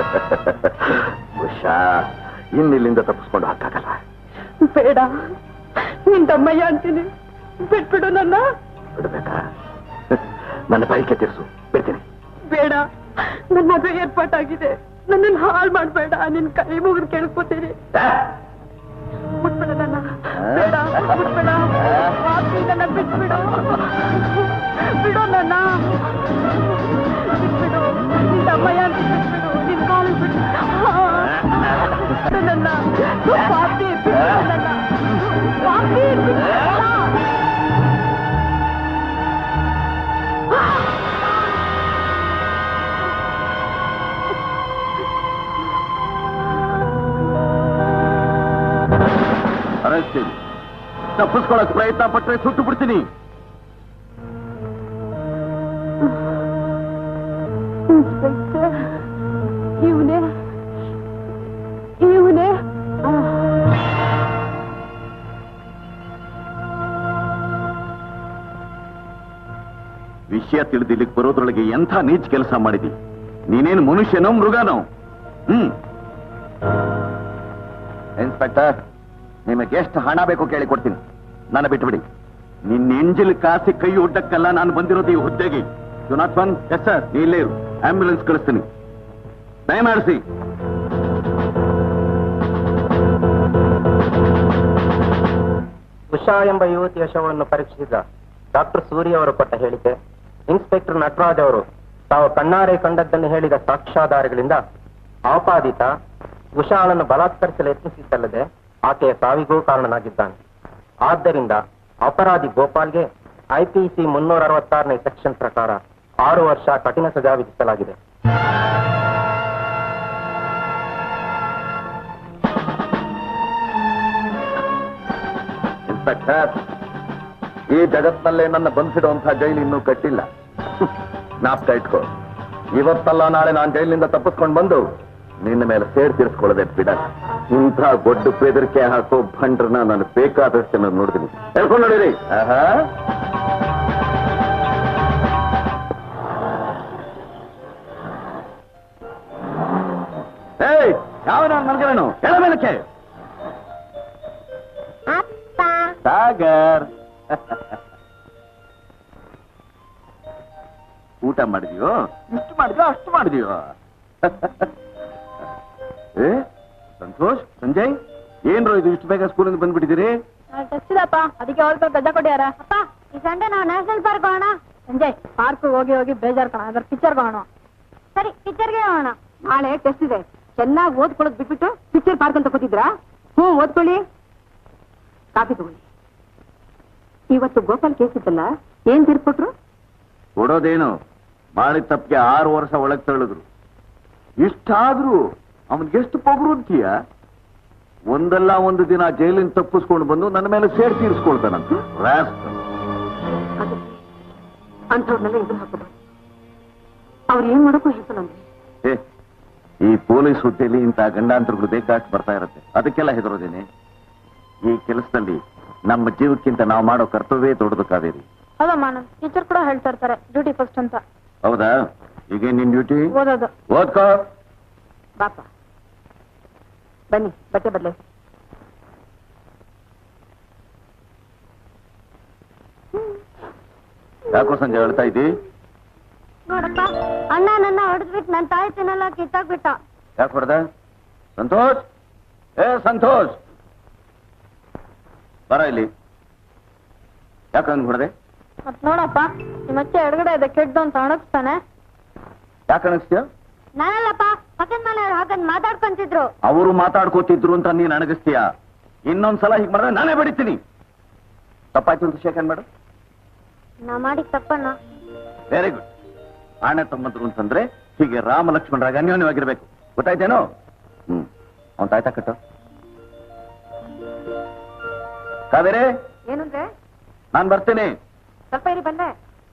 ಉಷಾ ಇನ್ನಿಲ್ಲಿಂದ ತಪ್ಪಿಸ್ಕೊಂಡು ಹಾಕಾಗಲ್ಲ ಬೇಡ ನಿನ್ ತಮ್ಮಯ್ಯ ಅಂತೀನಿ ಬಿಟ್ಬಿಡು ನನ್ನ ಬಿಡ್ಬೇಕಾ ನನ್ನ ಬೈಕೆ ತಿರ್ಸು ಬಿಡ್ತೀನಿ ಬೇಡ ನನ್ನ ಮದುವೆ ಏರ್ಪಾಟಾಗಿದೆ ನನ್ನನ್ನು ಹಾಳು ಮಾಡ್ಬೇಡ ನಿನ್ ಕೈ ಮುಗಿದು ಕೇಳ್ಕೊತೀನಿ ಮುಟ್ಬೇಡ ನನ್ನ ಬೇಡ ಮುಟ್ಬೇಡ ಪಾಪಿ ನನ್ನ ಬಿಟ್ಬಿಡು ಬಿಡು ನನ್ನ ಬಿಟ್ಬಿಡು ನಿನ್ ತಮ್ಮಯ್ಯ ಅಂತ ಬಿಟ್ಬಿಡು ನಿನ್ ಕಾಲು ಬಿಡು ಬಿಡು ನನ್ನ ಪಾಪಿ ಬಿಟ್ಬಿಡು ನನ್ನ ಪಾಪಿ ಬಿಟ್ಬಿಡು ಅರಸ್ತೀನಿ ತಪ್ಪಿಸ್ಕೊಳಕ್ ಪ್ರಯತ್ನ ಪಟ್ರೆ ಸುಟ್ಟು ಬಿಡ್ತೀನಿ ಇನ್ಸ್ಪೆಕ್ಟರ್ ಇವನೇ ಇವನೇ ವಿಷಯ ತಿಳಿದು ಇಲ್ಲಿಗೆ ಬರೋದ್ರೊಳಗೆ ಎಂಥ ನೀಚ್ ಕೆಲಸ ಮಾಡಿದಿ ನೀನೇನು ಮನುಷ್ಯನೋ ಮೃಗನೋ ಹ್ಮ್ ಇನ್ಸ್ಪೆಕ್ಟರ್ ನಿಮಗೆ ಎಷ್ಟು ಹಣ ಬೇಕು ಕೇಳಿ ಕೊಡ್ತೀನಿ ನನ್ನ ಬಿಟ್ಬಿಡಿ ನಿನ್ನ ಎಂಜಿಲ್ ಕಾಸಿ ಕೈ ಒಡ್ಡಕ್ಕಲ್ಲ ನಾನು ಬಂದಿರೋದು ಈ ಹುದ್ದೆಗೆ ಜುನಾಥನ್ ಎಸ್ ಸರ್ ನೀ ಇಲ್ಲೇ ಇರು ಆಂಬ್ಯುಲೆನ್ಸ್ ಕಳಿಸ್ತೀನಿ ದಯಮಾಡಿಸಿ ಉಷಾ ಎಂಬ ಯುವತಿಯ ಶವವನ್ನು ಪರೀಕ್ಷಿಸಿದ ಡಾಕ್ಟರ್ ಸೂರ್ಯ ಅವರು ಕೊಟ್ಟ ಹೇಳಿಕೆ ಇನ್ಸ್ಪೆಕ್ಟರ್ ನಟರಾಜ್ ಅವರು ತಾವು ಕಣ್ಣಾರೆ ಕಂಡದ್ದನ್ನು ಹೇಳಿದ ಸಾಕ್ಷ್ಯಾಧಾರಗಳಿಂದ ಆಪಾದಿತ ಉಷಾಳನ್ನು ಬಲಾತ್ಕರಿಸಲು ಯತ್ನಿಸಿದ್ದಲ್ಲದೆ ಆಕೆಯ ಸಾವಿಗೂ ಕಾರಣನಾಗಿದ್ದಾನೆ ಆದ್ದರಿಂದ ಅಪರಾಧಿ ಗೋಪಾಲ್ಗೆ ಐಪಿಸಿ ಮುನ್ನೂರ ಅರವತ್ತಾರನೇ ಸೆಕ್ಷನ್ ಪ್ರಕಾರ ಆರು ವರ್ಷ ಕಠಿಣ ಸಜಾ ವಿಧಿಸಲಾಗಿದೆ ಇನ್ಸ್ಪೆಕ್ಟರ್ ಈ ಜಗತ್ನಲ್ಲೇ ನನ್ನ ಬಂಧಿಸಿಡುವಂತಹ ಜೈಲು ಇನ್ನೂ ಕಟ್ಟಿಲ್ಲ ಜ್ಞಾಪಕ ಇಟ್ಕೋ ಇವತ್ತಲ್ಲ ನಾಳೆ ನಾನು ಜೈಲಿನಿಂದ ತಪ್ಪಿಸ್ಕೊಂಡು ಬಂದು ನಿನ್ನ ಮೇಲೆ ಸೇರ್ ತೀರಿಸ್ಕೊಳ್ಳದೆ ಬಿಡಲ್ಲ ಇಂಥ ಗೊಡ್ಡು ಬೆದರಿಕೆ ಹಾಕೋ ಭಂಡ್ರನ್ನ ನಾನು ಬೇಕಾದಷ್ಟು ನಾನು ನೋಡ್ತೀನಿ ಹೇಳ್ಕೊಂಡು ನೋಡಿರಿ ಆಹಾ ಏಯ್ ಯಾವ ನಾನು ಮಲ್ಗವನು ಕೆಳ ಮೇಲಕ್ಕೆ ಸಾಗರ್ ಊಟ ಮಾಡಿದ್ಯೋ ಇಷ್ಟು ಮಾಡಿದ್ಯೋ ಅಷ್ಟು ಮಾಡಿದ್ಯೋ ಏ ಸಂತೋಷ್ ಸಂಜಯ್ ಏನ್ರೋ ಇದು ಇಷ್ಟು ಬೇಗ ಸ್ಕೂಲಿಂದ ಬಂದ್ಬಿಟ್ಟಿದ್ದೀರಿ ಟಚ್ಚಿದಪ್ಪ ಅದಕ್ಕೆ ಅವ್ರ ಗದ್ದ ಕೊಡ್ಯಾರ ಅಪ್ಪ ಈ ಸಂಡೆ ನಾವು ನ್ಯಾಷನಲ್ ಪಾರ್ಕ್ ಹೋಗೋಣ ಸಂಜಯ್ ಪಾರ್ಕ್ ಹೋಗಿ ಹೋಗಿ ಬೇಜಾರ್ ಕಣ ಅದ್ರ ಪಿಕ್ಚರ್ ಹೋಗೋಣ ಸರಿ ಪಿಕ್ಚರ್ಗೆ ಹೋಗೋಣ ನಾಳೆ ಟೆಸ್ಟ್ ಇದೆ ಚೆನ್ನಾಗಿ ಓದ್ಕೊಳ್ಳೋದು ಬಿಟ್ಬಿಟ್ಟು ಪಿಕ್ಚರ್ ಪಾರ್ಕ್ ಅಂತ ಕೂತಿದ್ರಾ ಹ್ಞೂ ಓದ್ಕೊಳ್ಳಿ ಕಾಫಿ ತಗೊಳ್ಳಿ ಇವತ್ತು ಗೋಪಾಲ್ ಕೇಸ್ ಇತ್ತಲ್ಲ ಏನ್ ತೀರ್ಕೊಟ್ರು ಕೊಡೋದೇನು ಮಾಡಿದ ತಪ್ಪಿಗೆ ಆರು ವರ್ಷ ಒಳಗ್ ತಳ್ಳಿದ್ರು ಇಷ್ಟಾದ್ರೂ ಅವನ್ಗೆ ಎಷ್ಟು ಪೊಗರು ಅಂತೀಯ ಒಂದಲ್ಲ ಒಂದು ದಿನ ಜೈಲಿನ ತಪ್ಪಿಸ್ಕೊಂಡು ಬಂದು ನನ್ನ ಮೇಲೆ ಸೇರ್ ತೀರಿಸ್ಕೊಳ್ತಾನಂತ ರಾಸ್ಕಲ್. ಅಂಥವ್ರನ್ನೆಲ್ಲ ಎದುರು ಹಾಕೋದು ಅವ್ರು ಏನ್ ಮಾಡೋಕ್ಕೂ ಹೆಸರಂದ್ರೆ ಏ ಈ ಪೊಲೀಸ್ ಹುದ್ದೆಯಲ್ಲಿ ಇಂಥ ಗಂಡಾಂತರಗಳು ಬೇಕಾಷ್ಟು ಬರ್ತಾ ಇರುತ್ತೆ ಅದಕ್ಕೆಲ್ಲ ಹೆದರೋದೇನೆ ಈ ಕೆಲಸದಲ್ಲಿ ನಮ್ಮ ಜೀವಕ್ಕಿಂತ ನಾವು ಮಾಡೋ ಕರ್ತವ್ಯ ದೊಡ್ಡದು ಕಾವೇರಿ ಹೌದಮ್ಮ ನಮ್ ಟೀಚರ್ ಕೂಡ ಹೇಳ್ತಾ ಇರ್ತಾರೆ ಡ್ಯೂಟಿ ಫಸ್ಟ್ ಅಂತ ಹೌದಾ ಈಗ ನಿನ್ ಡ್ಯೂಟಿ ಓದೋದು ಓದ್ಕೋ ಬಾಪ ಬನ್ನಿ ಬಟ್ಟೆ ಬದಲೇ ಯಾಕೋ ಸಂಜೆ ಹೇಳ್ತಾ ಇದ್ದಿ ನೋಡಪ್ಪ ಅಣ್ಣ ನನ್ನ ಹೊಡೆದ್ಬಿಟ್ಟು ನನ್ನ ತಾಯಿ ತಿನ್ನಲ್ಲ ಕಿತ್ತಾಕ್ಬಿಟ್ಟ ಯಾಕೆ ಹೊಡೆದ ಸಂತೋಷ್ ಏ ಸಂತೋಷ್ ಬರ ಇಲ್ಲಿ ಯಾಕೆ ಹಂಗ್ ಹೊಡೆದೆ ಮತ್ ನೋಡಪ್ಪ ನಿಮ್ಮ ಅಚ್ಚೆ ಎಡಗಡೆ ಇದೆ ಕೆಡ್ದು ಅಂತ ಅಣಗಿಸ್ತಾನೆ ಯಾಕೆ ಅನಿಸ್ತೀಯ ನಾನಲ್ಲಪ್ಪ ಪಕ್ಕದ ಮನೆಯವ್ರು ಹಾಕಂದ್ ಮಾತಾಡ್ಕೊಂತಿದ್ರು ಅವರು ಮಾತಾಡ್ಕೋತಿದ್ರು ಅಂತ ನೀನ್ ಅಣಗಿಸ್ತೀಯ ಇನ್ನೊಂದ್ಸಲ ಹೀಗೆ ಮಾಡಿದ್ರೆ ನಾನೇ ಬಡಿತೀನಿ ತಪ್ಪಾಯ್ತು ಅಂತ ಶೇಖನ್ ಮಾಡು ನಾ ಮಾಡಿದ ತಪ್ಪಣ್ಣ ವೆರಿ ಗುಡ್ ಆಣೆ ತಮ್ಮಂದ್ರು ಅಂತಂದ್ರೆ ಹೀಗೆ ರಾಮ ಲಕ್ಷ್ಮಣರಾಗ ಅನ್ಯೋನ್ಯವಾಗಿರ್ಬೇಕು ಗೊತ್ತಾಯ್ತೇನೋ ಹ್ಮ್ ಅವನ್ ತಾಯ್ತಾ ಕಟ್ಟು ಕಾವೇರಿ ಏನಂದ್ರೆ ನಾನ್ ಬರ್ತೇನೆ ಸ್ವಲ್ಪ ಇರಿ ಬಂದೆ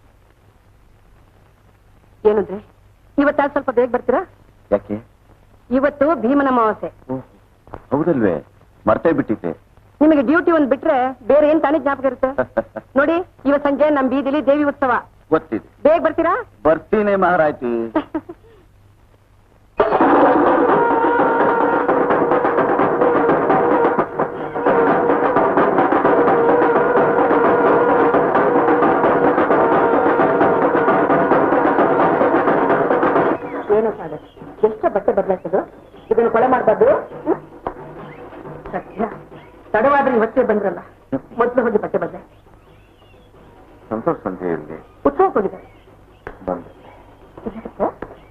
ಏನಂದ್ರೆ ಇವತ್ತಾಗ ಸ್ವಲ್ಪ ಬೇಗ ಬರ್ತೀರಾ ಯಾಕೆ ಇವತ್ತು ಭೀಮನ ಅಮಾವಾಸ್ಯೆ ಹೌದಲ್ವೇ ಮರ್ತೇ ಬಿಟ್ಟಿದ್ದೆ ನಿಮಗೆ ಡ್ಯೂಟಿ ಒಂದ್ ಬಿಟ್ರೆ ಬೇರೆ ಏನ್ ತಾನೇ ಜ್ಞಾಪಕ ಇರುತ್ತೆ ನೋಡಿ ಇವತ್ ಸಂಜೆ ನಮ್ ಬೀದಿಲಿ ದೇವಿ ಉತ್ಸವ ಗೊತ್ತಿದೆ ಬೇಗ ಬರ್ತೀರಾ ಬರ್ತೀನಿ ಮಹಾರಾಯ್ತಿ ಬದಲಾಯಿಸೋದು ಇದನ್ನು ಕೊಳೆ ಮಾಡಬಾರ್ದು ಸತ್ಯ ತಡವಾದ್ರೆ ಇವತ್ತೇ ಬಂದ್ರಲ್ಲ ಮೊದಲು ಹೋಗಿ ಬಟ್ಟೆ ಬದಲೆ ಸಂತೋಷ್ ಸಂಜೆಯಲ್ಲಿ ಉತ್ಸವಕ್ಕೆ ಹೋಗಿದ್ದಾರೆ ಬಂದೆ ಇದಕ್ಕೆ?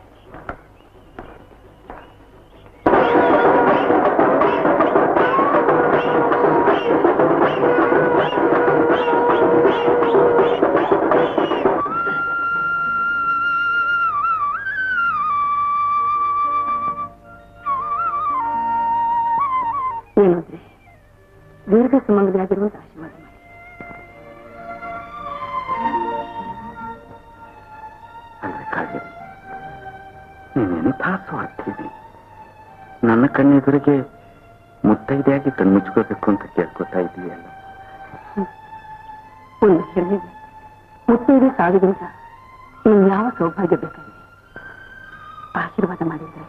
ಏನಂದ್ರೆ ದೀರ್ಘ ಸುಮಂಗಲಿಯಾಗಿರುವಂತ ಆಶೀರ್ವಾದ ಮಾಡಿ ಅಂದ್ರೆ ಕಾವೇರಿ ನೀನೆಂಥ ಸ್ವಾರ್ಥಿದಿ ನನ್ನ ಕಣ್ಣೆದುರಿಗೆ ಮುತ್ತೈದೆಯಾಗಿ ಕಣ್ಮುಚ್ಕೋಬೇಕು ಅಂತ ಕೇಳ್ಕೊತಾ ಇದೀಯಲ್ಲ ಒಂದು ಹೆಣ್ಣಿಗೆ ಮುತ್ತೈದೆ ಸಾವಿಗಿಂತ ಇನ್ನು ಯಾವ ಸೌಭಾಗ್ಯ ಬೇಕಾಗಿದೆ ಆಶೀರ್ವಾದ ಮಾಡಿದ್ರೆ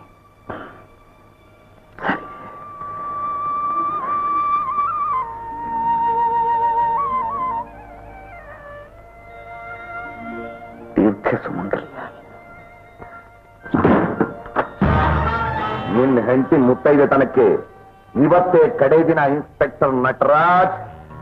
ದೀರ್ಘ ಸುಮಂಗಲಿಯ ನಿನ್ನ ಹೆಂಡತಿ ಮುತ್ತೈದೆ ತನಕ್ಕೆ ಇವತ್ತೇ ಕಡೆ ದಿನ ಇನ್ಸ್ಪೆಕ್ಟರ್ ನಟರಾಜ್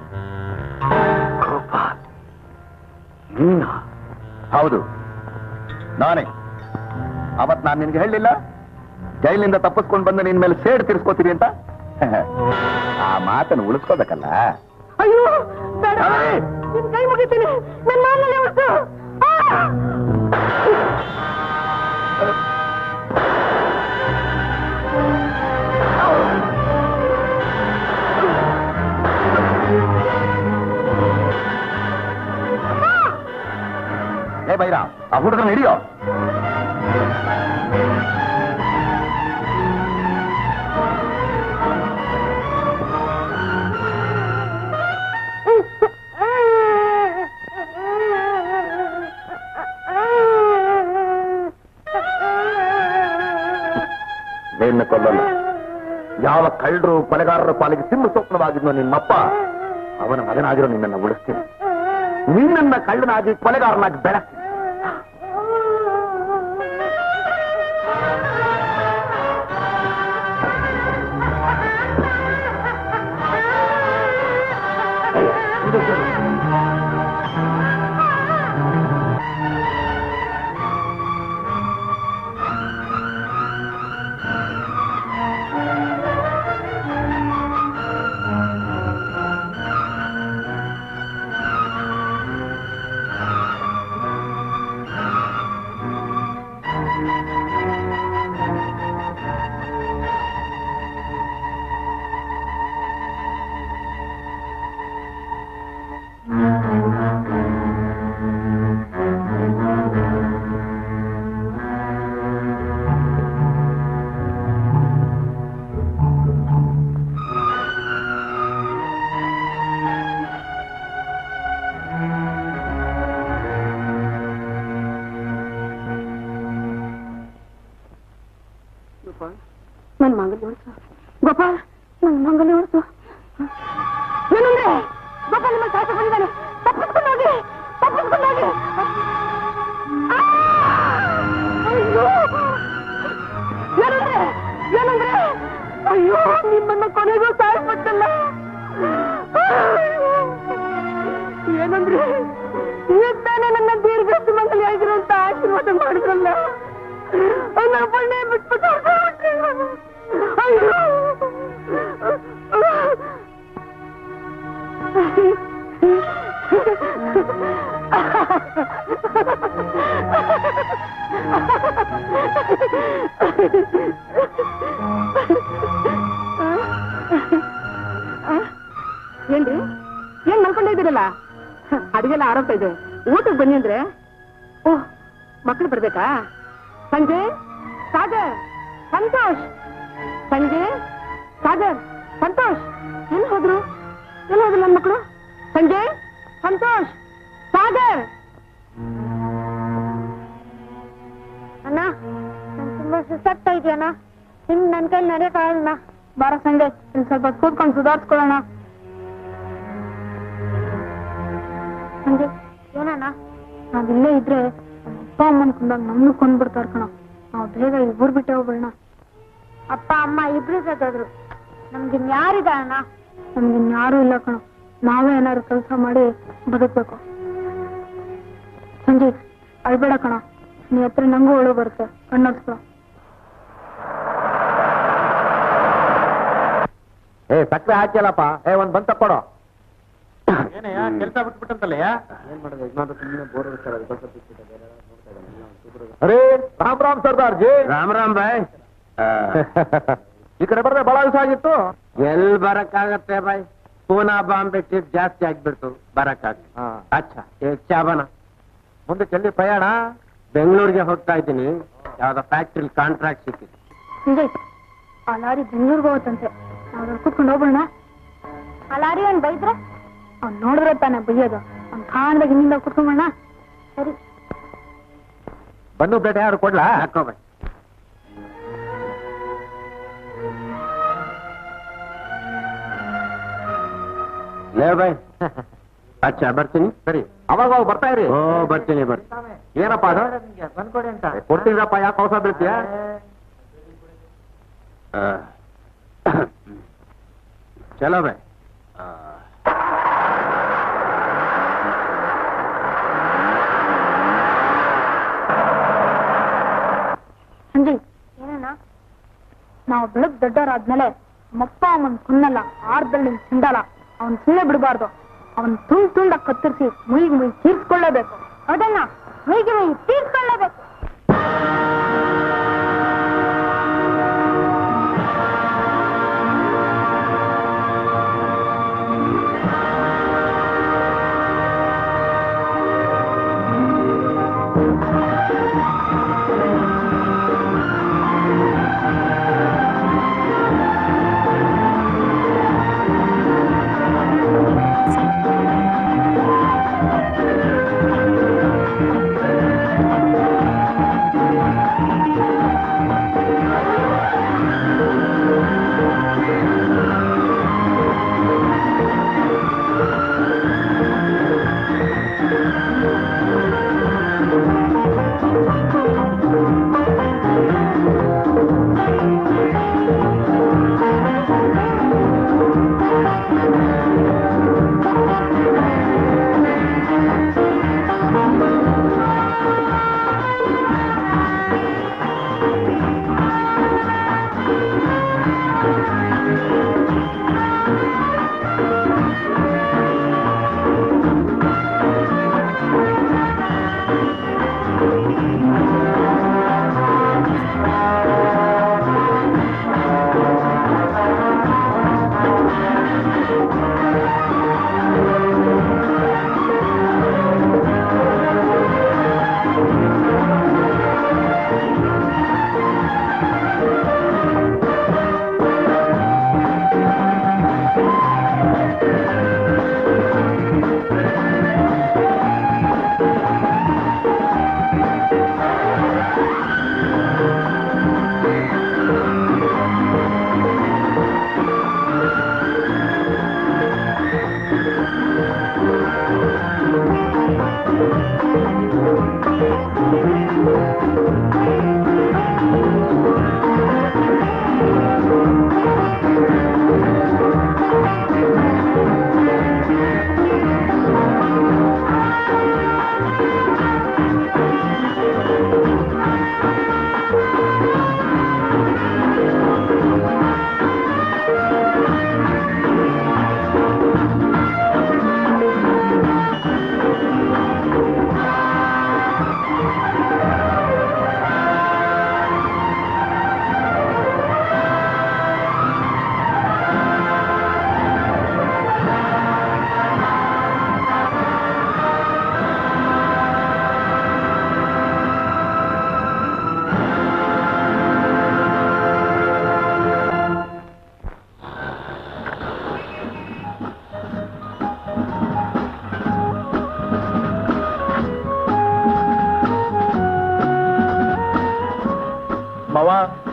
ಗೋಪಾಲ್ ನೀನಾ ಹೌದು ನಾನೇ ಅವತ್ ನಾನು ನಿನ್ಗೆ ಹೇಳಲಿಲ್ಲ ಜೈಲಿಂದ ತಪ್ಪಿಸ್ಕೊಂಡು ಬಂದು ನಿನ್ ಮೇಲೆ ಸೇಡ್ ತಿರ್ಸ್ಕೋತೀರಿ ಅಂತ ಆ ಮಾತನ್ನು ಉಳಿಸ್ಕೋಬೇಕಲ್ಲ ಅಯ್ಯೋ ಬೇಡ ಅರೆ! ನಿನ್ ಕೈ ಮುಗಿತೀನಿ ನನ್ನ ಮಾನಲ್ಲೇ ಉಳಿಸು ಏ ಬೈರ ಆ ಹುಡುಗನ ಹಿಡಿಯೋ ನಿನ್ನ ಕೊಲ್ಲಲ್ಲ ಯಾವ ಕಳ್ಳರು ಕೊಲೆಗಾರರ ಪಾಲಿಗೆ ಸಿಂಹ ಸ್ವಪ್ನವಾಗಿದ್ನೋ ನಿಮ್ಮಪ್ಪ ಅವನ ಮಗನಾಗಿರೋ ನಿನ್ನನ್ನು ಉಳಿಸ್ತೀನಿ ನಿನ್ನನ್ನ ಕಳ್ಳನಾಗಿ ಕೊಲೆಗಾರನಾಗಿ ಬೆಳೆಸ್ತೀನಿ ಗೋಪಾಲ್ ನನ್ನ ಮಂಗಲಿ ಉಳಿಸು ಗೋಪಾಲ್ ನನ್ನ ಮಂಗಲಿ ಉಳಿಸು ಏನಂದ್ರೆ ಗೋಪಾಲ್ ನಿಮ್ಮ ಸಾಕು ಬಂದಿದ್ದಾನೆ ತಪ್ಪಿಸ್ಕೊಂಡು ಹೋಗಿ ತಪ್ಪಿಸ್ಕೊಂಡು ಹೋಗಿ ಆ! ಅಯ್ಯೋ ಏನಂದ್ರೆ ಏನಂದ್ರೆ ಅಯ್ಯೋ ನಿಮ್ಮನ್ನ ಕೊನೆಗೂ ಸಾಯಿಸ್ಬಿಟ್ಟಲ್ಲ ಏನಂದ್ರೆ ಇವತ್ತಾನೆ ನನ್ನ ದೀರ್ಘ ಸುಮಂಗಲಿ ಆಗಿರುವಂತ ಆಶೀರ್ವಾದ ಮಾಡಿದ್ರಲ್ಲ ಅವನ ಒಬ್ಬಳನ್ನೇ ಬಿಟ್ಬಿಟ್ಟು ಹೊರ್ಟೋಗ್ಬಿಟ್ರೆ. ಅಯ್ಯೋ ಏನ್ರಿ ಏನ್ ಮಲ್ಕೊಂಡೇ ಇದ್ದೀರಲ್ಲ ಅಡಿಗೆಲ್ಲ ಆರೋಗ್ತಾ ಇದೆ ಊಟಕ್ಕೆ ಬನ್ನಿ ಅಂದ್ರೆ ಓಹ್ ಮಕ್ಕಳು ಬರ್ಬೇಕಾ ಸಂಜಯ್ ಸಾಗರ್ ಸಂತೋಷ್ ಸಂಜಯ್ ಸಾಗರ್ ಸಂತೋಷ್ ಎಲ್ಲಿ ಹೋದ್ರು ಎಲ್ಲಿ ಹೋದ್ರು ನನ್ನ ಮಕ್ಕಳು ಸಂಜಯ್ ಸಂತೋಷ್ ಸಾಗರ್ ಅಣ್ಣ ನಾನ್ ತುಂಬಾ ಸುಸ್ತಾಗ್ತಾ ಇದೆಯಣ್ಣ ಇನ್ ನನ್ ಕೈಲಿ ನಡೆಯಕ್ಕಾಗಲ್ಲ ಬಾರ ಸಂಜೆ ಇಲ್ಲಿ ಸ್ವಲ್ಪ ಹೊತ್ತು ಕೂತ್ಕೊಂಡು ಸುಧಾರಿಸ್ಕೊಳ್ಳೋಣ ಸಂಜೆ ಏನಣ್ಣ ನಾವ್ ಇಲ್ಲೇ ಇದ್ರೆ ನಮ್ಮ ಅಪ್ಪ ಅಮ್ಮನ್ ಕೊಂದಾಗ ನಮ್ನು ಕೊಂದ್ಬಿಡ್ತಾರ ಕಣ ನಾವ್ ಬೇಗ ಈ ಊರ್ ಬಿಟ್ಟೆ ಹೋಗ್ಬಿಡೋಣ ಅಪ್ಪ ಅಮ್ಮ ಇಬ್ರು ಸತ್ತೋದ್ರು ನಮ್ಗಿನ್ ಯಾರಿದೆ ಅಣ್ಣ ನಮ್ಗಿನ್ ಯಾರು ಇಲ್ಲ ಕಣ ನಾವೇ ಏನಾದ್ರು ಕೆಲಸ ಮಾಡಿ ಬದುಕ್ಬೇಕು ಸಂಜಯ್ ಅಳ್ಬೇಡ ಕಣ ನೀ ಹತ್ರ ನಂಗೂ ಒಳು ಬರುತ್ತೆ ಕಣ್ಣೋಡ್ಸ್ಕೊ ಏ ಸಕ್ಕರೆ ಹಾಕಿಯಲ್ಲಪ್ಪ ಏ ಒಂದ್ ಬಂತ ಕೊಡು ಏನಯ್ಯ ಕೆಲಸ ಬಿಟ್ಬಿಟ್ಟಂತಲ್ಲಯ್ಯ ಏನ್ ಮಾಡೋದು ಯಜಮಾನ್ರು ಸುಮ್ಮನೆ ಬೋರ್ ಅರೇ ರಾಮ್ ರಾಮ್ ಸರ್ದಾರ್ ಜಿ ರಾಮ್ ರಾಮ್ ಬಾಯ್ ಈ ಕಡೆ ಬರ್ರೆ ಬಹಳ ದಿವಸ ಆಗಿತ್ತು ಎಲ್ ಬರಕ್ಕಾಗತ್ತೆ ಬಾಯ್ ಪೂನಾ ಬಾಂಬೆ ಟ್ರಿಪ್ ಜಾಸ್ತಿ ಆಗ್ಬಿಡ್ತು ಬರಕ್ಕಾಗ ಅಚ್ಚಾ ಚಾಬನ ಮುಂದೆ ಚೆಲ್ಲಿ ಪ್ರಯಾಣ ಬೆಂಗಳೂರಿಗೆ ಹೋಗ್ತಾ ಇದ್ದೀನಿ ಯಾವ್ದೋ ಫ್ಯಾಕ್ಟ್ರಿ ಕಾಂಟ್ರಾಕ್ಟ್ ಸಿಕ್ಕಿದೆ ಸಂಜಯ್ ಆ ಲಾರಿ ಬೆಂಗಳೂರಿಗೆ ಹೋಗುತ್ತಂತೆ ನಾವ್ ಕೂತ್ಕೊಂಡು ಹೋಗೋಣ ಆ ಲಾರಿ ಅವ್ನ್ ಬೈದ್ರೆ ಅವ್ನ್ ನೋಡಿದ್ರೆ ತಾನೆ ಬೈಯೋದು ಅವ್ನ್ ಕಾಣ್ದಾಗ ಹಿಂದಿಂದ ಕೂತ್ಕೊಂಬೋಣ ಸರಿ ಬನ್ನು ಪ್ಲೇಟ್ ಯಾರು ಕೊಡ್ಲಾ ಹಾಕೋಬಾಯ್ ಲೇ ಬಾಯ್ ಅಚ್ಚಾ ಬರ್ತೀನಿ ಸರಿ ಅವಾಗ ಅವಾಗ ಬರ್ತಾ ಇರಿ ಓ ಬರ್ತೀನಿ ಬರ್ತೀನಿ ಏನಪ್ಪ ಅದು ಬಂದ್ಕೊಡಿ ಅಂತ ಕೊಡ್ತೀನಪ್ಪ ಯಾಕೆ ಹೊಸ ಬೀಳ್ತೀಯ ಚಲೋ ಬಾಯ್ ಸಂಜಯ್ ಏನಣ್ಣ ನಾವು ಬೆಳಗ್ ದೊಡ್ಡವರಾದ್ಮೇಲೆ ನಮ್ಮಪ್ಪ ಅವನ್ ಕುನ್ನಲ್ಲ ಆರ್ದಲ್ಲಿ ಸಿಂಡಲ್ಲ ಅವನ್ ಸುಮ್ಮನೆ ಬಿಡಬಾರ್ದು ಅವನ್ ತುಂಡ್ ತುಂಡ ಕತ್ತರಿಸಿ ಮುಯಿಗೆ ಮುಯಿ ತೀರ್ಸ್ಕೊಳ್ಳೇಬೇಕು ಹೌದಣ್ಣ ಮುಯಿಗೆ ಮುಯಿ ತೀರ್ಸ್ಕೊಳ್ಳೇಬೇಕು ಮಾವ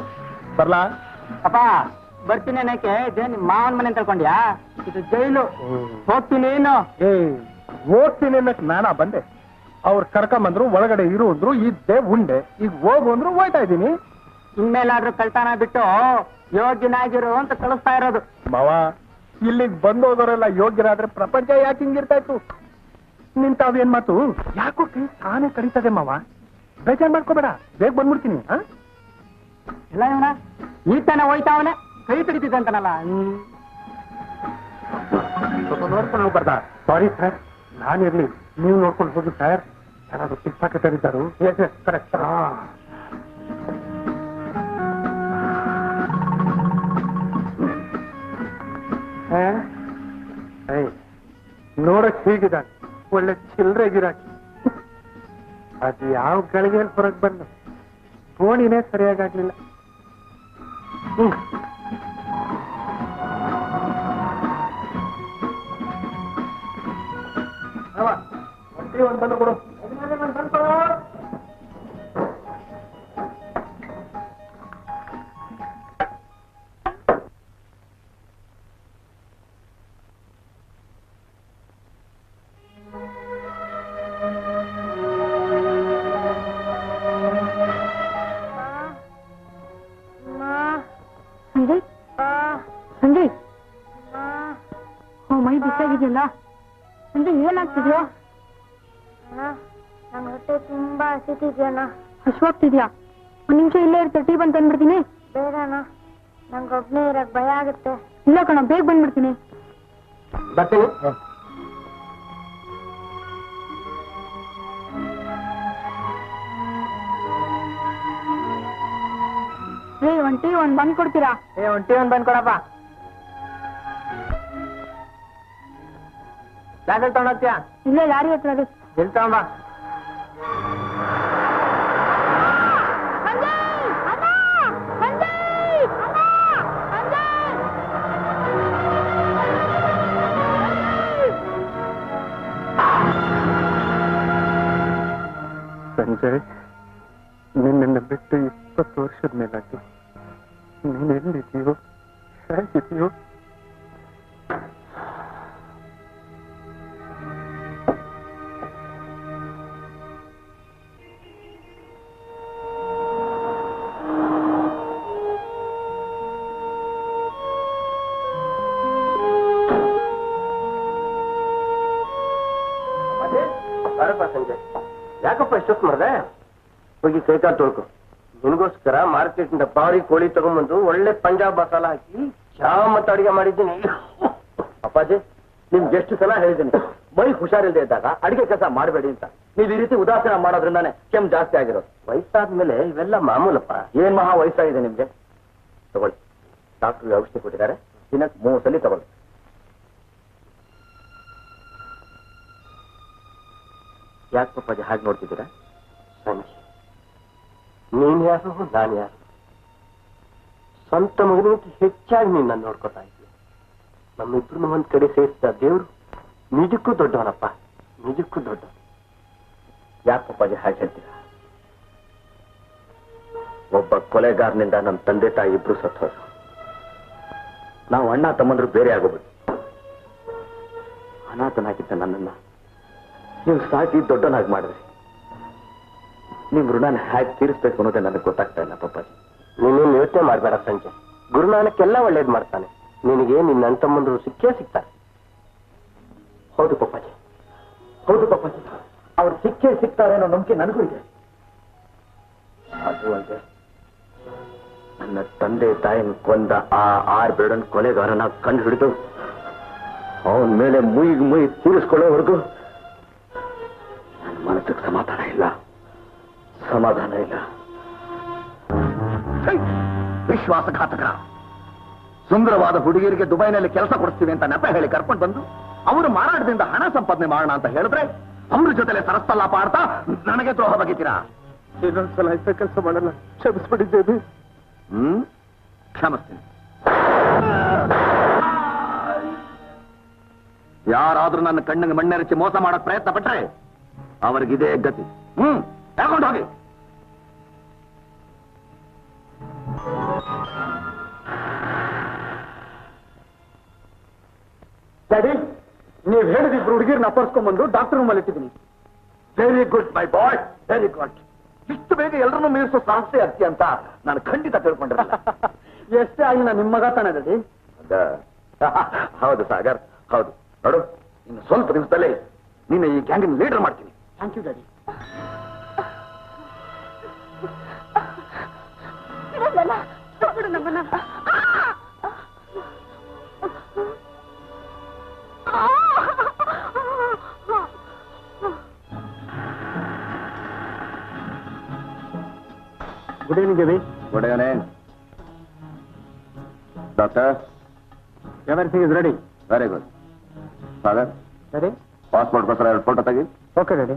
ಬರ್ಲಾ ಅಪ್ಪ ಬರ್ತೀನಿ ಅನ್ನಕ್ಕೆ ಇದೇ ನಿಮ್ ಮಾವನ್ ಮನೆ ತಿಳ್ಕೊಂಡ್ಯಾ ಇದು ಜೈಲು ಹೋಗ್ತೀನಿ ಏನು ಏ ಹೋಗ್ತೀನಿ ಅನ್ನಕ್ ನಾನಾ ಬಂದೆ ಅವ್ರು ಕರ್ಕೊಂಬಂದ್ರು ಒಳಗಡೆ ಇರು ಅಂದ್ರು ಇದ್ದೆ ಉಂಡೆ ಈಗ ಹೋಗು ಅಂದ್ರು ಹೋಯ್ತಾ ಇದ್ದೀನಿ ಇನ್ಮೇಲಾದ್ರೂ ಕಳ್ತನ ಬಿಟ್ಟು ಯೋಗ್ಯನಾಗಿರು ಅಂತ ಕಳಿಸ್ತಾ ಇರೋದು ಮಾವ ಇಲ್ಲಿಗೆ ಬಂದೋದವರೆಲ್ಲ ಯೋಗ್ಯರಾದ್ರೆ ಪ್ರಪಂಚ ಯಾಕೆ ಹಿಂಗಿರ್ತಾ ಇತ್ತು ನಿಂತಾವೇನ್ ಮಾತು ಯಾಕೋ ಕೈ ತಾನೇ ಕಳೀತದೆ ಮಾವ ಬೇಜಾರ್ ಮಾಡ್ಕೋಬೇಡ ಬೇಗ ಬಂದ್ಬಿಡ್ತೀನಿ ಹಾ ಇಲ್ಲ ಇವನ ಈ ತಾನೆ ಹೋಯ್ತಾವನೆ ಕೈ ತೆಗಿತಿದ್ದಂತನಲ್ಲ ಸ್ವಲ್ಪ ನೋಡ್ಕೊಂಡು ಹೋಗ್ಬಾರ್ದಾ ಸಾರಿ ಸರ್ ನಾನಿರ್ಲಿ ನೀವು ನೋಡ್ಕೊಂಡು ಹೋಗಿ ಸರ್ ಯಾರಾದ್ರು ಪಿಕ್ ಪಾಕೆಟ್ ಇದ್ದಾರು ಕರೆಕ್ಟ್ ನೋಡಕ್ ಹೀಗಿದ್ದಾನೆ ಒಳ್ಳೆ ಚಿಲ್ಲರೆ ಗಿರಾಕಿ ಅದು ಯಾವ ಗಳಿಗೆಯಲ್ಲಿ ಹೊರಗೆ ಬಂದು ಫೋನಿನೇ ಸರಿಯಾಗ್ಲಿಲ್ಲ ಹ್ಮ್ ಒಂದು ಬಂದು ಕೊಡು ಸಂಜಯ್ ಸಂಜಯ್ ಓ ಮೈ ಬಿಸಾಗಿದೆಯಲ್ಲ ಸಂಜಯ್ ಏನಾಗ್ತಿದ್ಯೋ ನಂಗೆ ಹೊಟ್ಟೆ ತುಂಬಾ ಹಸಿತಿದ್ಯಣ್ಣ ಹಶ್ವಾಗ್ತಿದ್ಯಾ ಒಂದ್ ನಿಮಿಷ ಇಲ್ಲೇ ಇರ್ತೆ ಟೀ ಬಂದು ತಂದ್ಬಿಡ್ತೀನಿ ಬೇಡಣ್ಣ ನಂಗೆ ಒಬ್ನೇ ಇರಕ್ ಭಯ ಆಗುತ್ತೆ ಇಲ್ಲ ಕಣ ಬೇಗ ಬಂದ್ಬಿಡ್ತೀನಿ ಬರ್ತೀನಿ ಏ ಒಂದ್ ಟೀ ಒಂದ್ ಬಂದ್ ಕೊಡ್ತೀರಾ ಏ ಒಂದ್ ಟೀ ಒಂದ್ ಬಂದ್ಕೊಡಪ್ಪ ಯಾಕೆ ತಗೊಂಡೋಗ್ತೀಯ ಇಲ್ಲೇ ಲಾರಿ ಹತ್ರ ಅದು ಎಲ್ಲಿ ತಗೊಂಬ ಸಂಜಯ್ ನಿನ್ನನ್ನು ಬಿಟ್ಟು ಇಪ್ಪತ್ತು ವರ್ಷದ ಮೇಲಾಯ್ತು ನೀನ್ ಎಲ್ಲಿದೆಯೋ ಹೇಗಿದೆಯೋ ಬರಪ್ಪ ಸಂಜಯ್ ಯಾಕಪ್ಪ ಇಷ್ಟೊತ್ತು ಮಾಡಿದೆ ಹೋಗಿ ಕೈಕಾಲು ತೊಳ್ಕೊ ನಿನಗೋಸ್ಕರ ಮಾರ್ಕೆಟ್ ಇಂದ ಬಾರಿ ಕೋಳಿ ತಗೊಂಬಂದು ಒಳ್ಳೆ ಪಂಜಾಬ್ ಮಸಾಲ ಹಾಕಿ ಚಾ ಮತ್ತು ಅಡಿಗೆ ಮಾಡಿದ್ದೀನಿ ಅಪ್ಪಾಜಿ ನಿಮ್ಗೆ ಎಷ್ಟು ಸಲ ಹೇಳಿದ್ದೀನಿ ಮೈ ಹುಷಾರಿಲ್ಲದೆ ಇದ್ದಾಗ ಅಡಿಗೆ ಕೆಲಸ ಮಾಡಬೇಡಿ ಅಂತ ನೀವು ಈ ರೀತಿ ಉದಾಸೀನ ಮಾಡೋದ್ರಿಂದಾನೆ ಕೆಮ್ಮು ಜಾಸ್ತಿ ಆಗಿರೋದು ವಯಸ್ಸಾದ್ಮೇಲೆ ಇವೆಲ್ಲ ಮಾಮೂಲಪ್ಪ ಏನ್ ಮಹಾ ವಯಸ್ಸಾಗಿದೆ ನಿಮ್ಗೆ ತಗೊಳ್ಳಿ ಡಾಕ್ಟರ್ ಔಷಧಿ ಕೊಟ್ಟಿದ್ದಾರೆ ದಿನಕ್ಕೆ ಮೂರು ಸಲ ತಗೊಳ್ಳಿ ಯಾಕೆ ಪಪ್ಪಾಜಿ ಹಾಗೆ ನೋಡ್ತಿದ್ದೀರಾ ಸಂಜೆ ನೀನ್ ಯಾರು ನಾನು ಯಾರು ಸ್ವಂತ ಮಗನಿಗಿಂತ ಹೆಚ್ಚಾಗಿ ನೀನ್ ನನ್ನ ನೋಡ್ಕೊತಾ ಇದ್ದೀನಿ ನಮ್ಮಿಬ್ರು ಒಂದ್ ಕಡೆ ಸೇರಿಸಿದ ದೇವ್ರು ನಿಜಕ್ಕೂ ದೊಡ್ಡವನಪ್ಪ ನಿಜಕ್ಕೂ ದೊಡ್ಡ ಯಾಕೆ ಪಪ್ಪಾಜಿ ಹಾಗೆ ಹೇಳ್ತೀರಾ ಒಬ್ಬ ಕೊಲೆಗಾರನಿಂದ ನಮ್ಮ ತಂದೆ ತಾಯಿ ಇಬ್ರು ಸತ್ತೋರು ನಾವು ಅಣ್ಣ ತಮ್ಮಂದ್ರು ಬೇರೆ ಆಗೋಗ್ಬಿಟ್ಟು ಅನಾಥನಾಗಿದ್ದ ನನ್ನನ್ನ ನೀವು ಸಾಕಿ ದೊಡ್ಡನಾಗಿ ಮಾಡಿದ್ರಿ ನಿಮ್ ಋಣನ ಹೇಗೆ ತೀರಿಸ್ಬೇಕು ಅನ್ನೋದೇ ನನಗೆ ಗೊತ್ತಾಗ್ತಾ ಇಲ್ಲ ಪಪ್ಪಾಜಿ ನೀನೇನು ಯೋಚನೆ ಮಾಡಬೇಡ ಸಂಜೆ ಗುರುನಾನಕ್ ಎಲ್ಲ ಒಳ್ಳೇದು ಮಾಡ್ತಾನೆ ನಿನಗೆ ನಿನ್ನ ಅಣ್ಣ ತಮ್ಮಂದ್ರು ಸಿಕ್ಕೇ ಸಿಗ್ತಾರೆ ಹೌದು ಪಪ್ಪಾಜಿ ಹೌದು ಪಪ್ಪಾಜಿ ಅವ್ರು ಸಿಕ್ಕೇ ಸಿಗ್ತಾರೆ ಅನ್ನೋ ನಂಬಿಕೆ ನನಗೂ ಇದೆ ಅದು ಅಲ್ಲದೆ ನನ್ನ ತಂದೆ ತಾಯಿನ ಕೊಂದ ಆ ಆರ್ ಬೇಡನ್ ಕೊಲೆಗಾರನ ಕಂಡು ಹಿಡಿದು ಅವನ ಮೇಲೆ ಮುಯಿಗ್ ಮುಯಿ ತೀರಿಸ್ಕೊಳ್ಳೋವರೆಗೂ ನನ್ನ ಮನಸ್ಸಿಗೆ ಸಮಾಧಾನ ಇಲ್ಲ ಸಮಾಧಾನ ಇಲ್ಲ ಛೈ! ವಿಶ್ವಾಸಘಾತಕ ಸುಂದರವಾದ ಹುಡುಗಿಯರಿಗೆ ದುಬೈನಲ್ಲಿ ಕೆಲಸ ಕೊಡಿಸ್ತೀವಿ ಅಂತ ನೆಪ ಹೇಳಿ ಕರ್ಕೊಂಡು ಬಂದು ಅವರು ಮಾರಾಟದಿಂದ ಹಣ ಸಂಪಾದನೆ ಮಾಡೋಣ ಅಂತ ಹೇಳಿದ್ರೆ ಅವ್ರ ಜೊತೆಲೆ ಸರಸ್ತಲ್ಲಾಪ ಆಡ್ತಾ ನನಗೆ ದ್ರೋಹ ಬಗೆತೀರಾ ಇನ್ನೊಂದ್ಸಲ ಇಂಥ ಕೆಲಸ ಮಾಡಲ್ಲ ಕ್ಷಮಿಸ್ಬಿಟ್ಟಿದ್ದೇವೆ ಹ್ಮ್ ಕ್ಷಮಿಸ್ತೀನಿ ಯಾರಾದ್ರೂ ನನ್ನ ಕಣ್ಣಿಗೆ ಮಣ್ಣೆರಚಿ ಮೋಸ ಮಾಡಕ್ ಪ್ರಯತ್ನ ಪಟ್ರೆ ಅವ್ರಿಗಿದೇ ಗತಿ ಹ್ಮ್ ತಗೊಂಡು ಹೋಗಿ ಡ್ಯಾಡಿ ನೀವ್ ಹೇಳಿದಿಬ್ರು ಹುಡುಗಿರ್ನ ಅಪ್ಪರ್ಸ್ಕೊಂಡ್ಬಂದು ಡಾಕ್ಟರ್ ರೂಮಲ್ಲಿ ಇಟ್ಟಿದ್ದೀನಿ very good my boy very good ಇಷ್ಟು ಬೇಗ ಎಲ್ಲರನ್ನೂ ಮೀರಿಸೋ ಸಾಹಸೆ ಅತ್ತಿ ಅಂತ ನಾನು ಖಂಡಿತ ತಿಳ್ಕೊಂಡಿರಲ್ಲ ಎಷ್ಟೇ ಆಗಿಲ್ಲ ನಿಮ್ಮ ಮಗ ತಾನೇ ಡ್ಯಾಡಿ ಅದ- ಹೌದು ಸಾಗರ್ ಹೌದು ನೋಡು ಇನ್ನು ಸ್ವಲ್ಪ ದಿವಸದಲ್ಲೇ ನಿನ್ನ ಈ ಗ್ಯಾಂಗಿನ ಲೀಡರ್ ಮಾಡ್ತೀನಿ ಥ್ಯಾಂಕ್ ಯು ಡ್ಯಾಡಿ ಬಿಡಲ್ಲ ಬಿಡು ನಮ್ಮನ್ನ good evening Devi good evening doctor everything is ready very good Sagar ready ಪಾಸ್ಪೋರ್ಟ್ಗೋಸ್ಕರ ಎರಡು ಫೋಟೋ ತೆಗಿ ಓಕೆ ಡ್ಯಾಡಿ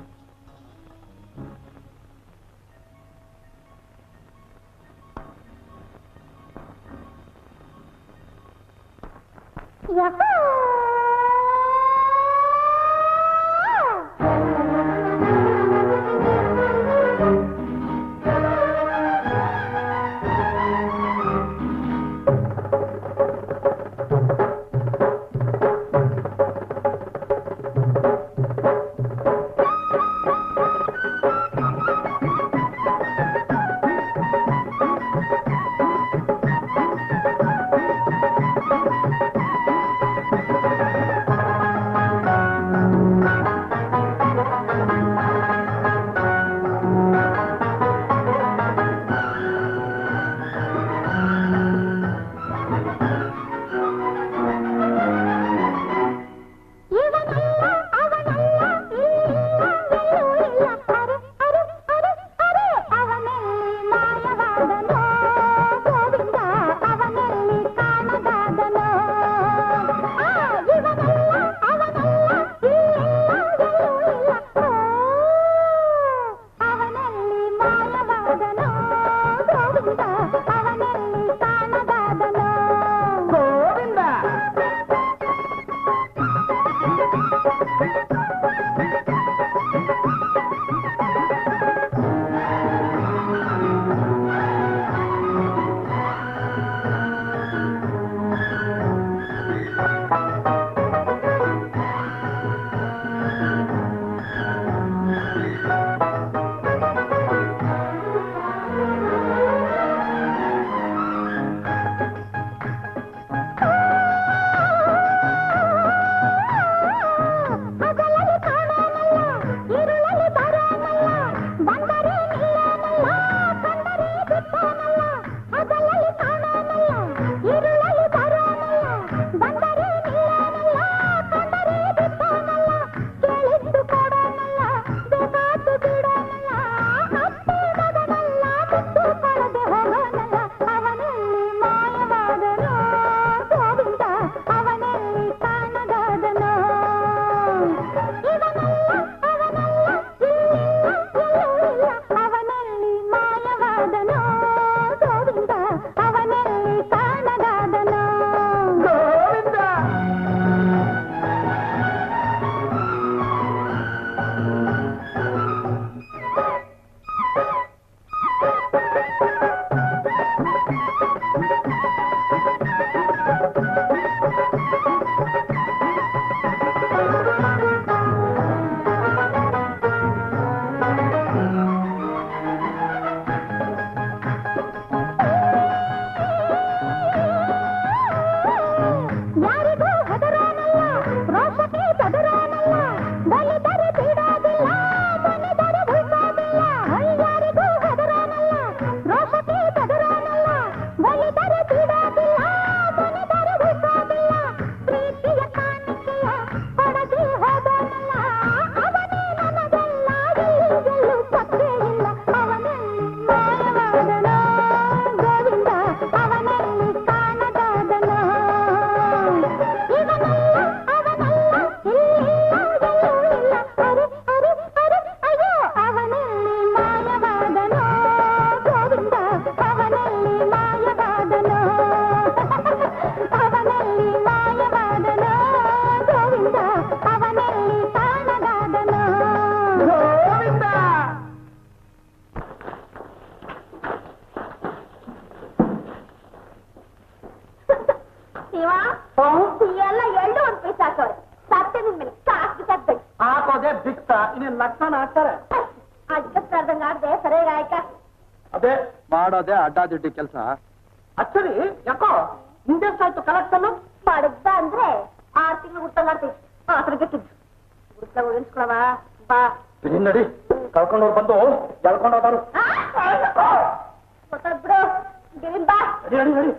ಸತ್ಯದ ಮೇಲೆ ಕಾಸು ಬಿಸಾಕ್ಬೇಕು ಹಾಕೋದೆ ಬಿಕ್ತ ಇನ್ನೇನ್ ಲಕ್ಷಣ ಹಾಕ್ತಾರೆ ಅಡ್ಕಸ್ತಾರ್ದಂಗ ಆಡ್ದೆ ಸರಿಯಾಗಿ ಆಯ್ಕ ಅದೇ ಮಾಡೋದೇ ಅಡ್ಡಾದಿಡ್ಡಿ ಕೆಲಸ ಅಚ್ಚರಿ ಯಾಕೋ ಹಿಂದೆ ಸಾಯ್ತು ಕಲೆಕ್ಷನ್ ಪಡ್ದ ಅಂದ್ರೆ ಆರ್ ತಿಂಗಳು ಊಟ ಮಾಡ್ತೀವಿ ಆತರ ಗಟ್ಟಿದ್ದು ಗುಡ್ಸ್ಲಾಗ ಉಳಿಸ್ಕೊಳವ ಬಾ ನಡಿ ಕಳ್ಕೊಂಡವ್ರು ಬಂದು ಎಳ್ಕೊಂಡು ಹೋದಾರು ಗೊತ್ತಾಗ್ಬಿಡು ಗಿರಿನ್ ಬಾ ನಡಿ ನಡಿ ನಡಿ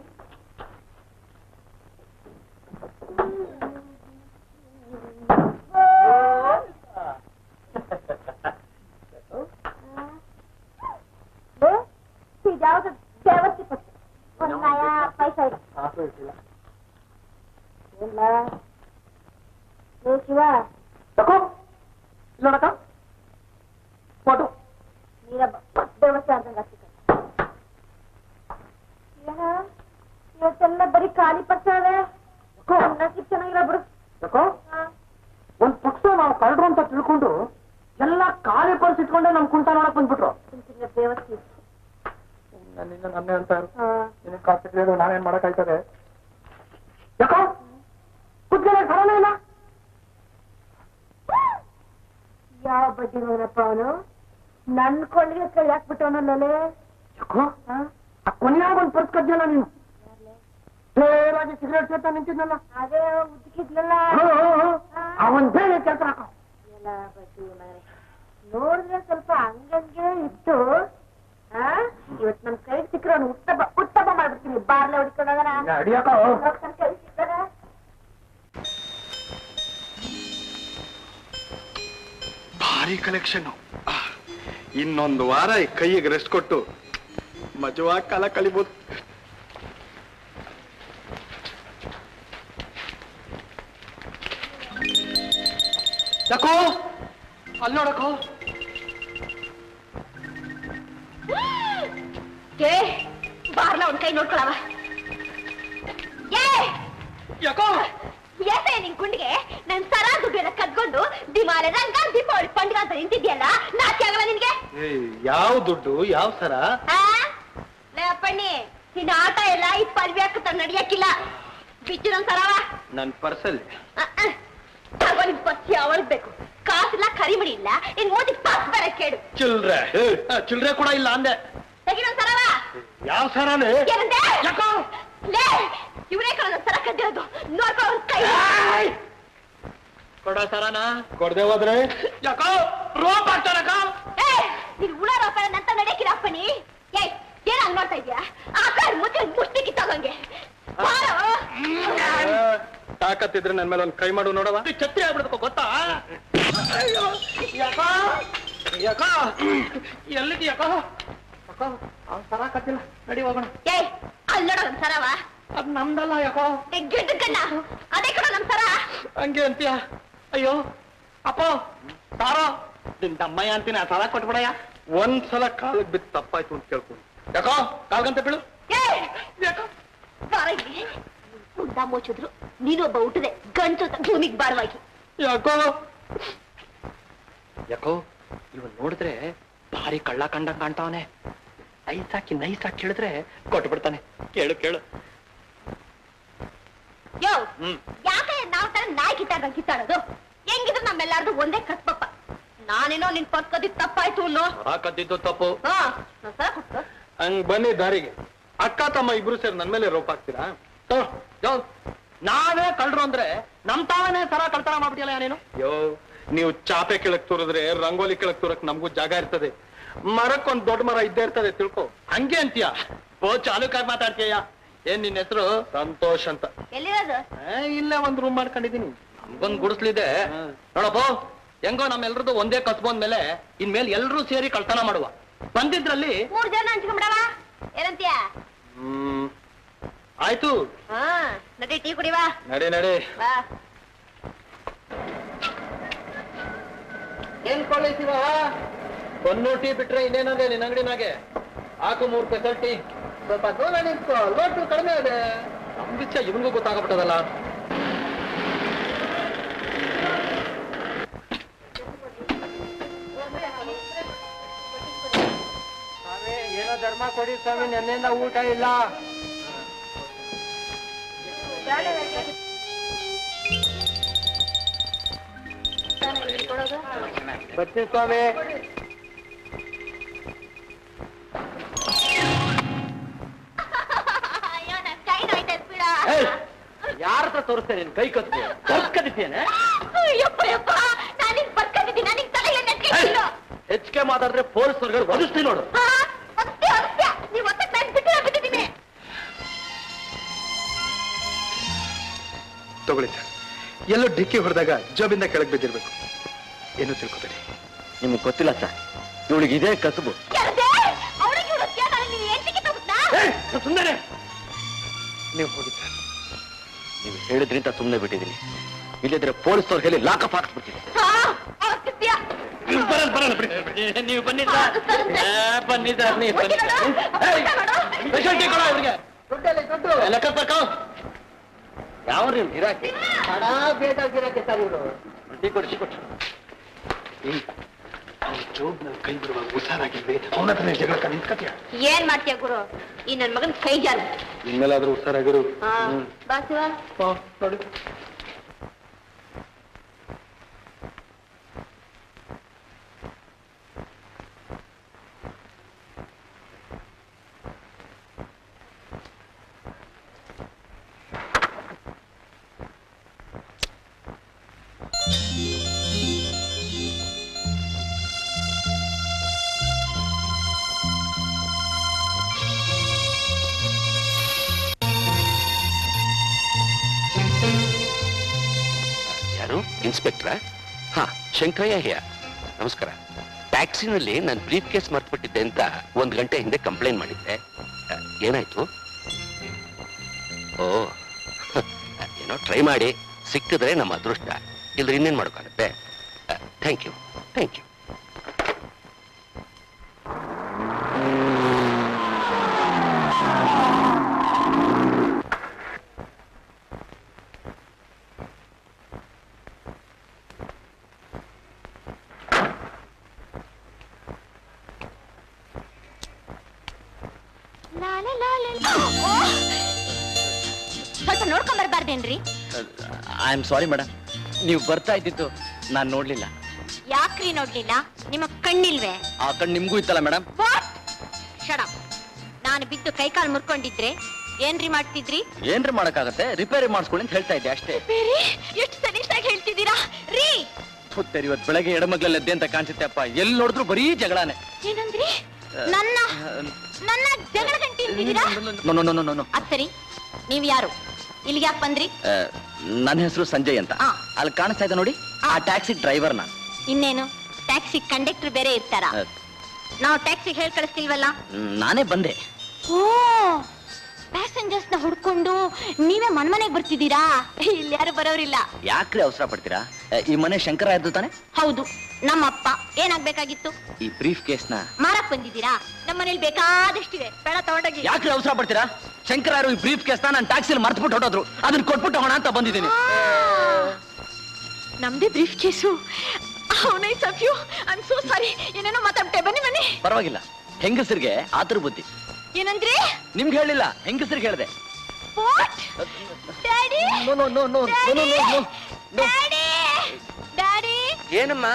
ಇದ್ಯಾವ್ದು ದೇವಸ್ಥಿ ಕೊಟ್ಟು ಒಂದ್ ನಯ ಪೈಸಾ ಇಲ್ಲ ಕಾಸು ಇಟ್ಟಿಲ್ಲ ಇಲ್ಲ ಏ ಶಿವ ಯಾಕೋ ಇಲ್ಲ ನೋಡಕ್ಕ ಫೋಟೋ ನೀರಬ್ಬ ದೇವಸ್ಥಾನ ಆಡ್ದಂಗ ಆಗ್ತಿತ್ತು ಏನ ಇವತ್ತೆಲ್ಲ ಬರೀ ಖಾಲಿ ಪಕ್ಷ ಅದೇ ನಸೀಬ್ ಚೆನ್ನಾಗಿಲ್ಲ ಬಿಡು ಯಾಕೋ ಹಾ. ಒಂದ್ ಪಕ್ಷ ನಾವು ಕಳ್ರು ಅಂತ ತಿಳ್ಕೊಂಡು ಎಲ್ಲ ಖಾಲಿ ಪರ್ಸ್ ಇಟ್ಕೊಂಡೆ ನಮ್ ಕುಂಟ ನೋಡಕ್ ಬಂದ್ಬಿಟ್ರು ಕುಂತಿನ ದೇವಸ್ಥಿ ನನ್ನಿಂದ ನನ್ನೇ ಅಂತ ಹಾ ನಿನಗೆ ಕಾಸು ಕೇಳಿದ್ರು ನಾನೇನ್ ಮಾಡಕ್ಕಾಯ್ತದೆ ಯಾಕೋ ಕುತ್ಕೊಳ್ಳೋ ಸ್ಥಳನೇ ಇಲ್ಲ ಯಾವ ಬಡ್ಡಿ ಮಗನಪ್ಪ ಅವನು ನನ್ ಕೊಂಡಿಗೆ ಕೈ ಹಾಕ್ಬಿಟ್ಟವನಲ್ಲೇ ಯಾಕೋ ಆ ಕೊನೆಯಾಗ ಒಂದ್ ಪರ್ಸ್ ಕದ್ಯಲ್ಲ ನೀನು ನೇರಾಗಿ ಸಿಗರೇಟ್ ಸೇರ್ತಾ ನಿಂತಿದ್ನಲ್ಲ ಅದೇ ಉದ್ಕಿದ್ಲಲ್ಲ ಅವನ್ ಬೇರೆ ಕೆಲಸ ಹಾಕೋ ಎಲ್ಲ ಬಡ್ಡಿ ಮಗನೇ ನೋಡಿದ್ರೆ ಸ್ವಲ್ಪ ಹಂಗಂಗೆ ಇತ್ತು ಆ ಇವತ್ ನನ್ ಕೈ ಸಿಕ್ಕರೆ ಅವ್ನು ಉತ್ತಮ ಉತ್ತಮ ಮಾಡ್ಬಿಡ್ತೀನಿ ಬಾರ್ಲೆ ಹೊಡಿಕೊಂಡೋಗನ ಅಡಿಯಾಕೋ ನನ್ ಕೈ ಸಿಕ್ಕರೆ ಭಾರಿ ಕಲೆಕ್ಷನ್ ಇನ್ನೊಂದು ವಾರ ಈ ಕೈಗೆ ರೆಸ್ಟ್ ಕೊಟ್ಟು ಮಜವಾಗಿ ಕಾಲ ಕಳಿಬೋದು ಯಾಕೋ ಅಲ್ಲಿ ನೋಡಕೋ ಏ ಬಾರ್ಲ ಒಂದ್ ಕೈ ನೋಡ್ಕೊಳವ ಏ ಯಾಕೋ ಏಸೆ ನಿನ್ ಗುಂಡಿಗೆ ನನ್ ಸರ ದುಡ್ಡೆಲ್ಲ ಕದ್ಕೊಂಡು ದಿಮಾಲೆ ರಂಗ ದೀಪಾವಳಿ ಪಂಡಿಗೆ ಅಂತ ನಿಂತಿದ್ಯಲ್ಲ ನಾಚೆ ಆಗಲ್ಲ ನಿನ್ಗೆ ಯಾವ ದುಡ್ಡು ಯಾವ ಸರ ಆ? ಲೇ ಅಪ್ಪಣ್ಣಿ ನಿನ್ನ ಆಟ ಎಲ್ಲ ಈ ಪಲ್ವಿ ಹಾಕುತ್ತ ನಡಿಯಕ್ಕಿಲ್ಲ ಬಿಚ್ಚು ನನ್ ಸರವ ನನ್ ಪರ್ಸಲ್ಲಿ ಅ, ಅ. ತಗೋ ನಿನ್ ಪಚ್ಚಿ ಅವಳಗ್ ಬೇಕು ಕಾಸಿಲ್ಲ ಕರಿಮಣಿ ಇಲ್ಲ ನಿನ್ ಮೋದಿ ಪಾಸ್ ಬರ ಕೇಳು ಚಿಲ್ರೆ ಚಿಲ್ರೆ ಕೂಡ ಇಲ್ಲ ಅಂದೆ ತೆಗಿ ನನ್ ಸರವ ಯಾವ ಸರನೇ ಏನಂದೆ ಯಾಕೋ ಲೇ ಇವರೇ ಕಣ ನನ್ ಸರ ಕದ್ದಿರೋದು ನೋಡ್ಕೊ ಒಂದ್ ಕೈ ಕೊಡ ಸರನ ಕೊಡದೆ ಹೋದ್ರೆ ಯಾಕೋ ರೋಪ್ ಆಗ್ತಾರಕ್ಕ ಏ ನೀನ್ ಉಳ ರೂಪಾಯಿ ನಂತ ನಡೆಯಕ್ಕಿಲ್ಲ ಅಪ್ಪನಿ ಏಯ್ ಏನ್ ಹಂಗ್ ನೋಡ್ತಾ ಇದ್ಯಾ ಆ ಕಡೆ ಮುದ್ದೆ ಮುಷ್ಟಿ ಕಿತ್ತೋಗಂಗೆ ಬಾರೋ. ತಾಕತ್ತಿದ್ರೆ ನನ್ ಮೇಲೆ ಒಂದ್ ಕೈ ಮಾಡು ನೋಡವ ಛತ್ರಿ ಆಗ್ಬಿಡ್ಬೇಕು ಗೊತ್ತಾ ಅಯ್ಯೋ ಯಾಕೋ ಯಾಕೋ ಎಲ್ಲಿದ್ದಿ ಯಾಕೋ ಯಾಕೋ ಅವ್ನ್ ಸರ ಕತ್ತಿಲ್ಲ ನಡಿ ಹೋಗೋಣ ಏಯ್ ಅಲ್ಲಿ ನೋಡೋ ನಮ್ ಸರವ ಅದ್ ನಮ್ದಲ್ಲ ಯಾಕೋ ಗಿಡ್ಡ ಕಣ್ಣ ಅದೇ ಕಣ ನಮ್ ಸರ ಹಂಗೆ ಅಂತೀಯ ಅಯ್ಯೋ ಅಪ್ಪ ತಾರೋ ನಿನ್ ತಮ್ಮಯ್ಯ ಅಂತೀನಿ ಆ ಸಲ ಕೊಟ್ಬಿಡಯ್ಯ ಒಂದ್ಸಲ ಕಾಲಕ್ ಬಿದ್ದು ತಪ್ಪಾಯ್ತು ಅಂತ ಕೇಳ್ಕೊಂಡು ಯಾಕೋ ಕಾಲ್ಗಂತ ಬೀಳು ಏಯ್ ಯಾಕೋ ಬಾರ ಇಲ್ಲಿ ಉಂಡ ಮುಚ್ಚಿದ್ರು ನೀನೊಬ್ಬ ಹುಟ್ಟದೆ ಗಂಟು ಭೂಮಿಗೆ ಬಾರವಾಗಿ ಯಾಕೋ ಯಾಕೋ ಇವನ್ ನೋಡಿದ್ರೆ ಭಾರಿ ಕಳ್ಳ ಕಂಡ ಕಾಣ್ತಾವನೆ ನೈಸಾಕಿ ನೈಸಾಕಿ ಕೇಳಿದ್ರೆ ಕೊಟ್ಬಿಡ್ತಾನೆ ಕೇಳು ಕೇಳು ಯೋ ಹ್ಮ್ ಯಾಕೆ ನಾವ್ ತರ ನಾಯಿ ಕಿತ್ತಾಗ ಕಿತ್ತಾಡೋದು ಹೆಂಗಿದ್ರು ನಮ್ಮೆಲ್ಲಾರ್ದು ಒಂದೇ ಕಟ್ಪಪ್ಪ ನಾನೇನೋ ನಿನ್ ಪಕ್ಕದಿದ್ ತಪ್ಪಾಯ್ತು ಅನ್ನೋ ಸರ ಕದ್ದಿದ್ದು ತಪ್ಪು ಹಾ ನಾನ್ ಸರ ಕೊಟ್ಟು ಹಂಗ್ ಬನ್ನಿ ದಾರಿಗೆ ಅಕ್ಕ ತಮ್ಮ ಇಬ್ರು ಸೇರಿ ನನ್ ಮೇಲೆ ರೋಪ್ ಹಾಕ್ತೀರಾ ತಗೋ, ಯೋ, ನಾವೇ ಕಳ್ರು ಅಂದ್ರೆ ನಮ್ ತಾವನೇ ಸರ ಕಳ್ತನ ಮಾಡ್ಬಿಟ್ಟಿಯಲ್ಲ ನೀನು ಯೋ ನೀವು ಚಾಪೆ ಕೆಳಕ್ ತೂರಿದ್ರೆ ರಂಗೋಲಿ ಕೆಳಕ್ ತೂರಕ್ ನಮಗೂ ಜಾಗ ಇರ್ತದೆ ಮರಕ್ ಒಂದ್ ದೊಡ್ಡ ಮರ ಇದ್ದೇ ಇರ್ತದೆ ತಿಳ್ಕೊ ಹಂಗೆ ಅಂತೀಯ ಓ ಚಾಲುಕಾಗಿ ಮಾತಾಡ್ತೀಯ ಏನ್ ನಿನ್ ಹೆಸರು ಸಂತೋಷ್ ಅಂತ ಎಲ್ಲಿರೋದು ಏ, ಇಲ್ಲೇ ಒಂದ್ ರೂಮ್ ಮಾಡ್ಕೊಂಡಿದೀನಿ ನಮ್ಗೊಂದ್ ಗುಡಿಸ್ಲಿದೆ ನೋಡಪ್ಪ ಹೆಂಗೋ ನಮ್ಮೆಲ್ರದ್ದು ಒಂದೇ ಕಸ್ಬಂದ್ ಮೇಲೆ ಇನ್ಮೇಲೆ ಎಲ್ರೂ ಸೇರಿ ಕಳ್ತನ ಮಾಡುವ ಬಂದಿದ್ರಲ್ಲಿ ಮೂರ್ ಜನ ಹಂಚ್ಕೊಂಬಿಡವ ಏನಂತೀಯ ಹ್ಮ್ ಆಯ್ತು ಹಾ ನಡಿ ಟೀ ಕುಡಿವಾ ನಡಿ ನಡಿ ಬಾ ಏನ್ ಕೊಳ್ಳಿಸಿವ ಒಂದು ಟೀ ಬಿಟ್ರೆ ಇನ್ನೇನಂದೆ ನಿನ್ನ ಅಂಗಡಿನಾಗೆ ಹಾಕು ಮೂರ್ ಸ್ಪೆಷಲ್ ಟೀ ಸ್ವಲ್ಪ ದೂರ ನಿಂತ್ಕೋ ಲೋಟು ಕಡಿಮೆ ಇದೆ ನಮ್ ವಿಷಯ ಇವನಿಗೂ ಗೊತ್ತಾಗಬಿಟ್ಟದಲ್ಲ ಏನೋ ಧರ್ಮ ಕೊಡಿ ಸ್ವಾಮಿ ನೆನ್ನೆಯಿಂದ ಊಟ ಇಲ್ಲ ಬರ್ತೀನಿ ಸ್ವಾಮಿ ತೋರಿಸ್ತೇನೆ ನಿನ್ ಕೈ ಕತ್ತು ಕತ್ಕದಿದ್ದೇನೆ ಯಪ್ಪ ಯಪ್ಪ ನಾನಿಗ್ ಬರ್ಕೊಂಡಿದ್ದೀನಿ ನನಗ್ ತಲೆಗೆ ನೆಟ್ಕಿಲ್ಲ ಹೆಚ್ಚಿಗೆ ಮಾತಾಡಿದ್ರೆ ಪೊಲೀಸ್ ವರ್ಗಗಳು ಒದಿಸ್ತೀನಿ ನೋಡು ಹಾ ಅಷ್ಟೇ ಅಷ್ಟೇ ನೀವು ಒತ್ತಕ್ಕೆ ನಾನು ಬಿಟ್ಟು ಬಿಟ್ಟಿದ್ದೀನಿ ತಗೊಳ್ಳಿ ಸರ್ ಎಲ್ಲೋ ಡಿಕ್ಕಿ ಹೊಡೆದಾಗ ಜಾಬಿಂದ ಕೆಳಗೆ ಬಿದ್ದಿರ್ಬೇಕು ಏನು ತಿಳ್ಕೊಬೇಡಿ ನಿಮ್ಗೆ ಗೊತ್ತಿಲ್ಲ ಸರ್ ಇವಳಿಗೆ ಇದೇ ಕಸುಬು ಕೆಳಗೆ ಅವಳಿಗೆ ಇವ್ರಕ್ಕೆ ನಾನು ನೀವು ಎಂಟಿಗೆ ತಗುತ್ತಾ ಸುಮ್ಮನೆ ನೀವು ಹೋಗಿ ಸರ್ ನೀವು ಹೇಳಿದ್ರಿಂದ ಸುಮ್ಮನೆ ಬಿಟ್ಟಿದ್ದೀನಿ ಇಲ್ಲಿದ್ರೆ ಪೊಲೀಸ್ ಅವ್ರ ಹೇಳಿ ಲಾಕಪ್ ಹಾಕ್ಸ್ಬಿಡ್ತೀನಿ ಹಾ ಆಗ್ತಿದ್ಯಾ ಬರಲ್ಲ ಬರಲ್ಲ ಬಿಡಿ ನೀವು ಬನ್ನಿ ಸರ್ ಬನ್ನಿ ಸರ್ ನೀವು ಬನ್ನಿ ಸ್ಪೆಷಾಲಿಟಿ ಕೊಡ ಇವ್ರಿಗೆ ಲೆಕ್ಕ ಬರ್ಕೋ ಯಾವ ನೀವು ಗಿರಾಕಿ ಹಣ ಬೇಜಾರ್ ಗಿರಾಕಿ ಸರ್ ಇವರು ಟೀ ಕೊಡಿ ಟೀ ಕೊಡಿ ಜೋಬ್ನಲ್ಲಿ ಕೈ ಬಿಡುವಾಗ ಹುಷಾರಾಗಿಲ್ವೇ ಅವನ ಹತ್ರ ಜಗಳ ನಿಂತ್ಕತ್ಯ ಏನ್ ಮಾಡ್ತೀಯ ಗುರು ಈ ನನ್ ಮಗನ್ ಕೈ ಜಾರ ಇನ್ಮೇಲಾದ್ರೂ ಹುಷಾರಾಗಿರು ಹಾ ಬಾ ಶಿವ ನೋಡಿ ಯಾರು ಇನ್ಸ್ಪೆಕ್ಟ್ರ ಹಾ ಶಂಕರಯ್ಯ ಹಿಯ ನಮಸ್ಕಾರ ಟ್ಯಾಕ್ಸಿನಲ್ಲಿ ನಾನು ಬ್ರೀಫ್ ಕೇಸ್ ಮರ್ತ್ಬಿಟ್ಟಿದ್ದೆ ಅಂತ ಒಂದು ಗಂಟೆ ಹಿಂದೆ ಕಂಪ್ಲೇಂಟ್ ಮಾಡಿದ್ದೆ ಅ, ಏನಾಯ್ತು ಓ ಏನೋ ಟ್ರೈ ಮಾಡಿ ಸಿಕ್ಕಿದ್ರೆ ನಮ್ಮ ಅದೃಷ್ಟ ಇಲ್ದ್ರೆ ಇನ್ನೇನು ಮಾಡೋಕ್ಕಾಗತ್ತೆ ಥ್ಯಾಂಕ್ ಯು ಥ್ಯಾಂಕ್ ಯು ಲಾಲೆ ಲಾಲೆ ಓ! ಸ್ವಲ್ಪ ನೋಡ್ಕೊಂಡ್ ಬರ್ಬಾರ್ದೇನ್ರಿ ಐ ಆಮ್ ಸಾರಿ ಮೇಡಮ್ ನೀವು ಬರ್ತಾ ಇದ್ದಿದ್ದು ನಾನು ನೋಡ್ಲಿಲ್ಲ ಯಾಕ್ರಿ ನೋಡ್ಲಿಲ್ಲ ನಿಮ್ಮ ಕಣ್ಣಿಲ್ವೇ ಆ ಕಣ್ಣು ನಿಮ್ಗೂ ಇತ್ತಲ್ಲ ಮೇಡಮ್ ವಾಟ್ ಶಡ ನಾನು ಬಿದ್ದು ಕೈಕಾಲು ಮುರ್ಕೊಂಡಿದ್ರೆ ಏನ್ರಿ ಮಾಡ್ತಿದ್ರಿ ಏನ್ರಿ ಮಾಡಕ್ಕಾಗತ್ತೆ ರಿಪೇರಿ ಮಾಡಿಸ್ಕೊಳ್ಳಿ ಅಂತ ಹೇಳ್ತಾ ಇದ್ದೆ ಅಷ್ಟೇ ಬೇರೆ ಎಷ್ಟು ಸಲೀಸಾಗಿ ಹೇಳ್ತಿದ್ದೀರಾ ರೀ ಗೊತ್ತೇರಿ ಇವತ್ತು ಬೆಳಗ್ಗೆ ಎಡಮಗ್ಲಲ್ಲಿ ಎದ್ದೆ ಅಂತ ಕಾಣಿಸುತ್ತೆ ಅಪ್ಪ ಎಲ್ಲಿ ನೋಡಿದ್ರು ಬರೀ ಜಗಳಾನೆ ಏನಂದ್ರಿ ನನ್ನ ನನ್ನ ಜಗಳ ಗಂಟಿ ಅಂತಿದ್ದೀರಾ no no no no no ಅದ್ ಸರಿ ನೀವ್ ಯಾರು ಇಲ್ಲಿಗೆ ಯಾಕೆ ಬಂದ್ರಿ ನನ್ನ ಹೆಸರು ಸಂಜಯ್ ಅಂತ ಆ. ಅಲ್ಲಿ ಕಾಣಿಸ್ತಾ ಇದೆ ನೋಡಿ ಆ ಟ್ಯಾಕ್ಸಿ ಡ್ರೈವರ್ ನಾನು ಇನ್ನೇನು ಟ್ಯಾಕ್ಸಿ ಕಂಡಕ್ಟರ್ ಬೇರೆ ಇರ್ತಾರ ನಾವು ಟ್ಯಾಕ್ಸಿ ಹೇಳ್ ಕಳಿಸ್ತಿಲ್ವಲ್ಲ ನಾನೇ ಬಂದೆ ಓ ಪ್ಯಾಸೆಂಜರ್ಸ್ ನ ಹುಡ್ಕೊಂಡು ನೀವೇ ಮನ್ಮನೆಗ್ ಬರ್ತಿದ್ದೀರಾ ಇಲ್ಲಿ ಯಾರು ಬರೋರಿಲ್ಲ ಯಾಕ್ರಿ ಅವಸರ ಪಡ್ತೀರಾ ಆ, ಈ ಮನೆ ಶಂಕರ ಇದ್ದು ತಾನೆ ಹೌದು ನಮ್ಮ ಅಪ್ಪ ಏನಾಗ್ಬೇಕಾಗಿತ್ತು ಈ ಬ್ರೀಫ್ ಕೇಸ್ನ ಮಾರಕ್ ಬಂದಿದ್ದೀರಾ ನಮ್ಮ ಮನೇಲಿ ಬೇಕಾದಷ್ಟಿವೆ ಬೇಡ ತಗೊಂಡೋಗಿ ಯಾಕ್ರಿ ಅವಸರ ಪಡ್ತೀರಾ ಶಂಕರ ಈ ಬ್ರೀಫ್ ಕೇಸ್ನ ನಾನು ಟ್ಯಾಕ್ಸಿಲಿ ಮರ್ತ್ಬಿಟ್ಟು ಹೊಟ್ಟೋದ್ರು ಅದನ್ನ ಕೊಟ್ಬಿಟ್ಟು ಹೋಗೋಣ ಅಂತ ಬಂದಿದ್ದೀನಿ ನಮ್ದೇ briefcase nice of you I so sorry ಏನೇನೋ ಮಾತಾಡ್ಬಿಟ್ಟೆ ಬನ್ನಿ ಬನ್ನಿ ಪರವಾಗಿಲ್ಲ ಹೆಂಗಸರಿಗೆ ಆತರ ಬುದ್ಧಿ ಏನಂದ್ರಿ ನಿಮ್ಗೆ ಹೇಳಿಲ್ಲ ಹೆಂಗಸರಿಗೆ ಹೇಳಿದೆ what daddy no no no no no no no no daddy daddy ಏನಮ್ಮ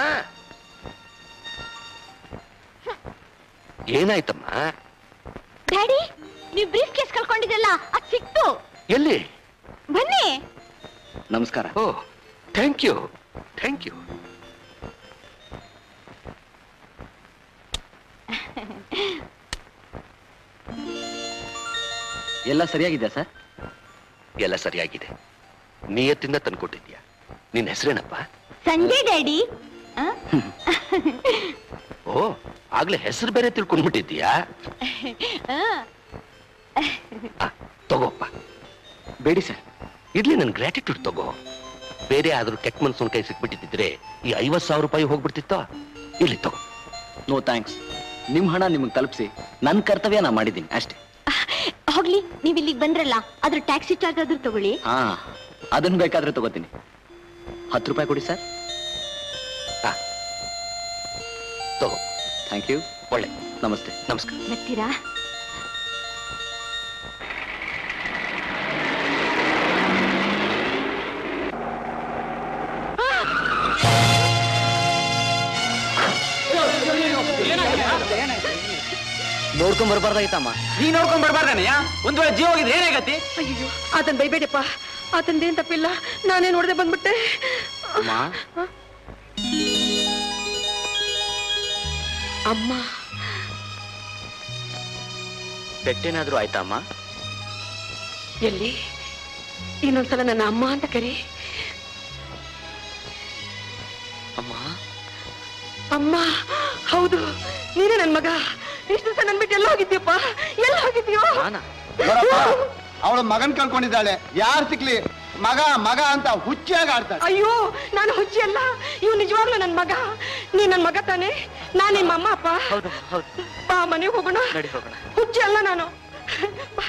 ಏನಾಯ್ತಮ್ಮ ಡ್ಯಾಡಿ ನೀವು ಬ್ರೀಫ್ ಕೇಸ್ ಕಳ್ಕೊಂಡಿದ್ದಲ್ಲ ಅದ್ ಸಿಕ್ತು ಎಲ್ಲಿ ಬನ್ನಿ ನಮಸ್ಕಾರ ಓ ಥ್ಯಾಂಕ್ ಯು ಥ್ಯಾಂಕ್ ಯು ಎಲ್ಲ ಸರಿಯಾಗಿದೆ ಸರ್ ಎಲ್ಲ ಸರಿಯಾಗಿದೆ ನಿಯತ್ತಿಂದ ತಂದ್ಕೊಟ್ಟಿದ್ಯಾ ನಿನ್ನ ಹೆಸರೇನಪ್ಪ ಸಂಜಯ್ ಡ್ಯಾಡಿ ಆ? ಓ ಆಗ್ಲೇ ಹೆಸರು ಬೇರೆ ತಿಳ್ಕೊಂಡ್ಬಿಟ್ಟಿದ್ಯಾ ಆ. ಆ, ತಗೋಪ್ಪ ಬೇಡಿ ಸರ್ ಇರ್ಲಿ ನನ್ ಗ್ರಾಟಿಟ್ಯೂಡ್ ತಗೋ ಬೇರೆ ಆದ್ರೂ ಕೆಟ್ಟ ಮನ್ಸನ್ ಕೈ ಸಿಕ್ಬಿಟ್ಟಿದ್ರೆ ಈ ಐವತ್ ಸಾವಿರ ರೂಪಾಯಿ ಹೋಗ್ಬಿಡ್ತಿತ್ತೋ ಇರ್ಲಿ ತಗೋ ನೋ ಥ್ಯಾಂಕ್ಸ್ ನಿಮ್ ಹಣ ನಿಮಗೆ ತಲುಪಿಸಿ ನನ್ನ ಕರ್ತವ್ಯ ನಾ ಮಾಡಿದ್ದೀನಿ ಅಷ್ಟೇ ಹೋಗ್ಲಿ ನೀವ್ ಇಲ್ಲಿಗೆ ಬಂದ್ರಲ್ಲ ಅದ್ರ ಟ್ಯಾಕ್ಸಿ ಚಾರ್ಜ್ ಆದ್ರೂ ತಗೊಳ್ಳಿ ಹಾ ಅದನ್ನ ಬೇಕಾದ್ರೆ ತಗೋತೀನಿ ಹತ್ತು ರೂಪಾಯಿ ಕೊಡಿ ಸರ್ ಆ, ತಗೋ ಥ್ಯಾಂಕ್ ಯು ಒಳ್ಳೆ ನಮಸ್ತೆ ನಮಸ್ಕಾರ ಬರ್ತೀರಾ ನೋಡ್ಕೊಂಡ್ ಬರ್ಬಾರ್ದಾಯ್ತಮ್ಮ ನೀ ನೋಡ್ಕೊಂಡ್ ಬರ್ಬಾರ್ದಾನೆಯಾ ಒಂದ್ ವೇಳೆ ಜೀವ ಹೋಗಿದ್ರೆ ಏನಾಗತ್ತಿ ಅಯ್ಯೋ ಅದನ್ನ ಬೈಬೇಡಪ್ಪ ಆತಂದೇನ್ ತಪ್ಪಿಲ್ಲ ನಾನೇ ನೋಡದೆ ಬಂದ್ಬಿಟ್ಟೆ ಅಮ್ಮ ಅಮ್ಮ ಪೆಟ್ಟೇನಾದ್ರೂ ಆಯ್ತಾ ಅಮ್ಮ ಎಲ್ಲಿ ಇನ್ನೊಂದ್ಸಲ ನನ್ನ ಅಮ್ಮ ಅಂತ ಕರಿ ಅಮ್ಮ ಅಮ್ಮ ಹೌದು ನೀನೇ ನನ್ ಮಗ ಇಷ್ಟು ದಿವಸ ನನ್ ಬಿಟ್ಟು ಎಲ್ಲ ಹೋಗಿದ್ಯಪ್ಪ ಎಲ್ಲ ಹೋಗಿದ್ಯೋ ನಾನಾ ಅವಳ ಮಗನ್ ಕಳ್ಕೊಂಡಿದ್ದಾಳೆ ಯಾರು ಸಿಕ್ಲಿ ಮಗ ಮಗ ಅಂತ ಹುಚ್ಚಿಯಾಗಿ ಆಡ್ತಾಳೆ ಅಯ್ಯೋ ನಾನು ಹುಚ್ಚಿ ಅಲ್ಲ ಇವ್ ನಿಜವಾಗ್ಲೂ ನನ್ ಮಗ ನೀ ನನ್ ಮಗ ತಾನೆ ನಾನ್ ನಿಮ್ಮ ಅಮ್ಮ ಅಪ್ಪ ಹೌದು ಹೌದು ಬಾ ಮನೆಗೆ ಹೋಗೋಣ ನಡಿ ಹೋಗೋಣ ಹುಚ್ಚಿ ಅಲ್ಲ ನಾನು ಬಾ.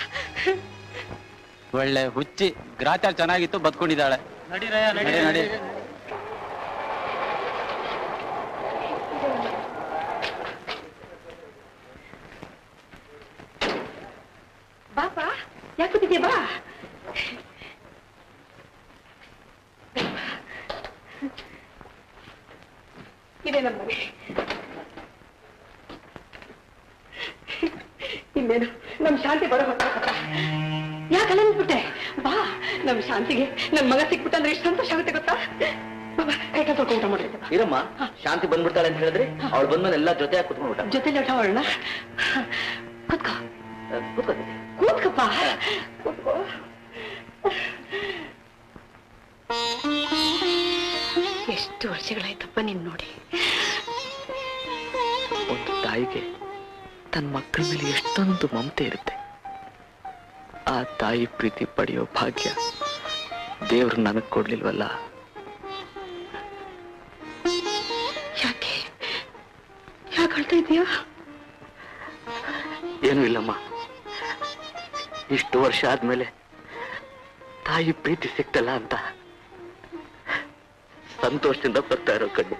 ಒಳ್ಳೆ ಹುಚ್ಚಿ ಗ್ರಾಚಾರ ಚೆನ್ನಾಗಿತ್ತು ಬದ್ಕೊಂಡಿದ್ದಾಳೆ ನಡಿ ನಡಿ ಬಾಪ ಯಾಕೆ ಕೂತಿದ್ಯಾ ಬಾ ಇದೇ ನಮ್ಮ ಮನೆ ಇನ್ನೇನು ನಮ್ ಶಾಂತಿ ಬರೋ ಹೊತ್ತಾಗತ್ತ ಯಾಕೆ ಅಲ್ಲಿಂದ್ಬಿಟ್ಟೆ ಬಾ ನಮ್ ಶಾಂತಿಗೆ ನನ್ ಮಗ ಸಿಕ್ಬಿಟ್ಟ ಅಂದ್ರೆ ಎಷ್ಟು ಸಂತೋಷ ಆಗುತ್ತೆ ಗೊತ್ತಾ ಬಾ, ಬಾ, ಕೈ ಕಾಲು ತೊಳ್ಕೊಂಡು ಊಟ ಮಾಡಿದ್ದೆ ಬಾ ಇರಮ್ಮ ಶಾಂತಿ ಬಂದ್ಬಿಡ್ತಾಳೆ ಅಂತ ಹೇಳಿದ್ರೆ ಅವಳು ಬಂದ್ಮೇಲೆ ಎಲ್ಲ ಜೊತೆ ಕುತ್ಕೊಂಡು ಊಟ ಜೊತೆಲಿ ಊಟ ಮಾಡೋಣ ಕೂತ್ಕೋ ಕೂತ್ಕೊತೀನಿ ಕೂತ್ಕಪ್ಪ ಕೂತ್ಕೋ ಎಷ್ಟು ವರ್ಷಗಳಾಯ್ತಪ್ಪ ನೀನ್ ನೋಡಿ ಒಂದು ತಾಯಿಗೆ ತನ್ನ ಮಕ್ಕಳ ಮೇಲೆ ಎಷ್ಟೊಂದು ಮಮತೆ ಇರುತ್ತೆ ಆ ತಾಯಿ ಪ್ರೀತಿ ಪಡೆಯೋ ಭಾಗ್ಯ ದೇವ್ರು ನನಗ್ ಕೊಡ್ಲಿಲ್ವಲ್ಲ ಯಾಕೆ ಯಾಕೆ ಅಳ್ತಾ ಇದೀಯಾ ಏನೂ ಇಲ್ಲಮ್ಮ ಇಷ್ಟು ವರ್ಷ ಆದ್ಮೇಲೆ ತಾಯಿ ಪ್ರೀತಿ ಸಿಕ್ತಲ್ಲ ಅಂತ ಸಂತೋಷದಿಂದ ಬರ್ತಾ ಇರೋ ಕಣ್ಣು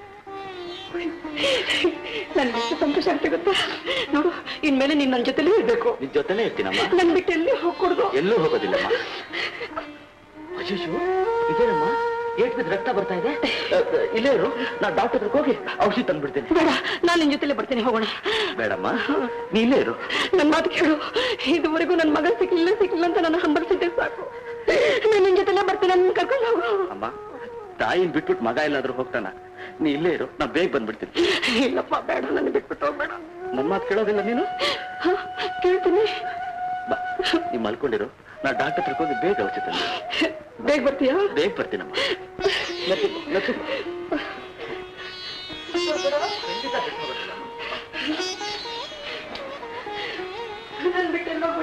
ನನ್ಗೆ ಎಷ್ಟು ಸಂತೋಷ ಆಗ್ತಾ ಗೊತ್ತಾ ನೋಡು ಇನ್ಮೇಲೆ ನೀನ್ ನನ್ನ ಜೊತೆಲೇ ಇರ್ಬೇಕು ನಿನ್ ಜೊತೆನೇ ಇರ್ತೀನಮ್ಮ ನನ್ ಬಿಟ್ಟು ಎಲ್ಲಿ ಹೋಗ್ಕೊಡ್ದು ಎಲ್ಲೂ ಹೋಗೋದಿಲ್ಲಮ್ಮ ಅಯ್ಯೋ ಇದೇನಮ್ಮ ಏಟ್ ಬಿದ್ದು ರಕ್ತ ಬರ್ತಾ ಇದೆ ಅ, ಅ, ಇಲ್ಲೇ ಇರು ನಾ ಡಾಕ್ಟರ್ ಹತ್ರಕ್ಕೆ ಹೋಗಿ ಔಷಧಿ ತಂದ್ಬಿಡ್ತೀನಿ ಬೇಡ ನಾನ್ ನಿನ್ ಜೊತೆಲೇ ಬರ್ತೀನಿ ಹೋಗೋಣ ಬೇಡಮ್ಮ ನೀ ಇಲ್ಲೇ ಇರು ನನ್ ಮಾತು ಕೇಳು ಇದುವರೆಗೂ ನನ್ ಮಗ ಸಿಕ್ಲಿಲ್ಲ ಸಿಕ್ಲಿಲ್ಲ ಅಂತ ನನ್ನ ಹಂಬಲಿಸಿದ್ದೆ ಸಾಕು ನಾನು ನಿನ್ ಜೊತೆಲೇ ಬರ್ತೀನಿ ನನ್ನ ಕರ್ಕೊಂಡು ಹೋಗು ಅಮ್ಮ ತಾಯಿನ್ ಬಿಟ್ಬಿಟ್ಟು ಮಗ ಎಲ್ಲಾದ್ರೂ ಹೋಗ್ತಾನ ನೀ ಇಲ್ಲೇ ಇರು ನಾ ಬೇಗ ಬಂದ್ಬಿಡ್ತೀನಿ ಇಲ್ಲಪ್ಪ ಬೇಡ ನನ್ನ ಬಿಟ್ಬಿಟ್ಟು ಹೋಗ್ಬೇಡ ನನ್ನ ಮಾತು ಕೇಳೋದಿಲ್ಲ ನೀನು ಹ, ಕೇಳ್ತೀನಿ ಬಾ ನೀ ಮಲ್ಕೊಂಡಿರು ನಾ ಡಾಕ್ಟರ್ ಹತ್ರಕ್ಕೆ ಹೋಗಿ ಬೇಗ ಔಷಧಿ ತಂದು ಬೇಗ ಬರ್ತೀಯಾ ಬೇಗ ಬರ್ತೀನಮ್ಮ ಲಚ್ಚು, ಲಚ್ಚು. ನನ್ ಬಿಟ್ಟೆಲ್ಲ ಬಿಡ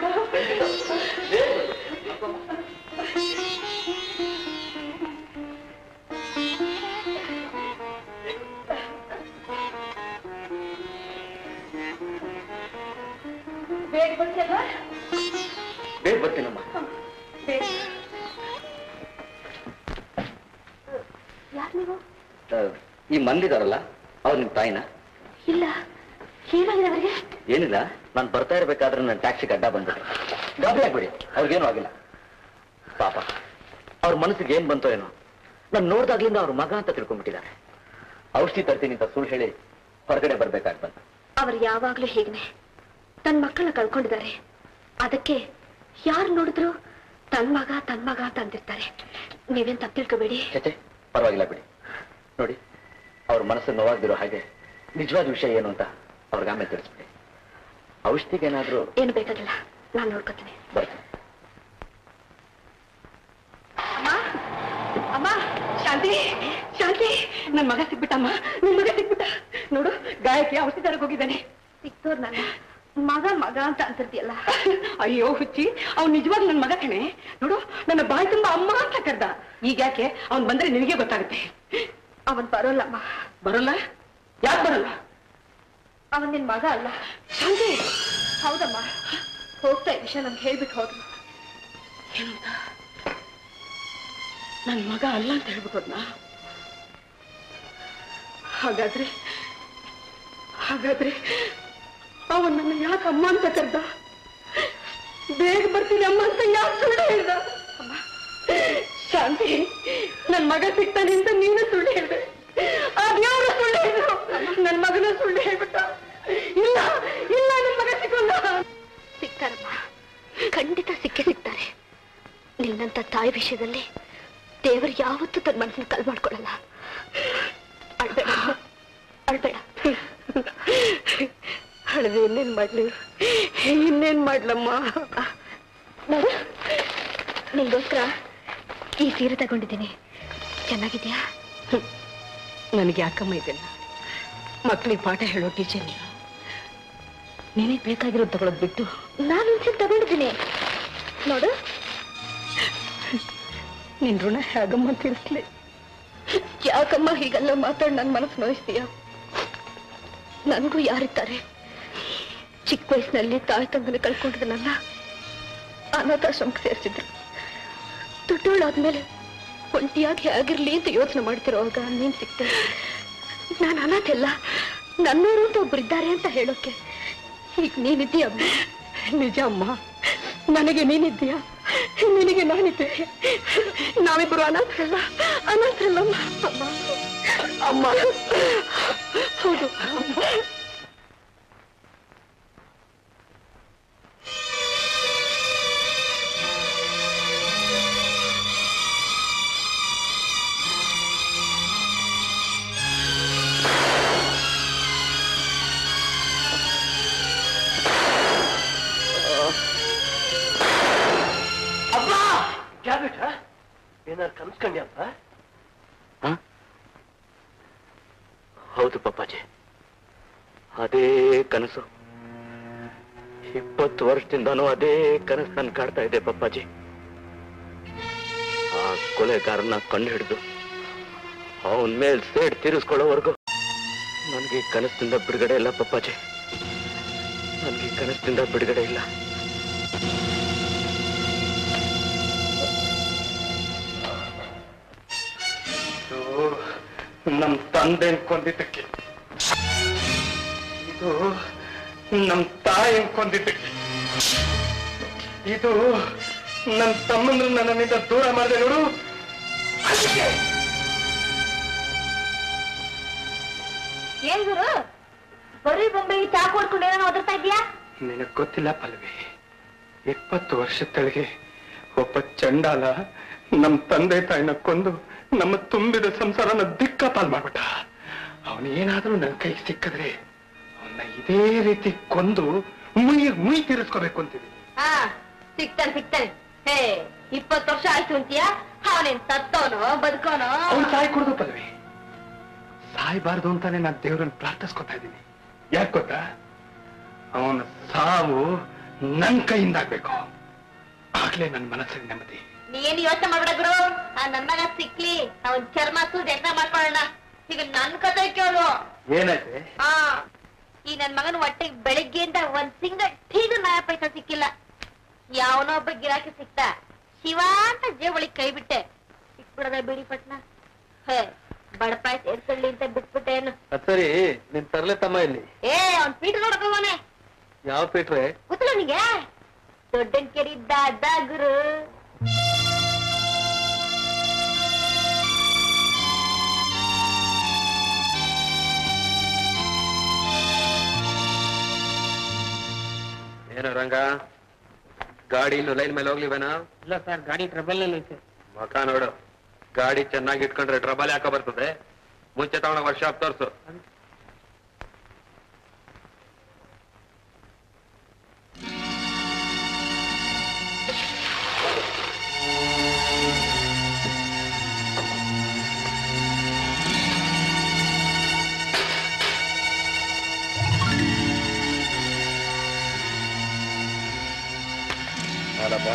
ಬೇಗ ಬರ್ತೀಯಲ್ಲ ಬೇಗ ಬರ್ತೀನಮ್ಮ ಬೇಗ ಯಾರು ನೀವು ಆ, ಈ ಮಂದಿದಾರಲ್ಲ ಅವ್ರು ನಿಮ್ ತಾಯಿನ ಇಲ್ಲ ಏನಾಗಿದೆ ಅವರಿಗೆ ಏನಿಲ್ಲ ನಾನು ಬರ್ತಾ ಇರ್ಬೇಕಾದ್ರೆ ನನ್ನ ಟ್ಯಾಕ್ಸಿಗೆ ಅಡ್ಡ ಬಂದ್ಬಿಟ್ಟೆ ಗಾಬರಿ ಆಗ್ಬಿಡಿ ಅವ್ರಿಗೇನು ಆಗಿಲ್ಲ ಪಾಪ ಅವ್ರ ಮನಸ್ಸಿಗೆ ಏನ್ ಬಂತೋ ಏನೋ ನಾನು ನೋಡ್ದಾಗ್ಲಿಂದ ಅವ್ರ ಮಗ ಅಂತ ತಿಳ್ಕೊಂಡ್ಬಿಟ್ಟಿದ್ದಾರೆ ಔಷಧಿ ತರ್ತೀನಿ ಅಂತ ಸುಳ್ಳು ಹೇಳಿ ಹೊರಗಡೆ ಬರ್ಬೇಕಾಗ್ ಬಂತ ಅವರು ಯಾವಾಗ್ಲೂ ಹೀಗನೆ ತನ್ನ ಮಕ್ಕಳನ್ನ ಕಳ್ಕೊಂಡಿದ್ದಾರೆ ಅದಕ್ಕೆ ಯಾರು ನೋಡಿದ್ರು ತನ್ ಮಗ ತನ್ ಮಗ ಅಂತ ಅಂತಿರ್ತಾರೆ ನೀವೇನ್ ತಪ್ಪು ತಿಳ್ಕೊಬೇಡಿ ಚೇಚೆ ಪರವಾಗಿಲ್ಲ ಬಿಡಿ ನೋಡಿ ಅವ್ರ ಮನಸ್ಸು ನೋವಾಗಿರೋ ಹಾಗೆ ನಿಜವಾದ ವಿಷಯ ಏನು ಅಂತ ಅವ್ರಿಗೆ ಆಮೇಲೆ ತಿಳಿಸ್ಬಿಡಿ ಔಷಧಿಗೆ ಏನಾದ್ರೂ ಏನು ಬೇಕಾಗಿಲ್ಲ ನಾನು ನೋಡ್ಕೊತೀನಿ ಬರ್ತೀನಿ ಅಮ್ಮ ಅಮ್ಮ ಶಾಂತಿ ಶಾಂತಿ ನನ್ ಮಗ ಸಿಕ್ಬಿಟ್ಟಮ್ಮ ನಿನ್ ಮಗ ಸಿಕ್ಬಿಟ್ಟ ನೋಡು ಗಾಯಕ್ಕೆ ಔಷಧಿ ತರಕ್ ಹೋಗಿದ್ದಾನೆ ಸಿಕ್ತೋರ್ ನನ್ನ ಮಗ ಮಗ ಅಂತ ಅಂತಿರ್ತೀಯಲ್ಲ ಅಯ್ಯೋ ಹುಚ್ಚಿ ಅವ್ನು ನಿಜವಾಗ್ ನನ್ ಮಗ ಕಣೆ ನೋಡು ನನ್ನ ಬಾಯಿ ತುಂಬಾ ಅಮ್ಮ ಅಂತ ಕರ್ದ ಈಗ ಯಾಕೆ ಅವ್ನ್ ಬಂದ್ರೆ ನಿನಗೆ ಗೊತ್ತಾಗುತ್ತೆ ಅವನ್ ಬರೋಲ್ಲಮ್ಮ ಬರಲ್ಲ ಯಾಕೆ ಬರಲ್ಲ ಅವನ್ ನಿನ್ ಮಗ ಅಲ್ಲ ಶಾಂತಿ ಹೌದಮ್ಮ ಹೋಗ್ತಾ ಈ ವಿಷಯ ನಮ್ಗೆ ಹೇಳ್ಬಿಟ್ಟು ಹೋದ್ರು ಏನಂತ ನನ್ ಮಗ ಅಲ್ಲ ಅಂತ ಹೇಳ್ಬಿಟ್ಟೋದ್ನ ಹಾಗಾದ್ರೆ ಹಾಗಾದ್ರೆ ಅವನ್ ನನ್ನ ಯಾಕೆ ಅಮ್ಮ ಅಂತ ಕರ್ದ ಬೇಗ ಬರ್ತೀನಿ ಅಮ್ಮ ಅಂತ ಯಾಕೆ ಸುಳ್ಳು ಹೇಳ್ದ ಅಮ್ಮ, ಶಾಂತಿ ನನ್ ಮಗ ಸಿಗ್ತಾನೆ ಅಂತ ನೀನು ಸುಳ್ಳು ಹೇಳ್ದೆ ಅದ್ಯಾರು ಸುಳ್ಳು ಹೇಳಿದ್ರು ನನ್ ಮಗನ ಸುಳ್ಳು ಹೇಳ್ಬಿಟ್ಟ ಇಲ್ಲ ಇಲ್ಲ ನನ್ ಮಗ ಸಿಕ್ಕಲ್ಲ ಸಿಗ್ತಾರಮ್ಮ ಖಂಡಿತ ಸಿಕ್ಕೇ ಸಿಗ್ತಾರೆ ನಿನ್ನಂತ ತಾಯಿ ವಿಷಯದಲ್ಲಿ ದೇವರು ಯಾವತ್ತೂ ತನ್ನ ಮನಸ್ಸನ್ನು ಕಲ್ ಮಾಡ್ಕೊಳ್ಳಲ್ಲ ಅಳ್ಬೇಡ ಅಮ್ಮ, ಅಳ್ಬೇಡ ಹಳದೆ ಇನ್ನೇನ್ ಮಾಡ್ಲಿ ಇನ್ನೇನ್ ಮಾಡ್ಲಮ್ಮ ನೋಡು ನಿಂಗೋಸ್ಕರ ಈ ಸೀರೆ ತಗೊಂಡಿದ್ದೀನಿ ಚೆನ್ನಾಗಿದ್ಯಾ ನನಗೆ ಯಾಕಮ್ಮ ಇದೆಲ್ಲ ಮಕ್ಕಳಿಗೆ ಪಾಠ ಹೇಳೋ ಟೀಚರ್ ನೀನು ನಿನಗೆ ಬೇಕಾಗಿರೋದು ತಗೊಳೋದು ಬಿಟ್ಟು ನಾನು ಒಂದ್ಸಲ ತಗೊಂಡಿದ್ದೀನಿ ನೋಡು ನಿನ್ ಋಣ ಹೇಗಮ್ಮ ತೀರಿಸ್ಲಿ ಯಾಕಮ್ಮ ಹೀಗೆಲ್ಲ ಮಾತಾಡಿ ನನ್ನ ಮನಸ್ಸು ನೋಯಿಸ್ತೀಯ ನನಗೂ ಯಾರಿದ್ದಾರೆ ಚಿಕ್ಕ ವಯಸ್ಸಿನಲ್ಲಿ ತಾಯಿ ತಂದನೆ ಕಳ್ಕೊಂಡಿದ್ದನಲ್ಲ ಅನಾಥಾಶ್ರಮಕ್ಕೆ ಸೇರಿಸಿದ್ರು ದೊಡ್ಡವಳಾದ್ಮೇಲೆ ಒಂಟಿಯಾಗಿ ಹೇಗಿರ್ಲಿ ಅಂತ ಯೋಚನೆ ಮಾಡ್ತಿರೋವಾಗ ನೀನ್ ಸಿಕ್ತೆ ನಾನು ಅನಾಥೆಲ್ಲ ನನ್ನೂರು ಅಂತ ಒಬ್ಬರಿದ್ದಾರೆ ಅಂತ ಹೇಳೋಕೆ ಈಗ ನೀನಿದ್ದೀಯಮ್ಮ ನಿಜ ಅಮ್ಮ ನನಗೆ ನೀನಿದ್ದೀಯ ನಿನಗೆ ನಾನಿದ್ದೆ ನಾವಿಬ್ಬರು ಅನಾಥರಲ್ಲ ಅನಾಥರಲ್ಲಮ್ಮ ಅಮ್ಮ ಅಮ್ಮ ಹೌದು ಏನಾರು ಕನ್ಸ್ಕೊಂಡ್ಯಪ್ಪ ಹೌದು ಪಪ್ಪಾಜಿ ಅದೇ ಕನಸು ಇಪ್ಪತ್ತು ವರ್ಷದಿಂದನೂ ಅದೇ ಕನಸು ನನ್ ಕಾಡ್ತಾ ಇದೆ ಪಪ್ಪಾಜಿ ಆ ಕೊಲೆಗಾರನ ಕಂಡು ಹಿಡಿದು ಅವನ್ ಮೇಲ್ ಸೇಡ್ ತೀರಿಸ್ಕೊಳ್ಳೋವರೆಗೂ ನನಗೆ ಕನಸಿನಿಂದ ಬಿಡುಗಡೆ ಇಲ್ಲ ಪಪ್ಪಾಜಿ ನನಗೆ ಕನಸಿನಿಂದ ಬಿಡುಗಡೆ ಇಲ್ಲ ನಮ್ ತಂದೆ ಕೊಂದಿದ್ದಕ್ಕೆ ಇದು ನಮ್ ತಾಯಿ ಕೊಂದಿದ್ದಕ್ಕೆ ಇದು ನನ್ ತಮ್ಮಂದ್ರು ನನ್ನಿಂದ ದೂರ ಮಾಡಿದೆ ನೋಡು ಅದಕ್ಕೆ ಏನ್ ಗುರು ಬರೀ ಬೊಂಬೆಗೆ ಚಾ ಕೊಡ್ಕೊಂಡು ಏನೋ ಒದರ್ತಾ ಇದೀಯಾ ನಿನಗ್ ಗೊತ್ತಿಲ್ಲ ಪಲ್ವಿ ಇಪ್ಪತ್ತು ವರ್ಷದ ತೆಳಗೆ ಒಬ್ಬ ಚಂಡಾಲ ನಮ್ ತಂದೆ ತಾಯಿನ ಕೊಂದು ನಮ್ಮ ತುಂಬಿದ ಸಂಸಾರನ ದಿಕ್ಕಾಪಾಲ್ ಮಾಡ್ಬಿಟ್ಟ ಅವನು ಏನಾದ್ರೂ ನನ್ನ ಕೈ ಸಿಕ್ಕಿದ್ರೆ ಅವನ್ನ ಇದೇ ರೀತಿ ಕೊಂದು ಮುಯಿ ಮುಯಿ ತೀರಿಸ್ಕೋಬೇಕು ಅಂತಿದ್ದೀನಿ ಹಾ ಸಿಗ್ತಾನೆ ಸಿಗ್ತಾನೆ ಹೇ ಇಪ್ಪತ್ತು ವರ್ಷ ಆಯ್ತು ಅಂತೀಯಾ ಅವನೇನ್ ಸತ್ತವನೋ ಬದುಕೋನೋ ಅವನು ಸಾಯ್ ಕುಡ್ದು ಪಲ್ವಿ ಸಾಯ್ಬಾರ್ದು ಅಂತಾನೆ ನಾನು ದೇವರನ್ನ ಪ್ರಾರ್ಥಿಸ್ಕೊತಾ ಇದ್ದೀನಿ ಯಾಕೆ ಗೊತ್ತಾ ಅವನ ಸಾವು ನನ್ ಕೈಯಿಂದ ಆಗ್ಬೇಕು ಆಗ್ಲೇ ನನ್ನ ಮನಸ್ಸಿಗೆ ನೆಮ್ಮದಿ ನೀನ್ ಯೋಚನೆ ಮಾಡ್ಬೇಡ ಗುರು ಆ ನನ್ ಮಗ ಸಿಕ್ಲಿ ಅವನ್ ಚರ್ಮ ಸೂದ್ ಎಣ್ಣ ಮಾಡ್ಕೊಳ್ಳೋಣ ಈಗ ನನ್ ಕತೆ ಕೇಳು ಏನಾಯ್ತೆ ಆ ಈ ನನ್ ಮಗನ ಹೊಟ್ಟೆಗೆ ಬೆಳಿಗ್ಗೆಯಿಂದ ಒಂದ್ ತಿಂಗಳ ಟೀನು ನಯ ಪೈಸಾ ಸಿಕ್ಕಿಲ್ಲ ಯಾವನೋ ಒಬ್ಬ ಗಿರಾಕಿ ಸಿಕ್ತ ಶಿವ ಅಂತ ಜೇಬಳಿಗೆ ಕೈ ಬಿಟ್ಟೆ ಸಿಕ್ಬಿಡದ ಬಿಡಿ ಪಟ್ನ ಹೇ ಬಡಪಾಯ್ಸ್ ಎಡ್ಕೊಳ್ಳಿ ಅಂತ ಬಿಟ್ಬಿಟ್ಟೆ ಏನು ಸರಿ ನಿನ್ ತರ್ಲೆ ತಮ್ಮ ಇಲ್ಲಿ ಏ ಅವ್ನ್ ಪೀಠ ನೋಡ್ಕೋನೆ ಯಾವ ಪೀಟ್ರೆ ಗೊತ್ತಿಲ್ಲ ನಿಗೆ ದೊಡ್ಡನ್ ಕೆರಿ ದಾದ ಗುರು ಏನೋ ರಂಗ ಗಾಡಿ ಇನ್ನು ಲೈನ್ ಮೇಲೆ ಹೋಗ್ಲಿವೇನಾ ಇಲ್ಲ ಸರ್ ಗಾಡಿ ಟ್ರಬಲ್ ಐತೆ ಮಕ ನೋಡು ಗಾಡಿ ಚೆನ್ನಾಗಿ ಇಟ್ಕೊಂಡ್ರೆ ಟ್ರಬಲ್ ಯಾಕ ಬರ್ತದೆ ಮುಂಚೆ ತಗೊಂಡ ವರ್ಷ ಆಪ್ ತೋರ್ಸು ಅಲ್ಲಪ್ಪ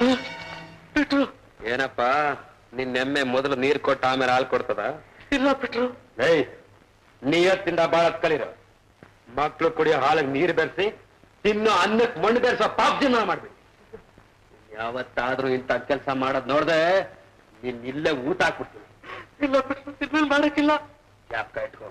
ಏನಪ್ಪ ನಿನ್ ಎಮ್ಮೆ ಮೊದಲು ನೀರ್ ಕೊಟ್ಟು ಆಮೇಲೆ ಹಾಲು ಕೊಡ್ತದ ಇಲ್ಲ ಬಿಟ್ರು ಏಯ್ ನಿಯತ್ತಿಂದ ಬಾಳ ಕಲಿರ ಮಕ್ಳು ಕುಡಿಯೋ ಹಾಲಿಗೆ ನೀರ್ ಬೆರೆಸಿ ತಿನ್ನೋ ಅನ್ನಕ್ ಮಣ್ಣು ಬೆರೆಸೋ ಪಾಪ್ ಜೀವನ ಮಾಡ್ಬೇಕು ಯಾವತ್ತಾದ್ರೂ ಇಂಥ ಕೆಲಸ ಮಾಡೋದ್ ನೋಡ್ದೆ ನೀನ್ ಇಲ್ಲೇ ಊಟ ಹಾಕ್ಬಿಡ್ತೀನಿ ಇಲ್ಲ ಬಿಟ್ರು ಇದ್ಮೇಲೆ ಮಾಡಕ್ಕಿಲ್ಲ ಯಾಕ ಇಟ್ಕೋ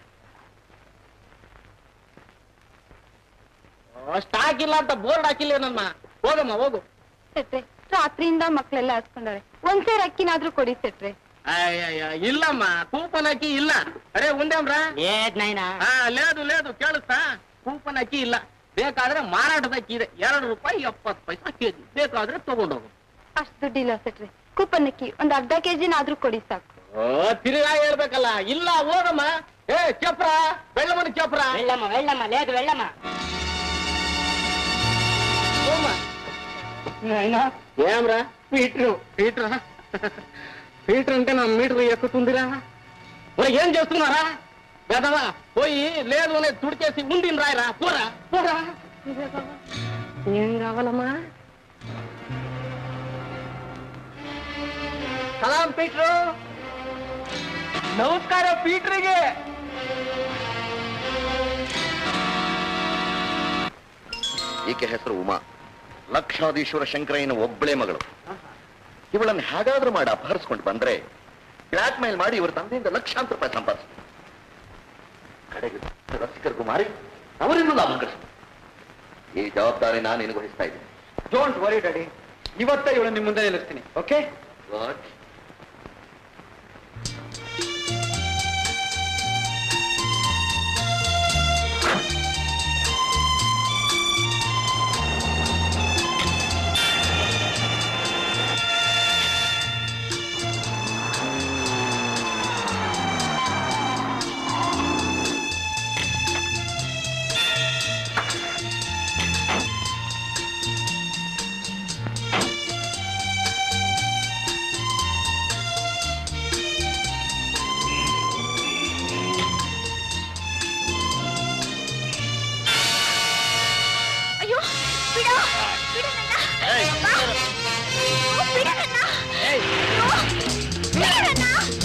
ಸ್ಟಾಕ್ ಇಲ್ಲ ಅಂತ ಬೋರ್ಡ್ ಹಾಕಿಲ್ಲ ನಮ್ಮ ಹೋಗಮ್ಮ ಹೋಗು ಸೆಟ್ರೆ ರಾತ್ರಿಯಿಂದ ಮಕ್ಳೆಲ್ಲ ಹಸ್ಕೊಂಡವ್ರೆ ಒಂದ್ಸೇರ್ ಅಕ್ಕಿನಾದ್ರೂ ಕೊಡಿ ಸೆಟ್ರೆ అయ్యయ్య, ఇల్లమ్మా కూపన్ అక్కి ఇల్ల అరే ఉందేమ్రా ಆ, ಲೇದು ಲೇದು ಕೇಳಿಸ್ತಾ ಕೂಪನ್ ಅಕ್ಕಿ ಇಲ್ಲ ಬೇಕಾದ್ರೆ ಮಾರಾಟದ ಅಕ್ಕಿ ಇದೆ ಎರಡು ರೂಪಾಯಿ ಎಪ್ಪತ್ತು ಪೈಸಾ ಕೆಜಿ ಬೇಕಾದ್ರೆ ತಗೊಂಡೋಗು ಅಷ್ಟು ದುಡ್ಡಿಲ್ಲ ಸೆಟ್ರಿ ಕೂಪನ್ ಅಕ್ಕಿ ಒಂದ್ ಅರ್ಧ ಕೆಜಿನಾದ್ರೂ ಕೊಡಿ ಸಾಕು ಓ ತಿರುಗಾ ಹೇಳ್ಬೇಕಲ್ಲ ಇಲ್ಲ ಹೋಗಮ್ಮ ಏ ಚಪ್ರ ಬೆಳ್ಳಮ್ಮನ ಚಪ್ರ వెళ్ళమ్మా వెళ్ళమ్మా లేదు వెళ్ళమ్మా ಹೋಗಮ್ಮ నాయనా ఏమ్రా పీటరు పీటరా పీటర్ అంటే నా మీటర్ ఎక్కుతుందిరా మరి ఏం చేస్తున్నారా గదవా పోయి లేదు అనేది తుడిచేసి ఉండిని రాయరా పోరా పోరా ఏం కావాలమ్మా ಸಲಾಂ ಪೀಟ್ರು ನಮಸ್ಕಾರ ಪೀಟ್ರಿಗೆ ಈಕೆ ಹೆಸರು ಉಮಾ ಲಕ್ಷಾಧೀಶ್ವರ ಶಂಕರಯ್ಯನ ಒಬ್ಬಳೇ ಮಗಳು ಇವಳನ್ನು ಹೇಗಾದ್ರೂ ಮಾಡಿ ಅಪಹರಿಸ್ಕೊಂಡು ಬಂದ್ರೆ ಬ್ಲಾಕ್ ಮೇಲ್ ಮಾಡಿ ಇವ್ರ ತಂದೆಯಿಂದ ಲಕ್ಷಾಂತರ ರೂಪಾಯಿ ಸಂಪಾದಿಸ ಕಡೆಗೆ ರಸಿಕರಿಗೂ ಮಾರಿ ಅವರಿಂದ ಲಾಭ ಗಳಿಸ್ಬೇಕು. ಈ ಜವಾಬ್ದಾರಿ ನಾನು ನಿನಗೆ ವಹಿಸ್ತಾ ಇದ್ದೀನಿ ಡೋಂಟ್ ವರಿ ಡ್ಯಾಡಿ ಇವತ್ತೇ ಇವಳು ನಿಮ್ಮ ಮುಂದೆ ನಿಲ್ಲಿಸ್ತೀನಿ ಓಕೆ What? ಅಯ್ಯೋ ಬಿಡ ಬಿಡ ನನ್ನ ಅಯ್ಯಪ್ಪ. ಓ, ಬಿಡ ನನ್ನ ಅಯ್ಯೋ, ಬಿಡ ನನ್ನ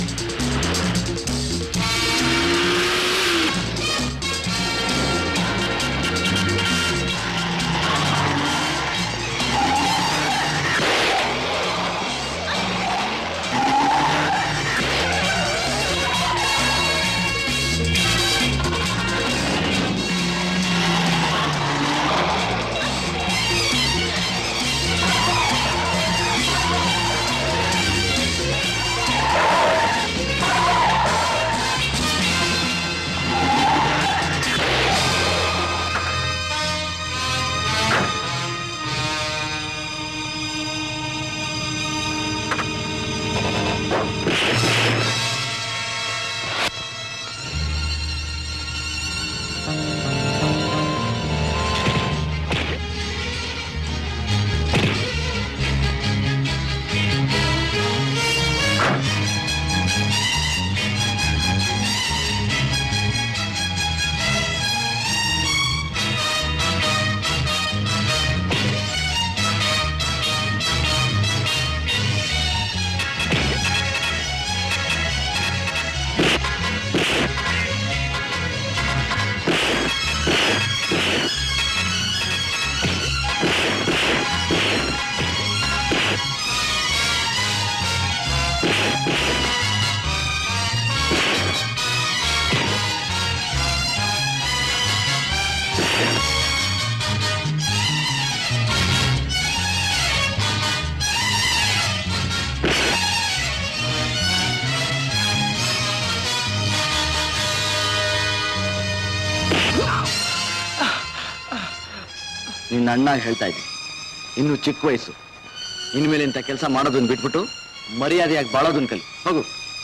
ನಿನ್ನ ಅಣ್ಣ ಹೇಳ್ತಾ ಇದ್ದೀನಿ ಇನ್ನು ಚಿಕ್ಕ ವಯಸ್ಸು ಇನ್ಮೇಲೆ ಇಂಥ ಕೆಲಸ ಮಾಡೋದನ್ನ ಬಿಟ್ಬಿಟ್ಟು ಮರ್ಯಾದೆಯಾಗಿ ಬಾಳೋದನ್ನ ಕಲಿ ಹೋಗು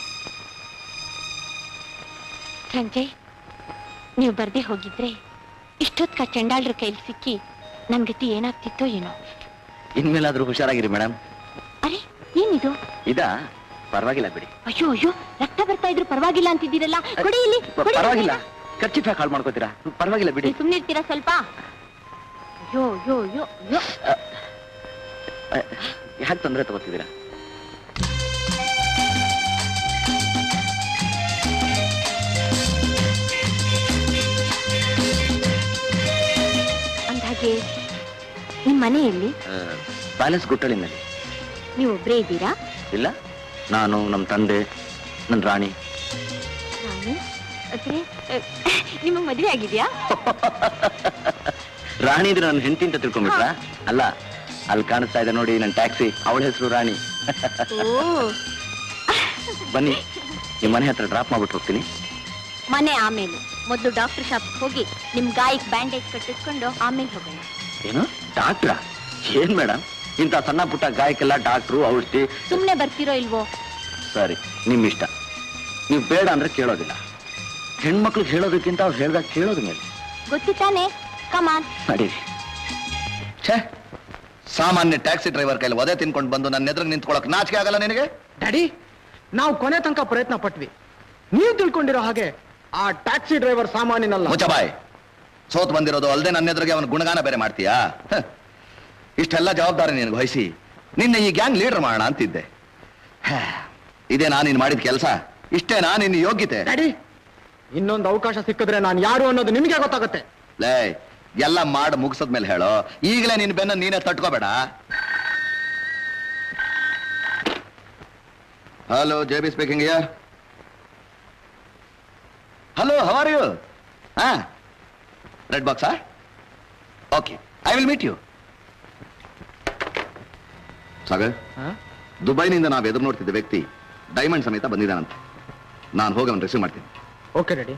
ಸಂಜಯ್ ನೀವು ಬರ್ದೇ ಹೋಗಿದ್ರೆ ಇಷ್ಟೊತ್ಕ ಚಂಡಾಳ್ರ ಕೈಲಿ ಸಿಕ್ಕಿ ನನ್ ಗತಿ ಏನಾಗ್ತಿತ್ತೋ ಏನೋ ಇನ್ಮೇಲಾದ್ರೂ ಹುಷಾರಾಗಿರಿ ಮೇಡಮ್ ಅರೆ ಏನಿದು ಇದಾ ಪರವಾಗಿಲ್ಲ ಬಿಡಿ ಅಯ್ಯೋ ಅಯ್ಯೋ ರಕ್ತ ಬರ್ತಾ ಇದ್ರು ಪರವಾಗಿಲ್ಲ ಅಂತಿದ್ದೀರಲ್ಲ ಕೊಡಿ ಇಲ್ಲಿ ಕೊಡಿ ಪರವಾಗಿಲ್ಲ ಖರ್ಚಿಫ್ ಹಾಳು ಮಾಡ್ಕೋತೀರಾ ಪರವಾಗಿಲ್ಲ ಬಿಡಿ ನೀವು ಸುಮ್ನೆ ಇರ್ತೀರಾ ಸ್ವಲ್ಪ ಅಯ್ಯೋ ಅಯ್ಯೋ ಅಯ್ಯೋ ಅಯ್ಯೋ ಯಾಕೆ ತೊಂದರೆ ತಗೋತಿದ್ದೀರಾ ಅಂದ್ಹಾಗೆ ನಿಮ್ ಮನೆಯಲ್ಲಿ ಪ್ಯಾಲೇಸ್ ಗುಟ್ಟಳಿನಲ್ಲಿ ನೀವು ಒಬ್ರೇ ಇದ್ದೀರಾ ಇಲ್ಲ ನಾನು ನಮ್ಮ ತಂದೆ ನನ್ನ ರಾಣಿ ನಾನು ಆದ್ರೆ ನಿಮಗ್ ಮದ್ವೆ ಆಗಿದ್ಯಾ ರಾಣಿ ಇದ್ರೆ ನನ್ನ ಹೆಂಡತಿ ಅಂತ ತಿಳ್ಕೊಂಬಿಟ್ರಾ ಅಲ್ಲ ಅಲ್ಲಿ ಕಾಣಿಸ್ತಾ ಇದೆ ನೋಡಿ ನನ್ನ ಟ್ಯಾಕ್ಸಿ ಅವಳ ಹೆಸರು ರಾಣಿ ಓ ಬನ್ನಿ ನಿಮ್ಮ ಮನೆ ಹತ್ರ ಡ್ರಾಪ್ ಮಾಡ್ಬಿಟ್ಟು ಹೋಗ್ತೀನಿ ಮನೆ ಆಮೇಲೆ ಮೊದಲು ಡಾಕ್ಟರ್ ಶಾಪ್ ಹೋಗಿ ನಿಮ್ ಗಾಯಕ್ ಬ್ಯಾಂಡೇಜ್ ಕಟ್ಟಿಸ್ಕೊಂಡು ಆಮೇಲೆ ಹೋಗೋಣ ಏನು ಡಾಕ್ಟ್ರಾ ಏನ್ ಮೇಡಮ್ ಇಂಥ ಸಣ್ಣ ಪುಟ್ಟ ಗಾಯಕ್ಕೆಲ್ಲ ಡಾಕ್ಟ್ರು ಔಷಧಿ ಸುಮ್ನೆ ಬರ್ತಿರೋ ಇಲ್ವೋ ಸರಿ ನಿಮ್ ಇಷ್ಟ ನೀವು ಬೇಡ ಅಂದ್ರೆ ಕೇಳೋದಿಲ್ಲ ಹೆಣ್ಮಕ್ಳಿಗೆ ಹೇಳೋದಕ್ಕಿಂತ ಅವ್ರು ಹೇಳ್ದಾಗ ಕೇಳೋದು ಮೇಲೆ ಗೊತ್ತು ತಾನೆ ಕಮಾನ್ ನಡೀರಿ ಛೇ ಸಾಮಾನ್ಯ ಟ್ಯಾಕ್ಸಿ ಡ್ರೈವರ್ ಕೈಲಿ ಒದೆ ತಿನ್ಕೊಂಡು ಬಂದು ನನ್ನ ಎದುರು ನಿಂತ್ಕೊಳಕ್ ನಾಚಿಕೆ ಆಗಲ್ಲ ನಿನಗೆ ಡ್ಯಾಡಿ ನಾವು ಕೊನೆ ತನಕ ಪ್ರಯತ್ನ ಪಟ್ವಿ ನೀವು ತಿಳ್ಕೊಂಡಿರೋ ಹಾಗೆ ಆ ಟ್ಯಾಕ್ಸಿ ಡ್ರೈವರ್ ಸಾಮಾನ್ಯನಲ್ಲ ಮುಚ್ಚಬಾಯ್ ಸೋತ್ ಬಂದಿರೋದು ಅಲ್ಲದೆ ನನ್ನ ಎದುರಿಗೆ ಅವನ ಗುಣಗಾನ ಬೇರೆ ಮಾಡ್ತೀಯಾ ಹ. ಇಷ್ಟೆಲ್ಲ ಜವಾಬ್ದಾರಿ ನಿನಗೆ ವಹಿಸಿ ನಿನ್ನೆ ಈ ಗ್ಯಾಂಗ್ ಲೀಡರ್ ಮಾಡೋಣ ಅಂತಿದ್ದೆ ಹ. ಇದೇ ನಾನು ನೀನು ಮಾಡಿದ ಕೆಲಸ ಇಷ್ಟೇ ನಾನು ನಿನ್ನ ಯೋಗ್ಯತೆ ಡ್ಯಾಡಿ ಇನ್ನೊಂದು ಅವಕಾಶ ಸಿಕ್ಕಿದ್ರೆ ನಾನು ಯಾರು ಅನ್ನೋದು ನಿಮಗೆ ಗೊತ್ತಾಗುತ್ತೆ ಲೇ ಎಲ್ಲ ಮಾಡಿ ಮುಗಿಸದ್ಮೇಲೆ ಹೇಳೋ ಈಗಲೇ ನಿನ್ನ ಬೆನ್ನ ನೀನೇ ತಟ್ಕೋಬೇಡ hello J B speaking hello how are you ಹಾ ರೆಡ್ ಬಾಕ್ಸಾ okay I will meet you Sagar ದುಬೈನಿಂದ ನಾವು ಎದುರು ನೋಡ್ತಿದ್ದ ವ್ಯಕ್ತಿ ಡೈಮಂಡ್ ಸಮೇತ ಬಂದಿದ್ದಾನಂತೆ ನಾನು ಹೋಗಿ ಅವ್ನು ರಿಸೀವ್ ಮಾಡ್ತೀನಿ ಓಕೆ ಡ್ಯಾಡಿ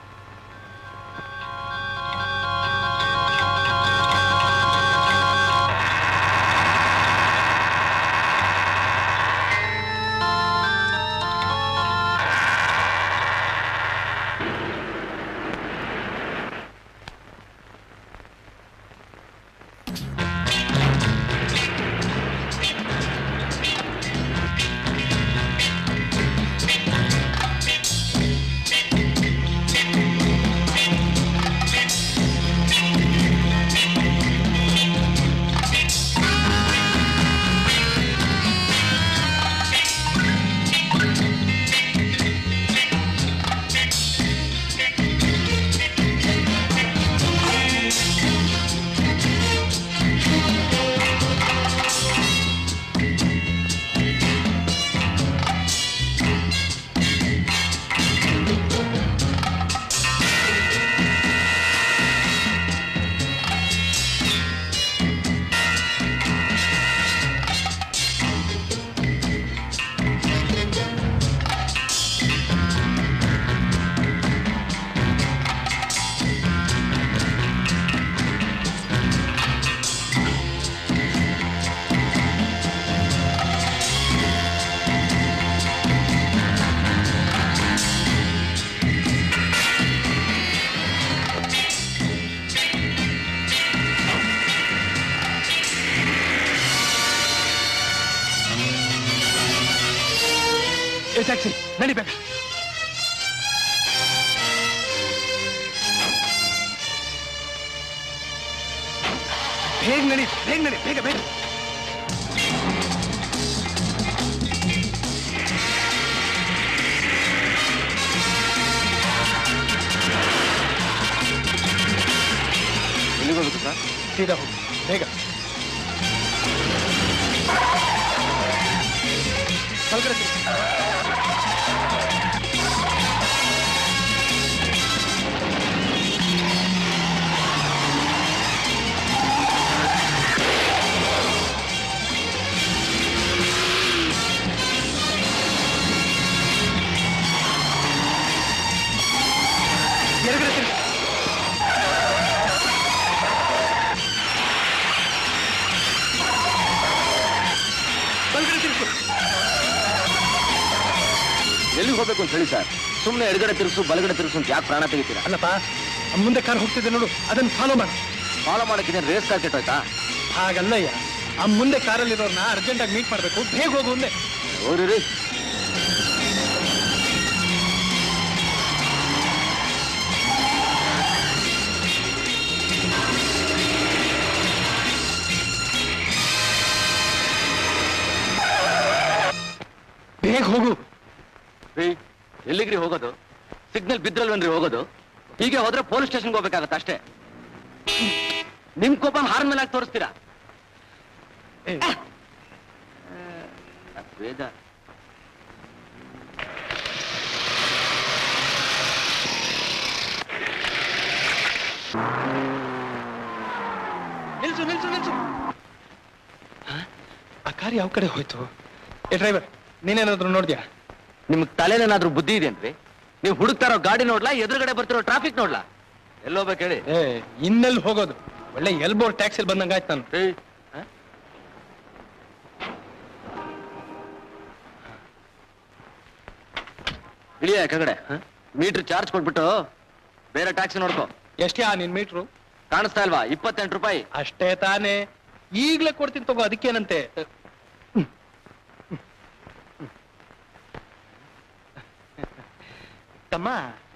ಏ ಟ್ಯಾಕ್ಸಿ ನಡಿಬೇಕು ಬೇಗ ನಡಿ ಬೇಗ ನಡಿ ಬೇಗ ಬೇಗ ಎಲ್ಲಿಗೆ ಹೋಗ್ಬೇಕು ಸರ್ ಸೀದಾ ಹೋಗಿ ಬೇಗ ಬಲ್ಗಡೆ ತಿರ್ಗಿ. ಎಡಗಡೆ ತಿರ್ಗಿ. ಬಲ್ಗಡೆ ತಿರ್ಗು. ಎಲ್ಲಿಗೆ ಹೋಗ್ಬೇಕು ಅಂತ ಹೇಳಿ ಸರ್ ಸುಮ್ಮನೆ ಎಡಗಡೆ ತಿರುಗಿಸು ಬಲಗಡೆ ತಿರುಗಿಸು ಅಂತ ಯಾಕೆ ಪ್ರಾಣ ತೆಗಿತೀರಾ ಅಲ್ಲಪ್ಪ ಆ ಮುಂದೆ ಕಾರ್ ಹೋಗ್ತಿದೆ ನೋಡು ಅದನ್ನ ಫಾಲೋ ಮಾಡು ಫಾಲೋ ಮಾಡಕ್ಕೆ ರೇಸ್ ಕಾರ್ ಕೆಟ್ಟೋಯ್ತಾ ಹಾಗಲ್ಲಯ್ಯ ಆ ಮುಂದೆ ಕಾರಲ್ಲಿರೋರ್ನ ಅರ್ಜೆಂಟಾಗಿ ಮೀಟ್ ಮಾಡ್ಬೇಕು ಬೇಗ ಹೋಗು ಒಂದೇ ಹೋಗ್ರಿ ರೀ ಬೇಗ ಹೋಗು ರೀ ಎಲ್ಲಿಗ್ರಿ ಹೋಗೋದು ಸಿಗ್ನಲ್ ಬಿದ್ರಲ್ವೇನ್ರಿ ಹೋಗೋದು ಹೀಗೆ ಹೋದ್ರೆ ಪೊಲೀಸ್ ಸ್ಟೇಷನ್ಗೆ ಹೋಗ್ಬೇಕಾಗತ್ತೆ ಅಷ್ಟೇ ನಿಮ್ ಕೋಪ ಹಾರ್ನ್ ಮೇಲೆ ಹಾಕಿ ತೋರಿಸ್ತೀರಾ ಏ, ವೇದ ನಿಲ್ಸು ನಿಲ್ಸು ನಿಲ್ಸು ಆ ಕಾರ್ ಯಾವ ಕಡೆ ಹೋಯ್ತು ಏ ಡ್ರೈವರ್ ನೀನೇನಾದ್ರೂ ನೋಡ್ದ್ಯಾ ನಿಮ್ಗ್ ತಲೆನೇನಾದ್ರೂ ಬುದ್ಧಿ ಇದೆಯೇನ್ರಿ ನೀವು ಹುಡುಕ್ತಾ ಇರೋ ಗಾಡಿ ನೋಡ್ಲಾ ಎದುರುಗಡೆ ಬರ್ತಿರೋ ಟ್ರಾಫಿಕ್ ನೋಡ್ಲಾ ಎಲ್ಲೋಗ್ಬೇಕು ಹೇಳಿ ಏ ಇನ್ನೆಲ್ಲಿ ಹೋಗೋದು ಒಳ್ಳೆ ಎಲ್ಬೋರ್ ಟ್ಯಾಕ್ಸಿಲ್ ಬಂದಂಗಾಯ್ತು ನಾನು ರೀ ಇಳಿಯ ಕೆಳಗಡೆ ಮೀಟರ್ ಚಾರ್ಜ್ ಕೊಟ್ಬಿಟ್ಟು ಬೇರೆ ಟ್ಯಾಕ್ಸಿ ನೋಡ್ಕೋ ಎಷ್ಟೇ ಆ ನಿನ್ ಮೀಟ್ರು ಕಾಣಿಸ್ತಾ ಇಲ್ವಾ ಇಪ್ಪತ್ತೆಂಟು ರೂಪಾಯಿ ಅಷ್ಟೇ ತಾನೇ ಈಗ್ಲೇ ಕೊಡ್ತೀನಿ ತಗೋ ಅದಕ್ಕೇನಂತೆ ತಮ್ಮ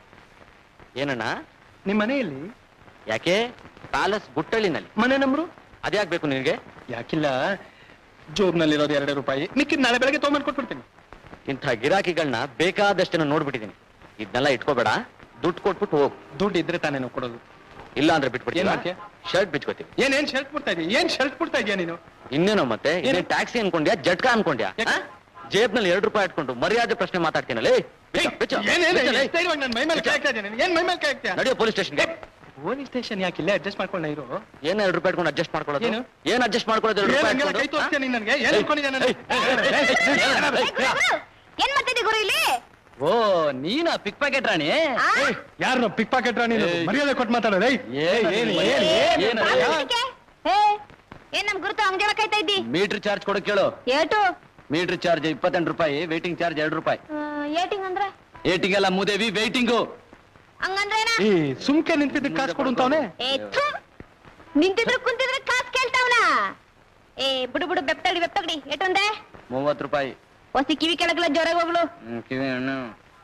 ಏನಣ್ಣ ನಿಮ್ ಮನೆಯಲ್ಲಿ ಯಾಕೆ ಪ್ಯಾಲೆಸ್ ಬುಟ್ಟಳ್ಳಿನಲ್ಲಿ ಮನೆ ನಂಬ್ರು ಅದ್ಯಾಕ್ ಬೇಕು ನಿನಗೆ ಯಾಕಿಲ್ಲ ಜೋಬ್ನಲ್ಲಿರೋದು ಎರಡು ರೂಪಾಯಿ ಮಿಕ್ಕಿದ್ ನಾಳೆ ಬೆಳಗ್ಗೆ ತೊಗೊಂಬಂದು ಕೊಟ್ಬಿಡ್ತೀನಿ ಇಂಥ ಗಿರಾಕಿಗಳನ್ನ ಬೇಕಾದಷ್ಟನ್ನ ನೋಡ್ಬಿಟ್ಟಿದೀನಿ ಇದನ್ನೆಲ್ಲ ಇಟ್ಕೋಬೇಡ ದುಡ್ಡು ಕೊಟ್ಬಿಟ್ಟು ಹೋಗು ದುಡ್ಡು ಇದ್ರೆ ತಾನೇ ನಾವು ಕೊಡೋದು ಇಲ್ಲ ಅಂದ್ರೆ ಏನ್ ಬಿಟ್ಬಿಡ್ತೀನಿ ಮಾಡ್ತೀಯ? ಶರ್ಟ್ ಬಿಚ್ಕೋತೀವಿ ಏನ್ ಏನ್ ಶರ್ಟ್ ಬಿಡ್ತಾ ಇದೀಯ ಏನ್ ಶರ್ಟ್ ಬಿಡ್ತಾ ಇದೀಯ ನೀನು ಇನ್ನೇನೋ ಮತ್ತೆ ಏನು? ಇದೇನ್ ಟ್ಯಾಕ್ಸಿ ಅನ್ಕೊಂಡ್ಯಾ ಜಟ್ಕಾ ಅನ್ಕೊಂಡ್ಯಾ ಯಾಕೆ? ಆ? ಜೇಬ್ನಲ್ಲಿ ಎರಡು ರೂಪಾಯಿ ಇಟ್ಕೊಂಡು ಮರ್ಯಾದೆ ಪ್ರಶ್ನೆ ಮಾತಾಡ್ತೀನಲ್ಲ ಏಯ್, ಬಿಚ್ಚು, ಬಿಚ್ಚು, ಏನೇನು ಬಿಚ್ಚು, ಲೇ. ಇವಾಗ ನನ್ನ ಮೈ ಮೇಲೆ ಕಾಯ್ತಾ ಇದ್ದೀನಿ ಏನ್ ಮೈ ಮೇಲೆ ಕಾಯ್ತಾ ನಡೆಯೋ ಪೊಲೀಸ್ ಸ್ಟೇಷನ್ಗೆ ಪೊಲೀಸ್ ಸ್ಟೇಷನ್ ಯಾಕಿಲ್ಲ ಅಡ್ಜಸ್ಟ್ ಮಾಡ್ಕೊಂಡ ಇರು ಏನ್ ಎರಡು ರೂಪಾಯಿ ಇಟ್ಕೊಂಡು ಅಡ್ಜಸ್ಟ್ ಮಾಡ್ಕೊಳ್ಳೋದು ಏನು? ಏನ್ ಅಡ್ಜಸ್ಟ್ ಮಾಡ್ಕೊಳ್ಳೋದು ಎರಡು ಏನ್ ರೂಪಾಯಿ ಹಂಗೆಲ್ಲ ಕೈ ಇಟ್ಕೊಂಡು? ತೋರಿಸ್ತೀಯ ನೀನ್ ನನಗೆ ಏನ್ ಏಯ್, ಅನ್ಕೊಂಡಿದ್ಯಾ ನಾನು ಏಯ್, ಏಯ್, ಏಯ್, ಏಯ್, ಏಯ್, ಏಯ್. ಏನ್ ಮಾಡ್ತಿದ್ದಿ ಗುರು ಇಲ್ಲಿ ಓ ನೀನಾ ಪಿಕ್ ಪ್ಯಾಕೆಟ್ ರಾಣಿ ಆ? ಯಾರು ಪಿಕ್ ಪಾಕೆಟ್ ನೀನು ಏಯ್. ಮರ್ಯಾದೆ ಕೊಟ್ಟು ಮಾತಾಡೋದು ಏಯ್ ಏನ್ ಏನ್ ಏನ್ ಏನ್ ಏನ್ ಏನ್ ಏನ್ ಅದಕ್ಕೆ? ಏ, ಏನ್ ನಮ್ ಗುರುತು ಅಂಗಡಿ ಕಾಯ್ತಾ ಇದ್ದಿ ಮೀಟರ್ ಚಾರ್ಜ್ ಕೊಡೋ ಕೇಳು ಏಟು ಮೀಟರ್ ಚಾರ್ಜ್ ಇಪ್ಪತ್ತೆಂಟು ರೂಪಾಯಿ ವೇಟಿಂಗ್ ಚಾರ್ಜ್ ಎರಡು ರೂಪಾಯಿ ಏಟಿಂಗ್ ಅಂದ್ರೆ ಏಟಿಂಗ್ ಎಲ್ಲ ಮೂದೇವಿ ವೇಟಿಂಗು ಹಂಗಂದ್ರೆ ಏನ ಏ ಸುಮ್ಕೆ ನಿಂತಿದ್ದ ಕಾಸು ಕೊಡು ಅಂತವನೆ ಏ ಥು. ನಿಂತಿದ್ರು ಕುಂತಿದ್ರೆ ಕಾಸ್ ಕೇಳ್ತಾವ್ನ ಏ ಬಿಡು ಬಿಡು ಬೆಪ್ತಗಡಿ ಬೆಪ್ತಗಡಿ ಏಟೊಂದೆ ಮೂವತ್ತು ರೂಪಾಯಿ ಹೊಸಿ ಕಿವಿ ಕೆಳಗಲ ಜೋರಾಗಿ ಹೋಗ್ಲು ಹ್ಮ್, ಕಿವಿ ಹಣ್ಣು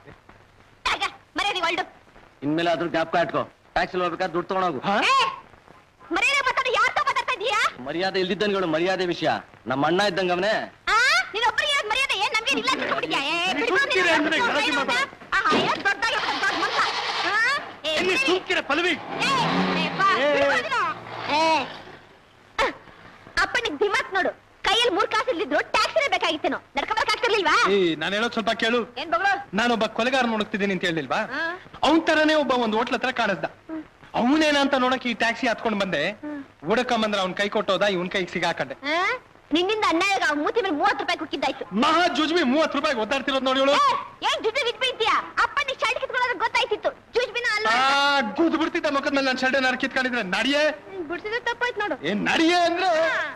ಆಗ ಮರ್ಯಾದೆ ಒಳ್ಳು ಇನ್ಮೇಲೆ ಅದ್ರ ಜ್ಞಾಪಕ ಇಟ್ಕೋ ಟ್ಯಾಕ್ಸಿ ಹೋಗ್ಬೇಕಾದ್ರೆ ದುಡ್ಡು ತಗೊಂಡೋಗು ಏ ಮರ್ಯಾದೆ ಮಾತಾಡು ಯಾರ್తో ಮಾತಾಡ್ತಾ ಇದೀಯಾ ಮರ್ಯಾದೆ ಇಲ್ದಿದ್ದನ್ಗಳು ಮರ್ಯಾದೆ ವಿಷಯ ನಮ್ಮ ಅಣ್ಣ ಇದ್ದಂಗ ಅವನೇ ಆ ನೀನ್ ಒಬ್ಬರಿಗೆ ಇರೋದ್ ಮರ್ಯಾದೆ ಏನ್ ನಮ್ಗೆ ಇಲ್ಲ ತಿಳ್ಕೊಂಡ್ಬಿಟ್ಟಿದ್ಯಾ? ಏ ಬಿಡು ನೀನು. ಸುಮ್ಕಿರಿ ಅಂದ್ರೆ ಗಲಾಟೆ ಏನು ಅಂತ? ಆಹಾ, ಏನ್ ದೊಡ್ಡದಾಗಿ ಹೋಗ್ತದೆ ದೊಡ್ಡ ಮನ್ಸ. ಆ? ಏ, ಎಲ್ಲಿ ಬಿಡಿ. ಸುಮ್ಕಿರ ಪಲ್ವಿ ಏ, ಏ, ಬಾ, ಬಿಡು ಅದನ್ನ. ಏ. ಅಹ್, ಅಪ್ಪನಿಗ್ ದಿಮಾಕ್ ನೋಡು ಕೈಯಲ್ಲಿ ಮೂರ್ ಕಾಸು ಇಲ್ಲಿದ್ರು ಟ್ಯಾಕ್ಸಿನೇ ಬೇಕಾಗಿತ್ತೇನೋ ನಡ್ಕೊಂಬರಕ್ ಆಗ್ತಿರ್ಲಿಲ್ವಾ ಏ ನಾನು ಹೇಳೋದ್ ಸ್ವಲ್ಪ ಕೇಳು ಏನ್ ಬಗಳು ನಾನೊಬ್ಬ ಕೊಲೆಗಾರ ನೋಡುತ್ತಿದ್ದೀನಿ ಅಂತ ಹೇಳಿಲ್ವಾ ಅವನ್ ತರನೇ ಒಬ್ಬ ಒಂದ್ ಹೋಟ್ಲ ಹತ್ರ ಕಾಣಿಸ್ದ ಅವನೇನಂತ ನೋಡಕ್ ಈ ಟ್ಯಾಕ್ಸಿ ಹತ್ಕೊಂಡ್ ಬಂದೆ ಹುಡಕಂಬಂದ್ರ ಅವ್ನ್ ಕೈ ಕೊಟ್ಟೋದ ಇವನ್ ಕೈಗೆ ಸಿಗಾಕಂಡೆ ನಿನ್ನಿಂದ ಅನ್ಯಾಯ ಅವ್ನ್ ಮೂತಿ ಮೇಲೆ ಮೂವತ್ತು ರೂಪಾಯಿ ಕುಕ್ಕಿದ್ದಾಯ್ತು ಮಹಾ ಜುಜ್ಬಿ ಮೂವತ್ ರೂಪಾಯಿ ಒದ್ದಾಡ್ತಿರೋದ್ ನೋಡಿ ಇವಳು ಏ, ಏನ್ ಜುಟ್ಟು ಬಿಟ್ಬಿಡ್ತೀಯ ಅಪ್ಪನಿಗೆ ಶರ್ಟ್ ಕಿತ್ಕೊಳ್ಳೋದು ಗೊತ್ತಾಯ್ತಿತ್ತು ಜುಜ್ಬಿನ ಅಲ್ವಾ ಆ ಗುದ್ ಬಿಡ್ತಿದ್ದ ಮುಖದ ಮೇಲೆ ನಾನು ಶರ್ಟ್ ಏನಾರು ಕಿತ್ಕೊಂಡಿದ್ರೆ ನಡಿಯೇ ಬಿಡ್ಸಿದ್ರೆ ತಪ್ಪಾಯ್ತು ನೋಡು ಏನ್ ನಡಿಯೇ ಅಂದ್ರೆ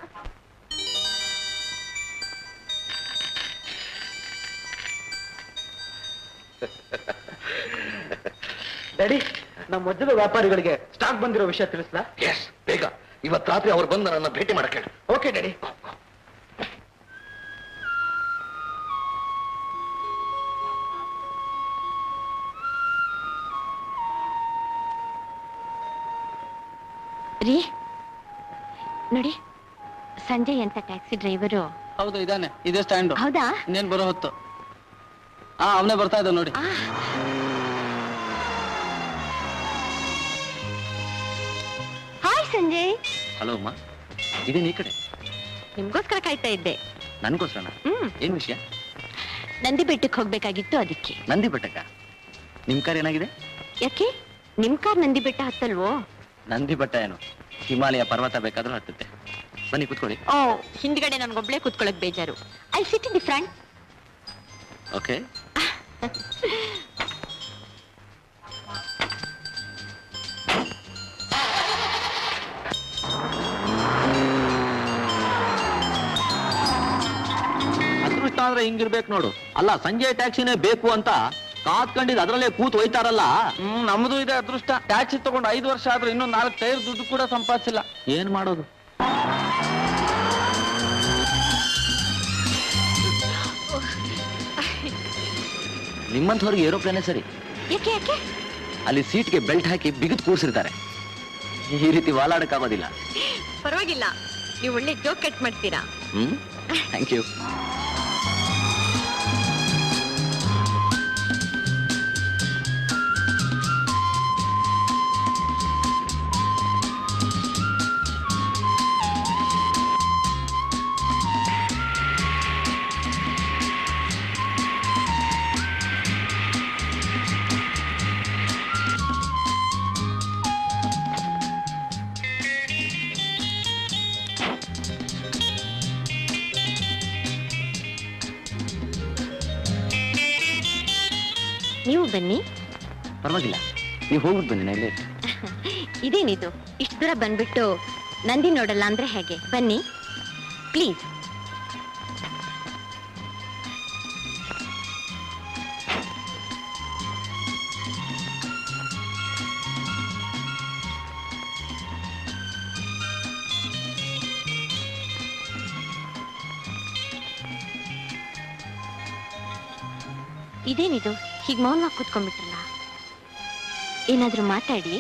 ಡ್ಯಾಡಿ ನಮ್ಮ ವಜ್ರದ ವ್ಯಾಪಾರಿಗಳಿಗೆ ಸ್ಟಾಕ್ ಬಂದಿರೋ ವಿಷಯ ತಿಳಿಸ್ಲಾ ಎಸ್ ಬೇಗ ಇವತ್ ರಾತ್ರಿ ಅವ್ರು ಬಂದು ನನ್ನ ಭೇಟಿ ಮಾಡಕ್ಕೆ ಹೇಳು ಓಕೆ ಡ್ಯಾಡಿ ರೀ ನೋಡಿ ಸಂಜಯ್ ಅಂತ ಟ್ಯಾಕ್ಸಿ ಡ್ರೈವರು ಹೌದು ಇದಾನೆ ಇದೇ ಸ್ಟ್ಯಾಂಡ್ ಹೌದಾ ಇನ್ನೇನ್ ಬರೋ ಹೊತ್ತು ಹಾ ಅವನೇ ಬರ್ತಾ ಇದ್ದ ನೋಡಿ ಆ. ಹಾಯ್ ಸಂಜಯ್ ಹಲೋ ಅಮ್ಮ ಇದೇನ್ ಈ ಕಡೆ ನಿಮ್ಗೋಸ್ಕರ ಕಾಯ್ತಾ ಇದ್ದೆ ನನ್ಗೋಸ್ಕರನ ಹ್ಮ್ ಏನ್ ವಿಷಯ ನಂದಿ ಬೆಟ್ಟಕ್ಕೆ ಹೋಗ್ಬೇಕಾಗಿತ್ತು ಅದಕ್ಕೆ ನಂದಿ ಬೆಟ್ಟಕ್ಕ ನಿಮ್ ಕಾರ್ ಏನಾಗಿದೆ ಯಾಕೆ ನಿಮ್ ಕಾರ್ ನಂದಿ ಬೆಟ್ಟ ಹತ್ತಲ್ವೋ ನಂದಿ ಬೆಟ್ಟ ಏನು ಹಿಮಾಲಯ ಪರ್ವತ ಬೇಕಾದ್ರೂ ಹತ್ತುತ್ತೆ ಬನ್ನಿ ಕುತ್ಕೊಳ್ಳಿ ಓ ಹಿಂದ್ಗಡೆ ನನ್ಗೊಬ್ಳೆ ಕೂತ್ಕೊಳ್ಳೋಕ್ ಬೇಜಾರು I sit in the front okay ಅದೃಷ್ಟ ಅಂದ್ರೆ ಹಿಂಗಿರ್ಬೇಕು ನೋಡು ಅಲ್ಲ ಸಂಜೆ ಟ್ಯಾಕ್ಸಿನೇ ಬೇಕು ಅಂತ ಕಾತ್ಕೊಂಡಿದ್ ಅದ್ರಲ್ಲೇ ಕೂತ್ ಹೋಯ್ತಾರಲ್ಲ ಹ್ಮ್ ನಮ್ದು ಇದೆ ಅದೃಷ್ಟ ಟ್ಯಾಕ್ಸಿ ತಗೊಂಡು ಐದು ವರ್ಷ ಆದ್ರೂ ಇನ್ನೂ ನಾಲ್ಕು ಟೈರ್ ದುಡ್ಡು ಕೂಡ ಸಂಪಾದಿಸಿಲ್ಲ ಏನ್ ಮಾಡೋದು ನಿಮ್ಮಂಥವ್ರಿಗೆ ಏರೋಪ್ಲೇನೇ ಸರಿ ಯಾಕೆ ಯಾಕೆ ಅಲ್ಲಿ ಸೀಟ್ಗೆ ಬೆಲ್ಟ್ ಹಾಕಿ ಬಿಗಿದು ಕೂರ್ಸಿರ್ತಾರೆ ಈ ರೀತಿ ವಾಲಾಡಕ್ಕಾಗೋದಿಲ್ಲ ಪರವಾಗಿಲ್ಲ ನೀವು ಒಳ್ಳೆ ಜೋಕ್ ಕಟ್ ಮಾಡ್ತೀರಾ ಹ್ಮ್ ಥ್ಯಾಂಕ್ ಯು ನೀವು ಬನ್ನಿ ಪರವಾಗಿಲ್ಲ ನೀವು ಹೋಗ್ಬಿಟ್ಟು ಬನ್ನಿ ನಾ ಇಲ್ಲೇ ಇರ್ತೀನಿ. ಇದೇನಿದು ಇಷ್ಟು ದೂರ ಬಂದ್ಬಿಟ್ಟು ನಂದಿ ನೋಡಲ್ಲ ಅಂದ್ರೆ ಹೇಗೆ ಬನ್ನಿ ಪ್ಲೀಸ್ ಇದೇನಿದು ಹೀಗ್ ಮೌನವಾಗಿ ಕೂತ್ಕೊಂಡ್ಬಿಟ್ರಲ್ಲ ಏನಾದ್ರೂ ಮಾತಾಡಿ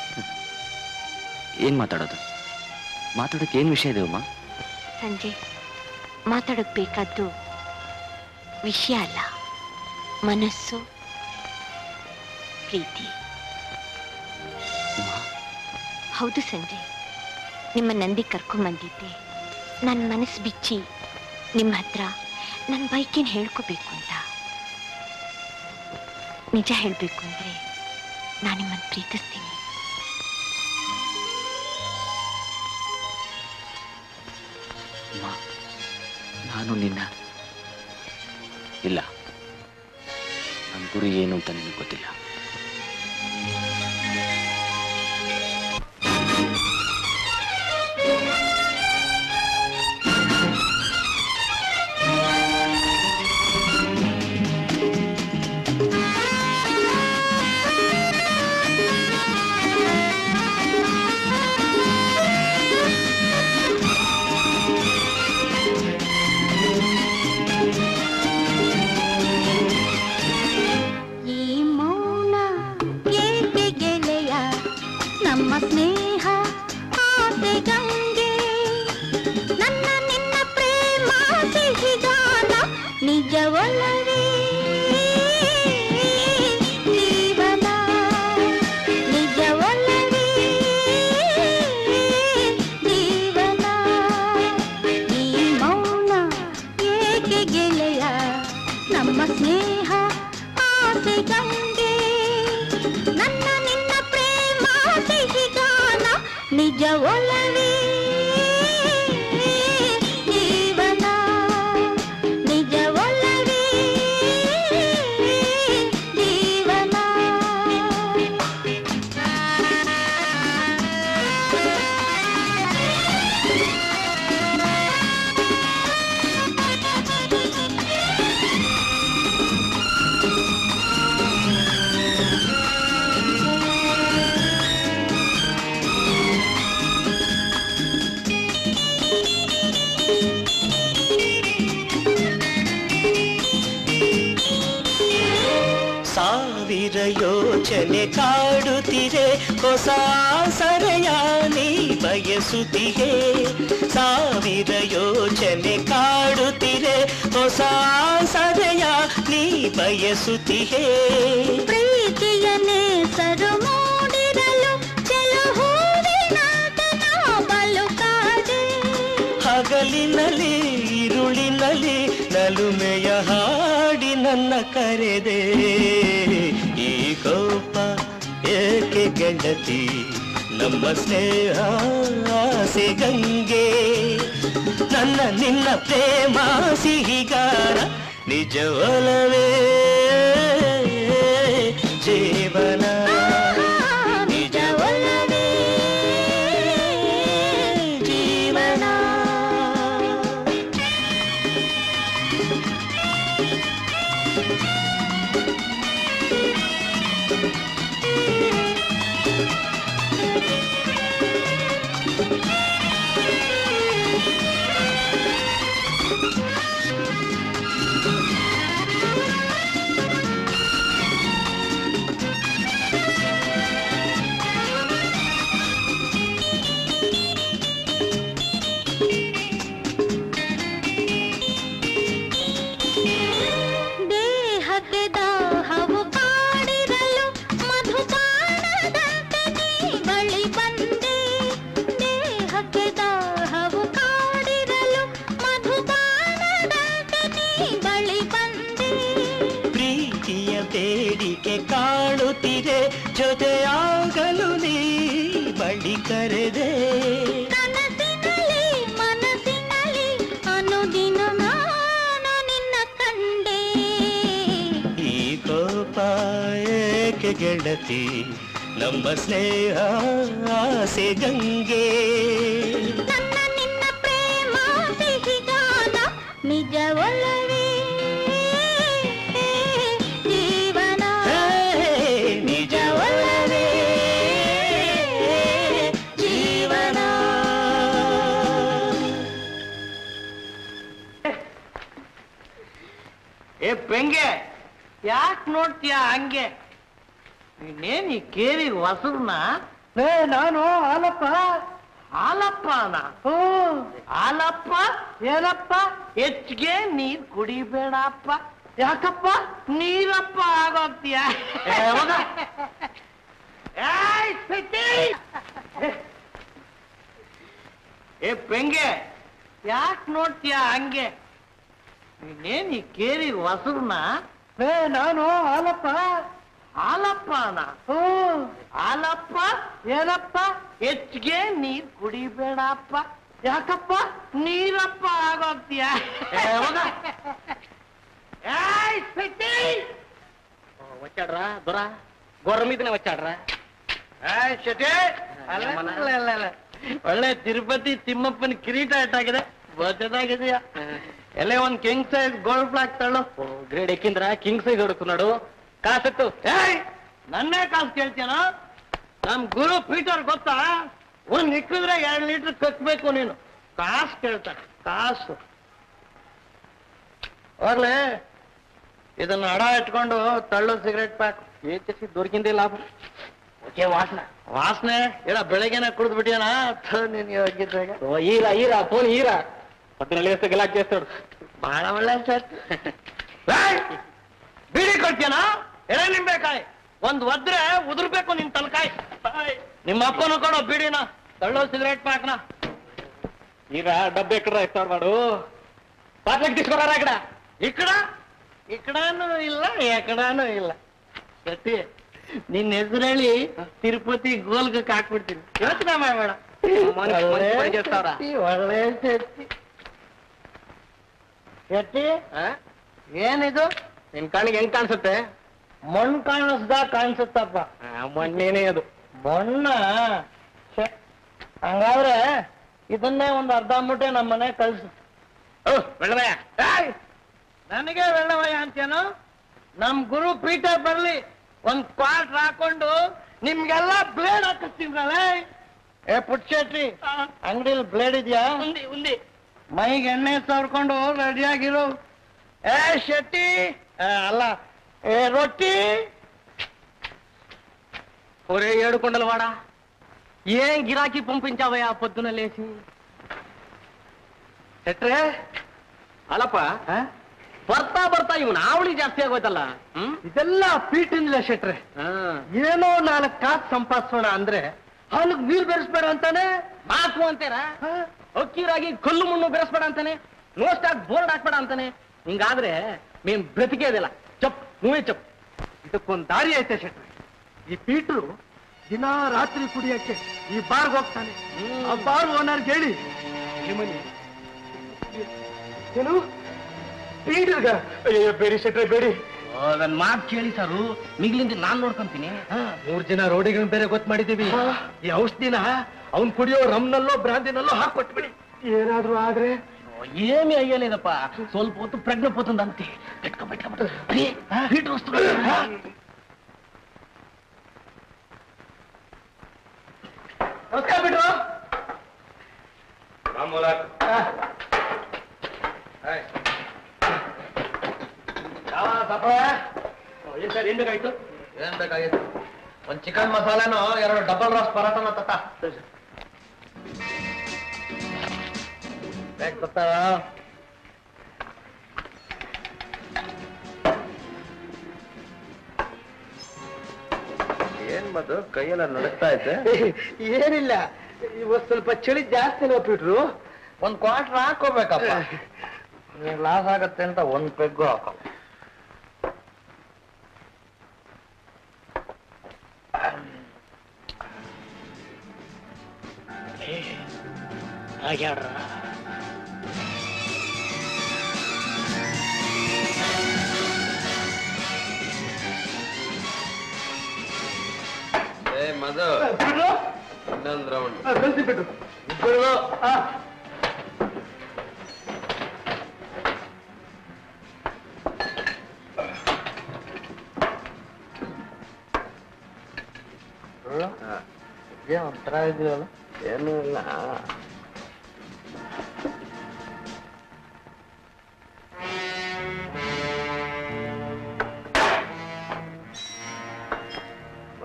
ಏನ್ ಮಾತಾಡೋದು ಮಾತಾಡೋಕೆ ಏನ್ ವಿಷಯ ಇದೆ ಉಮಾ ಸಂಜೆ ಮಾತಾಡೋಕ್ ಬೇಕಾದ್ದು ವಿಷಯ ಅಲ್ಲ ಮನಸ್ಸು ಪ್ರೀತಿ ಉಮಾ ಹೌದು ಸಂಜೆ ನಿಮ್ಮ ನಂದಿ ಕರ್ಕೊಂಬಂದಿದ್ದೆ ನನ್ನ ಮನಸ್ಸು ಬಿಚ್ಚಿ ನಿಮ್ಮ ಹತ್ರ ನನ್ನ ಬೈಕೇನು ಹೇಳ್ಕೋಬೇಕು ಅಂತ ನಿಜ ಹೇಳಬೇಕು ಅಂದ್ರೆ ನಾನು ನಿಮ್ಮನ್ನು ಪ್ರೀತಿಸ್ತೀನಿ ಉಮಾ ನಾನು ನಿನ್ನ ಇಲ್ಲ ನನ್ನ ಗುರಿ ಏನು ಅಂತ ನಿನಗೆ ಗೊತ್ತಿಲ್ಲ ಈ ಮೌನ ಏಕೆ ಗೆಳೆಯ ನಮ್ಮ ಸ್ನೇಹ ಆಸೆ ಗಂಗೆ ನನ್ನ ನಿನ್ನ ಪ್ರೇಮ ಸಿಹಿಗಾನ ನಿಜವಲ್ಲವೇ ಜೀವನ ನಿಜವಲ್ಲವೇ ಜೀವನ ಈ ಮೌನ ಏಕೆ ಗೆಳೆಯ ನಮ್ಮ ಸ್ನೇಹ ಆಸೆ ಗಂಗೆ ನನ್ನ ನಿನ್ನ ಪ್ರೇಮ ಸಿಹಿಗಾನ ನಿಜ ಒಲವೇ ಜೀವನ ನಿಜ ಒಲವೇ ಜೀವನ ಸಾವಿರ ಯೋಚನೆ ಕಾಡುತ್ತಿರೆ ಹೊಸ ಸರೆಯ ನೀ ಬಯಸುತ್ತಿಗೆ ಸಾವಿರ ಯೋಚನೆ ಕಾಡುತ್ತಿರೆ ಹೊಸ ಸರೆಯ ನೀ ಬಯಸುತ್ತಿಗೆ ಪ್ರೀತಿಯನ್ನೇ ಸರು ಮೂಡಿರಲು ಚೆಲು ಹೂವಿನಾಟನ ಬಲುಕಾದೆ ಹಗಲಿನಲ್ಲಿ ഇരുളിನಲ್ಲಿ ನಲುಮೆಯ ಹಾಡಿ ನನ್ನ ಕರೆದೆ ಈ ಕೋಪ ಏಕೆ ಗೆಳತಿ ನಮ್ಮ ಸ್ನೇಹ ಆಸೆ ಗಂಗೆ ನನ್ನ ನಿನ್ನ ಪ್ರೇಮ ಸಿಹಿಗಾರ ನಿಜ ಒಲವೇ ಜೀವನ ನಿಜ ಒಲವೇ ಜೀವನ ದೇಹಕ್ಕೆ ದಾಹವು ಕಾಡಿರಲು ಮಧುಪಾನದಂತೆ ನೀ ಬಳಿ ಬಂದೆ ದೇಹಕ್ಕೆ ದಾಹವು ಕಾಡಿರಲು ಮಧುಪಾನದಂತೆ ನೀ ಬಳಿ ಬಂದೆ ಪ್ರೀತಿಯ ಬೇಡಿಕೆ ಕಾಣುತ್ತಿದೆ ಜೊತೆಯಾಗಲು ನೀ ಬಳಿ ಕರೆದೆ ಕನಸಿನಲ್ಲಿ ಮನಸ್ಸಿನಲ್ಲಿ ಅನುದಿನ ನಾನು ನಿನ್ನ ಕಂಡೆ ಈ ಕೋಪ ಏಕೆ ಗೆಳತಿ ನಮ್ಮ ಸ್ನೇಹ ಆಸೆ ಗಂಗೆ ನನ್ನ ನಿನ್ನ ಪ್ರೇಮ ಸಿಹಿಗಾನ ನಿಜ ಒಲವೇ ಜೀವನ ಹೇ, ನಿಜ ಒಲವೇ ಜೀವನ ಏ ಪೆಂಗೆ ಯಾಕೆ ನೋಡ್ತೀಯ ಹಂಗೆ ಇನ್ನೇನ್ ಈ ಕೇರಿ ಹೊಸರ್ನ ಏ ನಾನು ಹಾಲಪ್ಪ ಹಾಲಪ್ಪನ ಓ ಹಾಲಪ್ಪ ಏನಪ್ಪ ಹೆಚ್ಚಿಗೆ ನೀರ್ ಕುಡಿಬೇಡಪ್ಪ ಯಾಕಪ್ಪ ನೀರಪ್ಪ ಆಗೋಗ್ತೀಯ ಏ, ಹೋಗ. ಏಯ್, ಸಿಟ್ಟಿ! ಏ ಪೆಂಗೆ ಯಾಕೆ ನೋಡ್ತೀಯ ಹಂಗೆ ಇನ್ನೇನ್ ಈ ಕೇರಿ ಹೊಸರ್ನ ಏ ನಾನು ಹಾಲಪ್ಪ ಹಾಲಪ್ಪನ ಓ ಹಾಲಪ್ಪ ಏನಪ್ಪ ಹೆಚ್ಚಿಗೆ ನೀರ್ ಕುಡಿಬೇಡಪ್ಪ ಯಾಕಪ್ಪ ನೀರಪ್ಪ ಆಗೋಗ್ತೀಯ ಏ, ಹೋಗ. ಏಯ್, ಸಿಟ್ಟಿ! ಓ, ಒಚ್ಚಾಡ್ರ ದೊರ ಗೊರಮಿದ್ನ ಒಚ್ಚಾಡ್ರ ಏಯ್, ಶೆಟ್ಟಿ! ಅಲ್ಲ, ಅಲ್ಲ, ಅಲ್ಲ, ಅಲ್ಲ. ಒಳ್ಳೆ ತಿರುಪತಿ ತಿಮ್ಮಪ್ಪನ ಕಿರೀಟ ಇಟ್ಟಾಗಿದೆ ಚೆನ್ನಾಗಿದೆಯಾ ಎಲ್ಲೇ ಒಂದ್ ಕಿಂಗ್ ಸೈಜ್ ಗೋಲ್ಡ್ ಬ್ಲಾಕ್ ತಳ್ಳು ಗ್ರೇಡ್ ಎಕ್ಕಿಂದ್ರ ಕಿಂಗ್ ಸೈಜ್ ಹುಡುಕು ನೋಡು ಕಾಸಿತ್ತು ಏಯ್ ನನ್ನೇ ಕಾಸು ಕೇಳ್ತೀನ ನಮ್ ಗುರು ಪೀಟರ್ ಗೊತ್ತಾ ಒಂದ್ ಇಕ್ಕಿದ್ರೆ ಎರಡ್ ಲೀಟರ್ ಕಕ್ಬೇಕು ನೀನು ಕಾಸು ಕೇಳ್ತಾನೆ ಕಾಸು ಹೋಗ್ಲಿ ಇದನ್ನ ಹಡ ಇಟ್ಕೊಂಡು ತಳ್ಳು ಸಿಗರೇಟ್ ಪ್ಯಾಕ್ ಏಚಿಸಿ ದೊರಕಿಂದೇ ಲಾಭ ಓಕೆ ವಾಸನೆ ವಾಸನೆ ಇಲ್ಲ ಬೆಳಗ್ಗೆನೆ ಕುಡಿದು ಬಿಟ್ಟಿಯನ ನೀನ್ ಯೋಗ್ಯತೆಗೆ ಈರ ಈರ ಫೋನ್ ಈರ ಪತ್ತಿನಲ್ಲಿ ಎಷ್ಟು ಗೆಲಾಕ್ చేస్తాడు ಬಹಳ ಒಳ್ಳೆ ಸರ್ ಬೀಡಿ ಕೊಡ್ತೀಯನ ಎಳೆ ನಿಂಬೆಕಾಯಿ ಒಂದ್ ಒದ್ರೆ ಉದುರ್ಬೇಕು ನಿನ್ ತಲಕಾಯಿ ನಿಮ್ಮ ಅಪ್ಪನು ಕೊಡೋ ಬೀಡಿನ ತಳ್ಳೋ ಸಿಗರೇಟ್ ಪ್ಯಾಕ್ನ ಈಗ ಡಬ್ಬೆ ಎಕ್ಕಡ ಎತ್ತಾಡ್ ಮಾಡು ಪಾತ್ಲಕ್ಕೆ తీసుకురారా ఇక్కడ ఇక్కడ ಇಕ್ಕಡಾನು ಇಲ್ಲ ಎಕಡಾನು ಇಲ್ಲ ಸತಿ ನಿನ್ನ ಹೆಸರು ಹೇಳಿ ತಿರುಪತಿ ಗೋಲ್ಗಕ್ಕೆ ಹಾಕ್ಬಿಡ್ತೀನಿ ಯೋಚನೆ ಮಾಡಬೇಡ ಒಳ್ಳೆ ಸತಿ, ಒಳ್ಳೆ ಸತಿ ಎತ್ತಿ ಏನಿದು ನಿನ್ ಕಣ್ಣಿಗೆ ಹೆಂಗ್ ಕಾಣಿಸುತ್ತೆ ಮಣ್ಣು ಕಾಣಿಸ್ದ ಕಾಣಿಸುತ್ತಪ್ಪ ಮಣ್ಣೇನೇ ಅದು ಮಣ್ಣ ಛೆ, ಹಂಗಾದ್ರೆ ಇದನ್ನೇ ಒಂದು ಅರ್ಧ ಮೂಟೆ ನಮ್ಮ ಮನೆ ಕಳ್ಸು ಬೆಳ್ಳವಯ್ಯ ನನಗೆ ಬೆಳ್ಳವಯ್ಯ ಅಂತೇನು ನಮ್ ಗುರು ಪೀಠ ಬರ್ಲಿ ಒಂದ್ ಕ್ವಾರ್ಟರ್ ಹಾಕೊಂಡು ನಿಮ್ಗೆಲ್ಲ ಬ್ಲೇಡ್ ಹಾಕಿಸ್ತೀನಲ್ಲ ಏ ಪುಟ್ಶೆಟ್ಟಿ ಅಂಗಡಿಲಿ ಬ್ಲೇಡ್ ಇದೆಯಾ ಉಂದಿ ಉಂದಿ ಮೈಗೆ ಎಣ್ಣೆ ಸವರ್ಕೊಂಡು ರೆಡಿಯಾಗಿರು ಏ ಶೆಟ್ಟಿ ಏ, ಅಲ್ಲ ಏ ರೊಟ್ಟಿ ఒరే ఏడు కొండల వాడా ఏం గిరాకీ పంపించావయ్యా పొద్దున లేచి ಶೆಟ್ರೆ ಅಲ್ಲಪ್ಪ ಬರ್ತಾ ಬರ್ತಾ ಇವನ್ ಆವಳಿ ಜಾಸ್ತಿ ಆಗೋಯ್ತಲ್ಲ ಇದೆಲ್ಲ ಪೀಟಿಂದ ಶೆಟ್ರೆ ಏನೋ ನಾಲ್ಕು ಕಾಸು ಸಂಪಾದಿಸೋಣ ಅಂದ್ರೆ ಹಾಲಿಗೆ ನೀರ್ ಬೆರೆಸ್ಬೇಡ ಅಂತಾನೆ ಮಾತು ಅಂತೀರ ಅಕ್ಕಿರಾಗಿ ಕಲ್ಲು ಮಣ್ಣು ಬೆರೆಸ್ಬೇಡ ಅಂತಾನೆ ನೋಸ್ಟಾಗಿ ಬೋರ್ಡ್ ಹಾಕ್ಬೇಡ ಅಂತಾನೆ ಹಿಂಗಾದ್ರೆ ಮೇನ್ ಬ್ರತಿಕೆದಿಲ್ಲ ಚಪ್ ನೀವೇ ಚಪ್ ಇದಕ್ಕೊಂದ್ ದಾರಿ ಐತೆ ಶೆಟ್ರೆ ಈ ಪೀಟ್ರು ದಿನ ರಾತ್ರಿ ಕುಡಿಯಕ್ಕೆ ಈ ಬಾರ್ಗ್ ಹೋಗ್ತಾನೆ ಆ ಬಾರ್ ಓನರ್ಗೆ ಹೇಳಿ ನಿಮ್ಮನಿ ಏನು ಪೀಟರ್ಗ ಅಯ್ಯೋ ಬೇಡಿ ಶೆಟ್ರೆ ಬೇಡಿ ನನ್ ಮಾತು ಕೇಳಿ ಸಾರು ಮಿಗ್ಲಿಂದ ನಾನ್ ನೋಡ್ಕೊಂತೀನಿ ಮೂರ್ ಜನ ರೋಡಿಗಳನ್ನ ಬೇರೆ ಗೊತ್ತು ಮಾಡಿದೀವಿ ಈ ಔಷಧಿನ ಅವ್ನ್ ಕುಡಿಯೋ ರಮ್ನಲ್ಲೋ ಬ್ರಾಂದಿನಲ್ಲೋ ಹಾಕೊಟ್ಬಿಡಿ ಏನಾದ್ರೂ ಆದ್ರೆ ఏమి అయ్యలేదప్ప ಸ್ವಲ್ಪ ಹೊತ್ತು ಪ್ರಜ್ಞೆ పోతుందంతే పెట్టుకో పెట్టుకో అరే హీటర్ వస్తున్నాడు నమస్కారం బిడ్డు ಏನ್ ಸರ್ ಏನ್ ಬೇಕಾಯ್ತು ಏನ್ ಬೇಕಾಗಿತ್ತು ಒಂದ್ ಚಿಕನ್ ಮಸಾಲಾನು ಎರಡು ಡಬಲ್ ರಾಸ್ ಪರಾಟನ ತತ್ತ ಬೇಕು ಗೊತ್ತಾರ ಏನ್ ಮದು ಕೈಯೆಲ್ಲ ನಡುಕ್ತಾ ಐತೆ ಏನಿಲ್ಲ ಇವತ್ತು ಸ್ವಲ್ಪ ಚಳಿ ಜಾಸ್ತಿ ನೋಡ್ಬಿಟ್ರು ಒಂದ್ ಕ್ವಾರ್ಟರ್ ಹಾಕೋಬೇಕಪ್ಪ ಲಾಸ್ ಆಗತ್ತೆ ಅಂತ ಒಂದ್ ಪೆಗ್ಗು ಹಾಕೋ ಆಗ್ಯಾಡ್ರ ಏ ಮದು ಇನ್ನೊಂದ್ ರೌಂಡ್ ಕಲ್ಸಿಬಿಟ್ಟು ಇಬ್ಬರು ಏನ್ ಒಂಥರ ಇದೆಯಲ್ಲ ಏನೂ ಇಲ್ಲ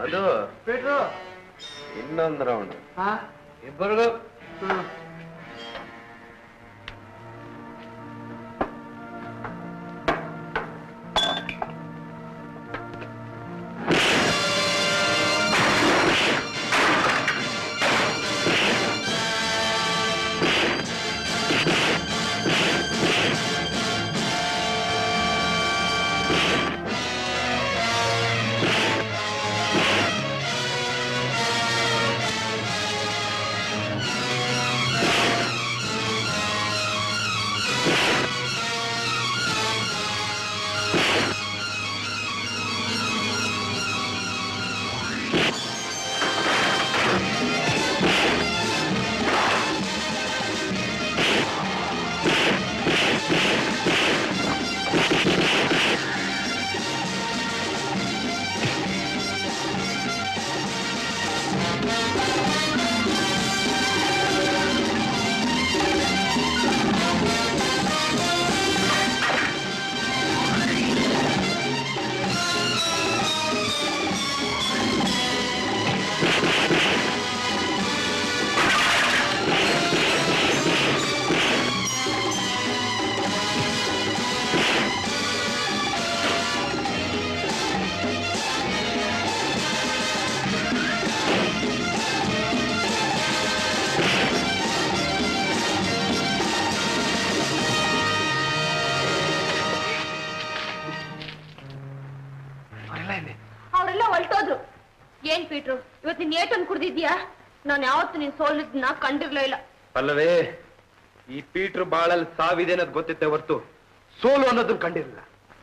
ಅದು ಬಿಟ್ರು ಇನ್ನೊಂದು ರೌಂಡ್ ಹಾ ಇಬ್ಬರಿಗೂ ಅವರೆಲ್ಲ ಹೊಲ್ಟೋದ್ರು ಏನ್ ಪೀಟ್ರು ಇವತ್ತು ನೀನ್ ಏಟನ್ ಕುಡ್ದಿದ್ಯಾ ನಾನ್ ಯಾವತ್ತು ನೀನ್ ಸೋಲಿದ್ನ ಕಂಡಿರ್ಲೇ ಇಲ್ಲ ಅಲ್ಲವೇ ಈ ಪೀಟ್ರ್ ಬಾಳಲ್ಲಿ ಸಾವಿದೆ ಅನ್ನೋದು ಗೊತ್ತಿತ್ತೆ ಹೊರ್ತು ಸೋಲು ಅನ್ನೋದನ್ನ ಕಂಡಿರಲಿಲ್ಲ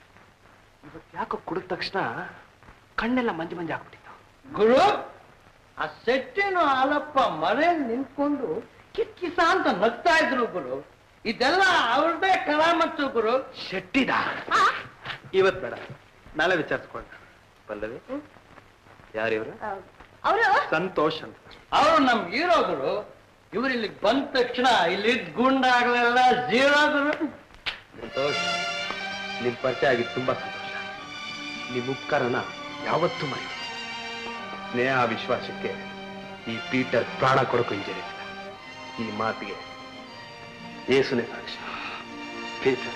ಇವತ್ತು ಯಾಕೋ ಕುಡಿದ ತಕ್ಷಣ ಕಣ್ಣೆಲ್ಲ ಮಂಜು ಮಂಜು ಆಗ್ಬಿಟ್ಟಿತ್ತು ಗುರು ಆ ಸೆಟ್ಟಿನ ಹಾಲಪ್ಪ ಮನೆಯಲ್ಲಿ ನಿಂತ್ಕೊಂಡು ಕಿಕ್ಕಿಸ ಅಂತ ನಗ್ತಾ ಇದ್ರು ಗುರು ಇದೆಲ್ಲ ಅವ್ರದೇ ಕಲಾಮತ್ತು ಗುರು ಶೆಟ್ಟಿದ ಇವತ್ ಬೇಡ ನಾಳೆ ವಿಚಾರಿಸ್ಕೊಂಡ ಪಲ್ಲವಿ ಯಾರಿವ್ರು ಅವರು ಸಂತೋಷ್ ಅಂತ ಅವ್ರು ನಮ್ ಹೀರೋ ಗುರು ಇವ್ರು ಇಲ್ಲಿಗೆ ಬಂದ ತಕ್ಷಣ ಇಲ್ಲಿದ್ದ ಗುಂಡಾಗ್ಲೆಲ್ಲ ಜೀರೋ ಗುರು ಸಂತೋಷ್ ನಿಮ್ ಪರಿಚಯ ಆಗಿದ್ದು ತುಂಬಾ ಸಂತೋಷ ನಿಮ್ ಉಪಕಾರನ ಯಾವತ್ತೂ ಮರಿ ಸ್ನೇಹ ವಿಶ್ವಾಸಕ್ಕೆ ಈ ಪೀಟರ್ ಪ್ರಾಣ ಕೊಡೋಕು ಹಿಂಜರಿಸಿದ ಈ ಮಾತಿಗೆ ಏಸುನೇ ಸಾಕ್ಷಿ ಪೀಟರ್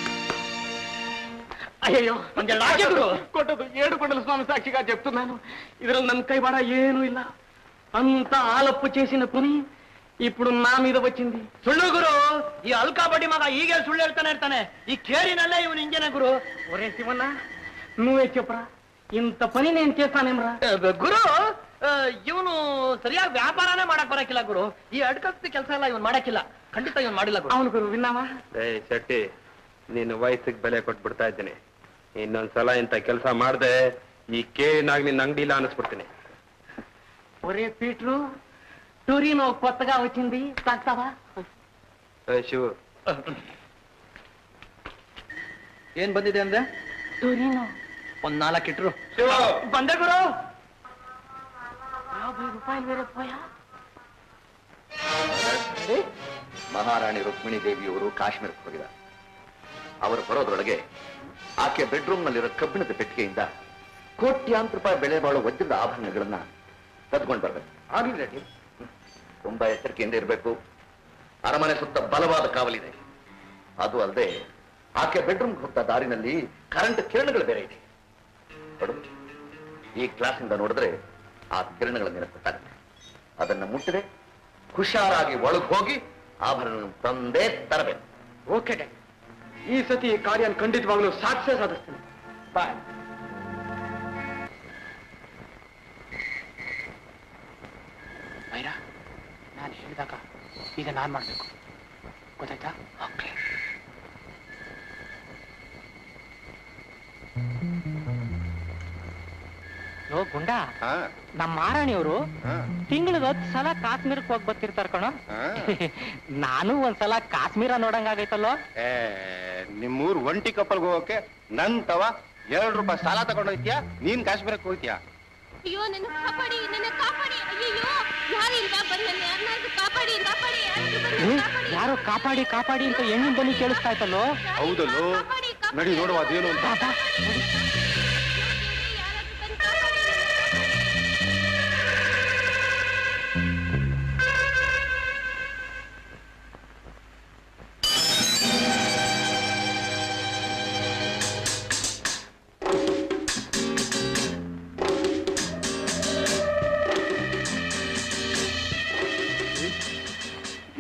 ಅಯ್ಯೋ కొట్టదు ఏడు కొండల స్వామి సాక్షిగా చెప్తున్నాను ఇద్దరు నన్ను కైవాడ ఏను ಇಲ್ಲ అంత ఆలప్పు చేసిన పని ఇప్పుడు నా మీద వచ్చింది ಸುಳ್ಳು ಗುರು ಈ ಅಲ್ಕಾಬಡ್ಡಿ ಮಗ ಹೀಗೆ ಸುಳ್ಳು ಹೇಳ್ತಾನೆ ಇರ್ತಾನೆ ಈ ಕೇರಿನಲ್ಲೇ ಇವನು ಹಿಂಗೇನೆ ಗುರು ఒరే శివన్న నువ్వే చెప్పరా ఇంత పని నేను చేస్తానేమ్రా ಗುರು ಇವನು ಸರಿಯಾಗಿ ವ್ಯಾಪಾರನೇ ಮಾಡಕ್ ಬರಕಿಲ್ಲ ಗುರು ಈ ಅಡ್ಕಸ್ತಿ ಕೆಲಸ ಎಲ್ಲ ಇವನ್ ಮಾಡಕ್ಕಿಲ್ಲ ಖಂಡಿತ ಇವನ್ ಮಾಡಿಲ್ಲ ಗುರು అవును గురు విన్నావా ಏಯ್ ಶೆಟ್ಟಿ ನೀನು ವಯಸ್ಸಿಗೆ ಬೆಲೆ ಕೊಟ್ಟು ಬಿಡ್ತಾ ಇದ್ದೀನಿ ಇನ್ನೊಂದ್ಸಲ ಇಂಥ ಕೆಲಸ ಮಾಡ್ದೆ ಈ ಕೇಳಿನಾಗ ನಿನ್ನ ಅಂಗಡಿ ಇಲ್ಲ ಅನಿಸ್ಬಿಡ್ತೀನಿ ఒరే పీಟ್రు టూరినో కొత్తగా వచ్చింది తాగుతావా ಏಯ್ ಶಿವು ಏನ್ ಬಂದಿದೆ ಅಂದ್ರೆ ಟೂರಿನೋ ಒಂದ್ ನಾಲ್ಕು ಇಟ್ರು ಬಂದೆ ಗುರು యాభై రూపాయలు వేరే పోయా ಮಹಾರಾಣಿ ರುಕ್ಮಿಣಿ ದೇವಿಯವರು ಕಾಶ್ಮೀರಕ್ಕೆ ಹೋಗಿದ್ದಾರೆ ಅವರು ಬರೋದ್ರೊಳಗೆ ಆಕೆ ಬೆಡ್ರೂಮ್ ನಲ್ಲಿರೋ ಕಬ್ಬಿಣದ ಪೆಟ್ಟಿಗೆಯಿಂದ ಕೋಟ್ಯಾಂತರ ರೂಪಾಯಿ ಬೆಲೆ ಬಾಳೋ ವಜ್ರದ ಆಭರಣಗಳನ್ನ ಕದ್ಕೊಂಡು ಬರ್ಬೇಕು ಆಗ್ಲಿ ರೆಡ್ಡಿ ತುಂಬಾ ಎಚ್ಚರಿಕೆಯಿಂದ ಇರಬೇಕು ಅರಮನೆ ಸುತ್ತ ಬಲವಾದ ಕಾವಲಿದೆ ಅದು ಅಲ್ಲದೆ ಆಕೆ ಬೆಡ್ರೂಮ್ಗೆ ಹೋಗ್ತಾ ದಾರಿನಲ್ಲಿ ಕರೆಂಟ್ ಕಿರಣಗಳು ಬೇರೆ ಇದೆ ನೋಡು ಈ ಕ್ಲಾಸಿಂದ ನೋಡಿದ್ರೆ ಆ ಕಿರಣಗಳ ನೆನಪಿಟ್ಟಾಗುತ್ತೆ ಅದನ್ನ ಮುಟ್ಟಿದೆ ಹುಷಾರಾಗಿ ಒಳಗೆ ಹೋಗಿ ಆಭರಣ ತಂದೇ ತರಬೇಕು ಓಕೆ ಡ್ಯಾಡಿ ಈ ಸತಿ ಈ ಕಾರ್ಯನ ಖಂಡಿತವಾಗ್ಲೂ ಸಾಧಿಸೇ ಸಾಧಿಸ್ತೀನಿ ಬಾಯ್ ಬೈರಾ ನಾನು ಹೇಳಿದಾಗ ಈಗ ನಾನ್ ಮಾಡ್ಬೇಕು ಗೊತ್ತಾಯ್ತಾ ಓಕೆ ಯೋ ಗುಂಡ ನಮ್ಮ ಮಾರಾಣಿಯವರು ತಿಂಗಳಿಗೆ ಹತ್ತು ಸಲ ಕಾಶ್ಮೀರಕ್ಕೆ ಹೋಗಿ ಬರ್ತಿರ್ತಾರ ಕಣೋ ನಾನು ಒಂದ್ಸಲ ಕಾಶ್ಮೀರ ನೋಡಂಗಾಗೈತಲ್ಲೋ ಏ ನಿಮ್ಮೂರ್ ಒಂಟಿ ಕಪ್ಪಲ್ಗೆ ಹೋಗಕ್ಕೆ ನನ್ ತವ ಎರಡು ರೂಪಾಯಿ ಸಾಲ ತಗೊಂಡೋಗ್ತೀಯಾ ನೀನ್ ಕಾಶ್ಮೀರಕ್ಕೆ ಹೋಗ್ತೀಯಾ ಅಯ್ಯೋ ನನ್ನ ಕಾಪಾಡಿ ನನ್ನ ಕಾಪಾಡಿ ಅಯ್ಯೋ ಯಾರು ಇಲ್ವಾ ಬಂದ್ ನನ್ನ ಯಾರನ್ನಾದ್ರೂ ಕಾಪಾಡಿ ಕಾಪಾಡಿ ಯಾರಾದ್ರೂ ಬಂದ್ ಏ, ನನ್ನ ಕಾಪಾಡಿ ಯಾರೋ ಕಾಪಾಡಿ ಕಾಪಾಡಿ ಅಂತ ಹೆಣ್ಣಿನ ಬನ್ನಿ ಕೇಳಿಸ್ತಾ ಇತ್ತಲ್ಲೋ ಹೌದಲ್ಲೋ ನಡಿ ನೋಡುವ ಅದೇನು ಅಂತ ಬಾ, ಬಾ. ಯಾರಾದ್ರೂ ಬಂದ್ ಕಾಪಾಡಿ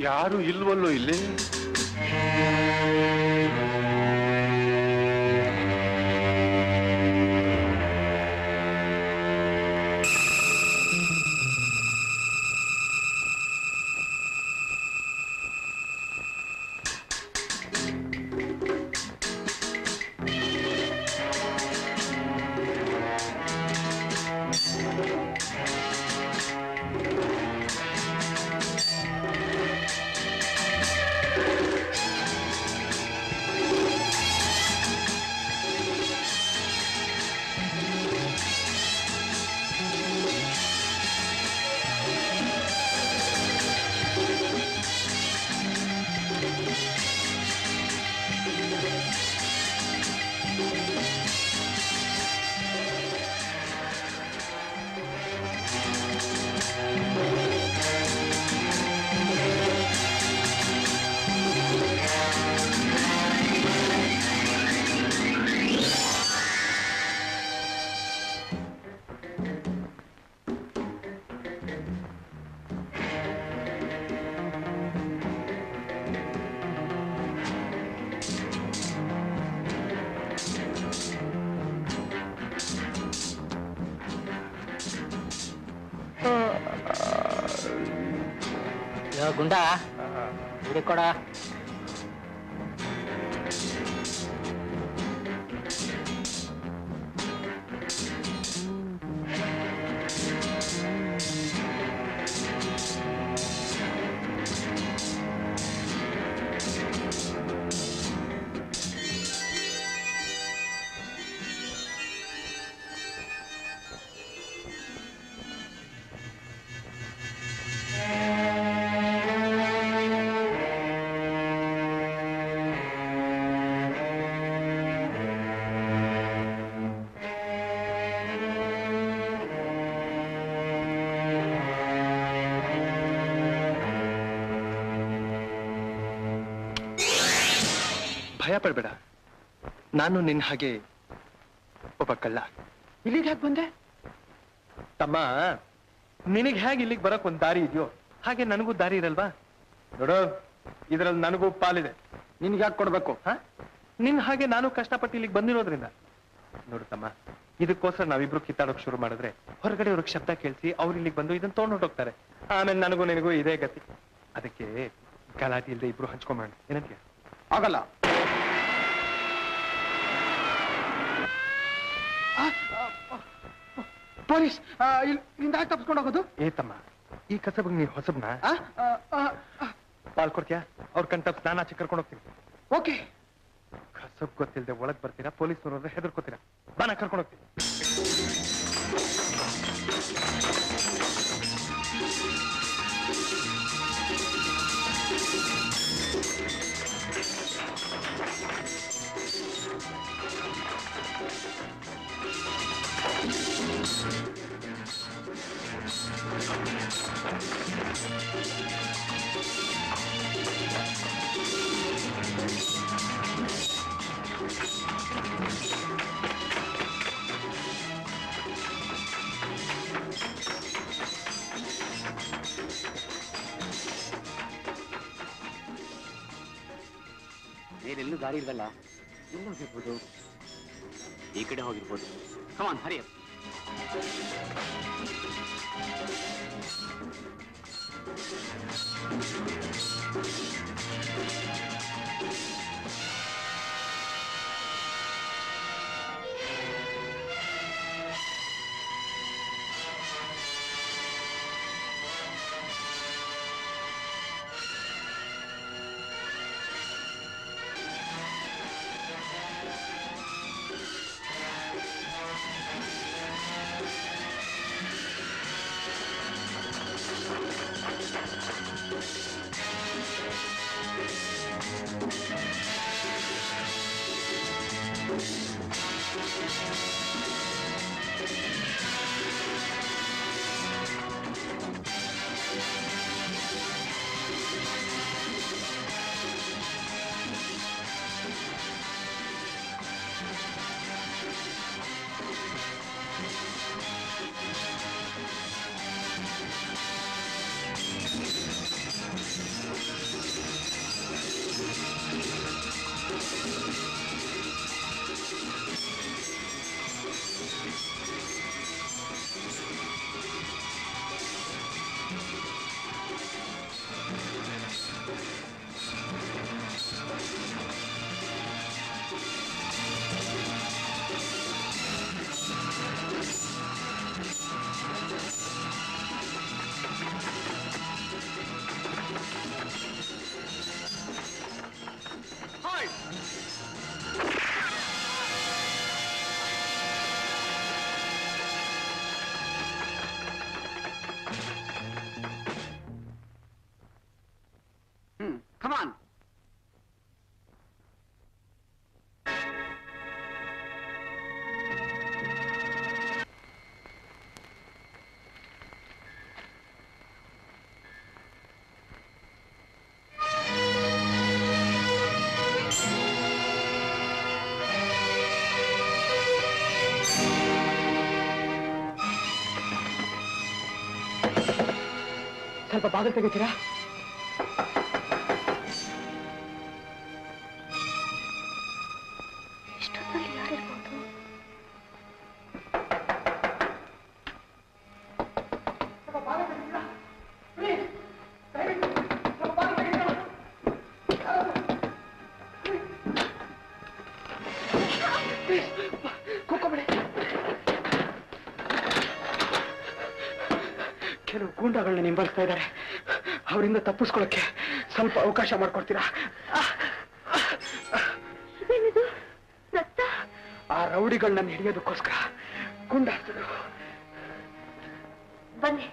ಯಾರು ಇಲ್ವಲ್ಲೋ ಇಲ್ಲಿ ಯೋ ಗುಂಡ ಬಿಡಿ ಕೊಡ ಭಯ ಪಡ್ಬೇಡ ನಾನು ನಿನ್ ಹಾಗೆ ಒಬ್ಬ ಕಳ್ಳ ಇಲ್ಲಿಗೆ ಯಾಕೆ ಬಂದೆ ತಮ್ಮ ನಿನಗೆ ಹೇಗೆ ಇಲ್ಲಿಗೆ ಬರಕ್ ಒಂದ್ ದಾರಿ ಇದೆಯೋ ಹಾಗೆ ನನಗೂ ದಾರಿ ಇರಲ್ವಾ ನೋಡು ಇದ್ರಲ್ಲಿ ನನಗೂ ಪಾಲಿದೆ ನಿನ್ಗೆ ಯಾಕೆ ಕೊಡ್ಬೇಕು ಹಾ ನಿನ್ ಹಾಗೆ ನಾನು ಕಷ್ಟಪಟ್ಟು ಇಲ್ಲಿಗೆ ಬಂದಿರೋದ್ರಿಂದ ನೋಡು ತಮ್ಮ ಇದಕ್ಕೋಸ್ಕರ ನಾವಿಬ್ರು ಕಿತ್ತಾಡೋಕ್ ಶುರು ಮಾಡಿದ್ರೆ ಹೊರಗಡೆ ಅವ್ರಿಗೆ ಶಬ್ದ ಕೇಳಿಸಿ ಅವ್ರು ಇಲ್ಲಿಗೆ ಬಂದು ಇದನ್ನ ತೊಗೊಂಡು ಹೊರಟೋಗ್ತಾರೆ ಆಮೇಲೆ ನನಗೂ ನಿನಗೂ ಇದೇ ಗತಿ ಅದಕ್ಕೆ ಗಲಾಟೆ ಇಲ್ಲದೆ ಇಬ್ರು ಹಂಚ್ಕೊಂಬೋಣ ಏನಂತೀಯ ಆಗಲ್ಲ ಪೊಲೀಸ್ ಇಲ್ಲಿಂದ ಯಾಕೆ ತಪ್ಪಿಸ್ಕೊಂಡು ಹೋಗೋದು ಏ ತಮ್ಮ ಈ ಕಸಬ್ ನೀ ಹೊಸಬ್ನ ಪಾಲ್ ಕೊಡ್ತೀಯಾ ಅವ್ರ ಕಣ್ ತಪ್ಪ ನಾನು ಆಚೆ ಕರ್ಕೊಂಡು ಹೋಗ್ತೀನಿ ಓಕೆ ಕಸಬ್ ಗೊತ್ತಿಲ್ಲದೆ ಒಳಗ್ ಬರ್ತೀರಾ ಪೊಲೀಸ್ ನೋಡಿದ್ರೆ ಹೆದರ್ಕೋತೀರಾ ಬಾನ ಕರ್ಕೊಂಡು ಹೋಗ್ತೀನಿ ಬೇರೆಲ್ಲೂ ದಾರಿ ಇಲ್ವಲ್ಲ ಎಲ್ಲ ಹೋಗಿರ್ಬೋದು ಈ ಕಡೆ ಹೋಗಿರ್ಬೋದು ಕಮಾನ್ ಹರಿಯ ಆ ಸ್ವಲ್ಪ ಬಾಗಿಲು ತೆಗಿತೀರಾ ಇಷ್ಟೊತ್ತಲ್ಲಿ ಯಾರಿರ್ಬೋದು ಕೆಲವು ಗೂಂಡಗಳನ್ನ ನಿಂಬಲಿಸ್ತಾ ಇದ್ದಾರೆ ಅವರಿಂದ ತಪ್ಪಿಸ್ಕೊಳ್ಳಕ್ಕೆ ಸ್ವಲ್ಪ ಅವಕಾಶ ಮಾಡ್ಕೊಡ್ತೀರಾ ಇದೇನಿದು ರಕ್ತ ಆ ರೌಡಿಗಳನ್ನ ಹಿಡಿಯೋದಕ್ಕೋಸ್ಕರ ಗುಂಡಾರ್ಸಿದ್ರು ಬನ್ನಿ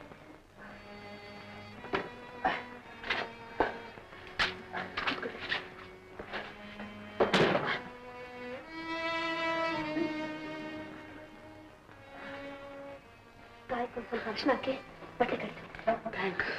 ಗಾಯಕ್ಕೊಂದು ಸ್ವಲ್ಪ ಅರ್ಶಿನ ಹಾಕಿ ಬಟ್ಟೆ ಕಟ್ತೀನಿ ಥ್ಯಾಂಕ್ಸ್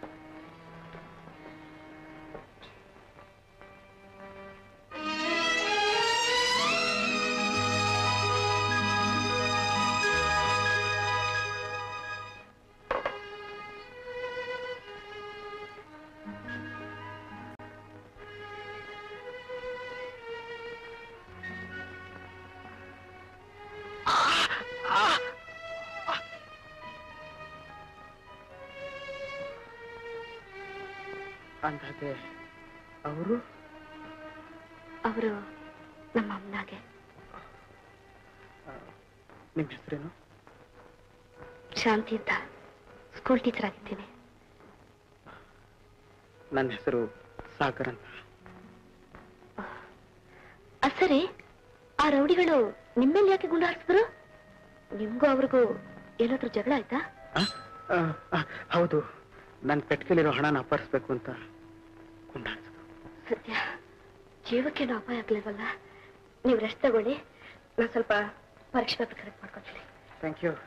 ಅಂದಾಗೆ ಅವರು ಅವರು ನಮ್ಮ ಅಮ್ಮನಾಗೆ ನಿಮ್ಮ ಹೆಸರೇನು ಶಾಂತಿ ಅಂತ ಸ್ಕೂಲ್ ಟೀಚರ್ ಆಗಿದ್ದೀನಿ ನನ್ನ ಹೆಸರು ಸಾಗರ್ ಅಂತ ಅ, ಸರಿ ಆ ರೌಡಿಗಳು ನಿಮ್ಮೇಲೆ ಯಾಕೆ ಗುಂಡು ಹಾರಿಸಿದ್ರು ನಿಮ್ಗೂ ಅವ್ರಿಗೂ ಏನಾದ್ರೂ ಜಗಳ ಆಯ್ತಾ ಆ, ಆ, ಹೌದು ನನ್ನ ಪೆಟ್ಟಿಗೆಲಿರೋ ಹಣನ ಅಪಹರಿಸ್ಬೇಕು ಅಂತ ಗುಂಡಾರ್ಸಿದ್ರು ಸತ್ಯ ಜೀವಕ್ಕೇನು ಅಪಾಯ ಆಗ್ಲಿಲ್ವಲ್ಲ ನೀವು ರೆಸ್ಟ್ ತಗೊಳ್ಳಿ ನಾನು ಸ್ವಲ್ಪ ಪರೀಕ್ಷೆ ಪೇಪರ್ ಕರೆಕ್ಟ್ ಮಾಡ್ಕೊತೀನಿ ಥ್ಯಾಂಕ್ ಯು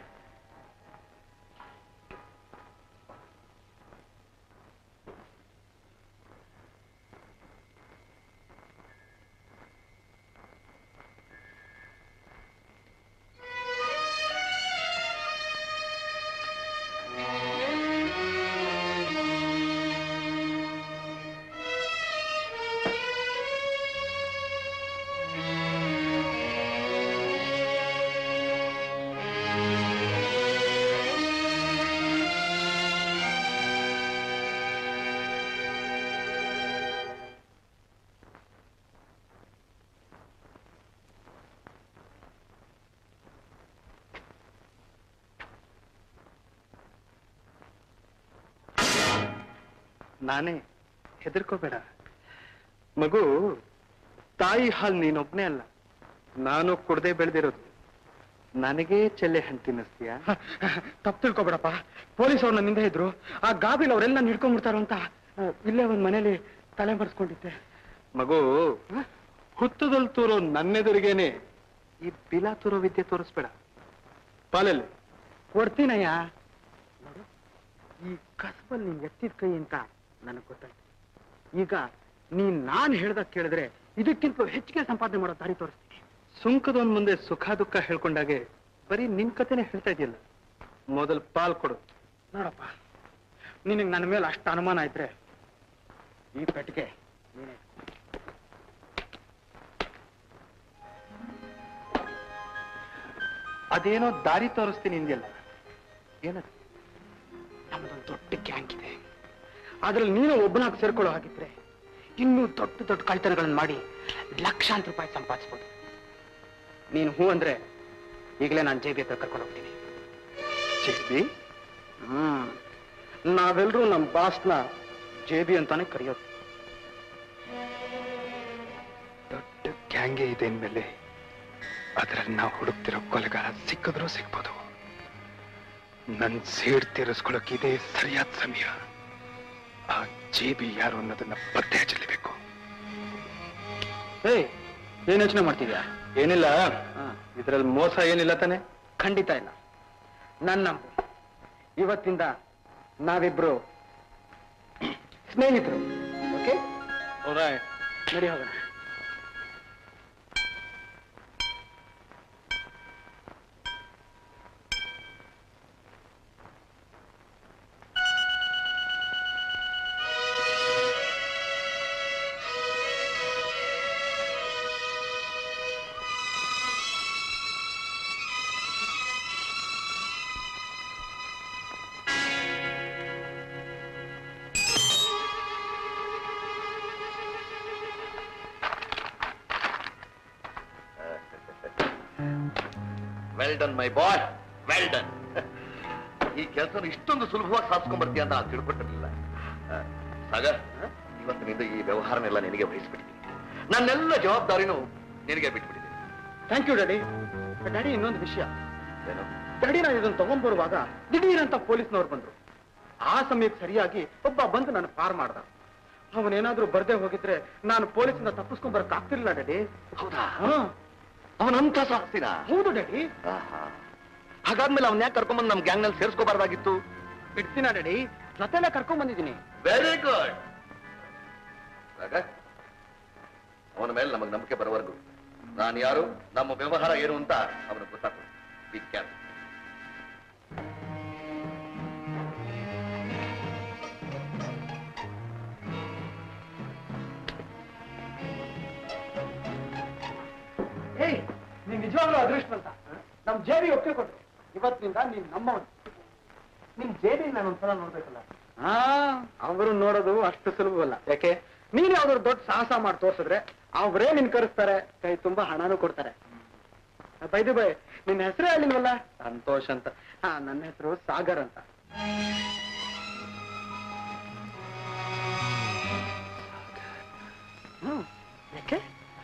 ನಾನೇ ಹೆದರ್ಕೋಬೇಡ ಮಗು ತಾಯಿ ಹಾಲು ನೀನೊಬ್ನೇ ಅಲ್ಲ ನಾನು ಕುಡ್ದೇ ಬೆಳೆದಿರೋದು ನನಗೇ ಚೆಲ್ಲೆ ಹಣ್ಣು ತಿನ್ನಿಸ್ತೀಯ ತಪ್ಪು ತಿಳ್ಕೊಬೇಡಪ್ಪ ಪೊಲೀಸ್ ಅವ್ರು ನನ್ನಿಂದ ಇದ್ರು ಆ ಗಾಬಿಲ್ ಅವರೆಲ್ಲ ಹಿಡ್ಕೊಂಡ್ಬಿಡ್ತಾರೋ ಅಂತ ಆ, ಇಲ್ಲೇ ಒಂದ್ ಮನೇಲಿ ತಲೆ ಮರೆಸ್ಕೊಂಡಿದ್ದೆ ಮಗು ಹುತ್ತದಲ್ಲಿ ತೂರೋ ನನ್ನೆದುರಿಗೇನೆ ಈ ಬಿಲ ತೂರೋ ವಿದ್ಯೆ ತೋರಿಸ್ಬೇಡ ಪಾಲಲ್ಲಿ ಕೊಡ್ತೀನಯ್ಯ ನೋಡು ಈ ಕಸಬಲ್ ನೀನ್ ಎತ್ತಿದ ಕೈ ಅಂತ ನನಗೆ ಗೊತ್ತಾಯ್ತು ಈಗ ನೀನ್ ನಾನ್ ಹೇಳ್ದಾಗ ಕೇಳಿದ್ರೆ ಇದಕ್ಕಿಂತ ಹೆಚ್ಚಿಗೆ ಸಂಪಾದನೆ ಮಾಡೋ ದಾರಿ ತೋರಿಸ್ತೀನಿ ಸುಂಕದವನ್ ಮುಂದೆ ಸುಖ ದುಃಖ ಹೇಳ್ಕೊಂಡಾಗೆ ಬರೀ ನಿನ್ ಕತೆನೆ ಹೇಳ್ತಾ ಇದೆಯಲ್ಲ ಮೊದಲ್ ಪಾಲ್ ಕೊಡು ನೋಡಪ್ಪ ನಿನಗೆ ನನ್ನ ಮೇಲೆ ಅಷ್ಟು ಅನುಮಾನ ಇದ್ರೆ ಈ ಪೆಟ್ಟಿಗೆ ನೀನೇ ಅದೇನೋ ದಾರಿ ತೋರಿಸ್ತೀನಿ ಇಂದಿಯಲ್ಲ ಏನದು ನಮ್ಮದೊಂದು ದೊಡ್ಡ ಗ್ಯಾಂಗ್ ಇದೆ ಅದ್ರಲ್ಲಿ ನೀನು ಒಬ್ಬನಾಗಿ ಸೇರ್ಕೊಳ್ಳೋ ಹಾಗಿದ್ರೆ ಇನ್ನೂ ದೊಡ್ಡ ದೊಡ್ಡ ಕಳ್ತನಗಳನ್ನ ಮಾಡಿ ಲಕ್ಷಾಂತರ ರೂಪಾಯಿ ಸಂಪಾದಿಸ್ಬೋದು ನೀನು ಹೂ ಅಂದ್ರೆ ಈಗಲೇ ನಾನು ಜೇಬಿ ಹತ್ರ ಕರ್ಕೊಂಡು ಹೋಗ್ತೀನಿ ಜೇಬಿ ಹ್ಮ್ ನಾವೆಲ್ಲರೂ ನಮ್ಮ ಬಾಸ್ನ ಜೇಬಿ ಅಂತಾನೆ ಕರೆಯೋದು ದೊಡ್ಡ ಗ್ಯಾಂಗೇ ಇದೆ ಅಂದ್ಮೇಲೆ ಅದರಲ್ಲಿ ನಾವು ಹುಡುಕ್ತಿರೋ ಕೊಲೆಗಾರ ಸಿಕ್ಕಿದ್ರೂ ಸಿಗ್ಬೋದು ನನ್ ಸೇಡ್ ತೀರಿಸ್ಕೊಳಕ್ ಇದೇ ಸರಿಯಾದ ಸಮಯ ಆ ಜೇಬಿ ಯಾರು ಅನ್ನೋದನ್ನ ಪತ್ತೆ ಹಚ್ಚಲೇಬೇಕು ಏಯ್ ಏನ್ ಯೋಚನೆ ಮಾಡ್ತಿದ್ಯಾ ಏನಿಲ್ಲ ಇದ್ರಲ್ಲಿ ಮೋಸ ಏನಿಲ್ಲ ತಾನೆ ಖಂಡಿತ ಇಲ್ಲ ನನ್ನ ಇವತ್ತಿಂದ ನಾವಿಬ್ರು ಸ್ನೇಹಿತರು ಓಕೆ ನಡಿ ಹೋಗೋಣ well done my boy well done ಈ ಕೆಲಸ ಇಷ್ಟೊಂದು ಸುಲಭವಾಗಿ ಸಾಧಿಸ್ಕೊಂಡ್ ಬರ್ತೀಯ ಅಂತ ನಾನು ತಿಳ್ಕೊಟ್ಟಿರ್ಲಿಲ್ಲ ಆ, ಸಾಗರ್ ಇವತ್ತಿನಿಂದ ಈ ವ್ಯವಹಾರನೆಲ್ಲ ನಿನಗೆ ವಹಿಸ್ಬಿಟ್ಟಿದ್ದೀನಿ ನನ್ನೆಲ್ಲ ಜವಾಬ್ದಾರಿನೂ ನಿನಗೆ ಬಿಟ್ಬಿಟ್ಟಿದ್ದೀನಿ ಥ್ಯಾಂಕ್ ಯು ಡ್ಯಾಡಿ ಡ್ಯಾಡಿ ಇನ್ನೊಂದು ವಿಷಯ ಏನು ಡ್ಯಾಡಿ ನಾನು ಇದನ್ನ ತಗೊಂಡ್ಬರುವಾಗ ದಿಢೀರಂತ ಪೊಲೀಸ್ನವ್ರು ಬಂದ್ರು ಆ ಸಮಯಕ್ಕೆ ಸರಿಯಾಗಿ ಒಬ್ಬ ಬಂದು ನಾನು ಪಾರ್ ಮಾಡ್ದ ಅವನೇನಾದ್ರೂ ಬರ್ದೇ ಹೋಗಿದ್ರೆ ನಾನು ಪೊಲೀಸಿಂದ ತಪ್ಪಿಸ್ಕೊಂಡ್ ಬರಕ್ ಆಗ್ತಿರ್ಲಿಲ್ಲ ಡ್ಯಾಡಿ ಹೌದಾ ಅವನಂತ ಸಾಹಸಿನ ಹೌದು ಡ್ಯಾಡಿ ಆಹಾ. ಹಾಗಾದ್ಮೇಲೆ ಅವನ್ ಯಾಕೆ ಕರ್ಕೊಂಬಂದು ನಮ್ ಗ್ಯಾಂಗ್ ನಲ್ಲಿ ಸೇರ್ಸ್ಕೋಬಾರ್ದಾಗಿತ್ತು ಬಿಡ್ತೀನ ಡ್ಯಾಡಿ ಜೊತೆಲ್ಲ ಕರ್ಕೊಂಡ್ ಬಂದಿದ್ದೀನಿ ವೆರಿ ಗುಡ್ ಅವನ ಮೇಲೆ ನಮಗ್ ನಂಬಿಕೆ ಬರೋವರೆಗೂ ನಾನು ಯಾರು ನಮ್ಮ ವ್ಯವಹಾರ ಏನು ಅಂತ ಅವನಿಗೆ ಗೊತ್ತಾಗ್ತದೆ ಬಿ ಕ್ಯಾರ್ ಏಯ್ ನೀನ್ ನಿಜವಾಗ್ಲೂ ಅದೃಷ್ಟವಂತ ನಮ್ ಜೇಬಿ ಒಪ್ಪಿಗೆ ಕೊಟ್ರು ಇವತ್ತಿನಿಂದ ನೀನ್ ನಮ್ಮವನು ನಿಮ್ ಜೇಬಿ ನಾನು ಒಂದ್ಸಲ ನೋಡ್ಬೇಕಲ್ಲ ಹಾ ಅವರು ನೋಡೋದು ಅಷ್ಟು ಸುಲಭವಲ್ಲ ಯಾಕೆ ನೀನ್ ಯಾವ್ದಾದ್ರು ದೊಡ್ಡ ಸಾಹಸ ಮಾಡಿ ತೋರ್ಸಿದ್ರೆ ಅವರೇ ನಿನ್ ಕರೆಸ್ತಾರೆ ಕೈ ತುಂಬಾ ಹಣನೂ ಕೊಡ್ತಾರೆ ಬೈದು ಬೈ ನಿನ್ನ ಹೆಸರೇ ಹೇಳಿಲ್ವಲ್ಲ ಸಂತೋಷ್ ಅಂತ ಹಾ ನನ್ನ ಹೆಸರು ಸಾಗರ್ ಅಂತ ಹ್ಮ್ ಯಾಕೆ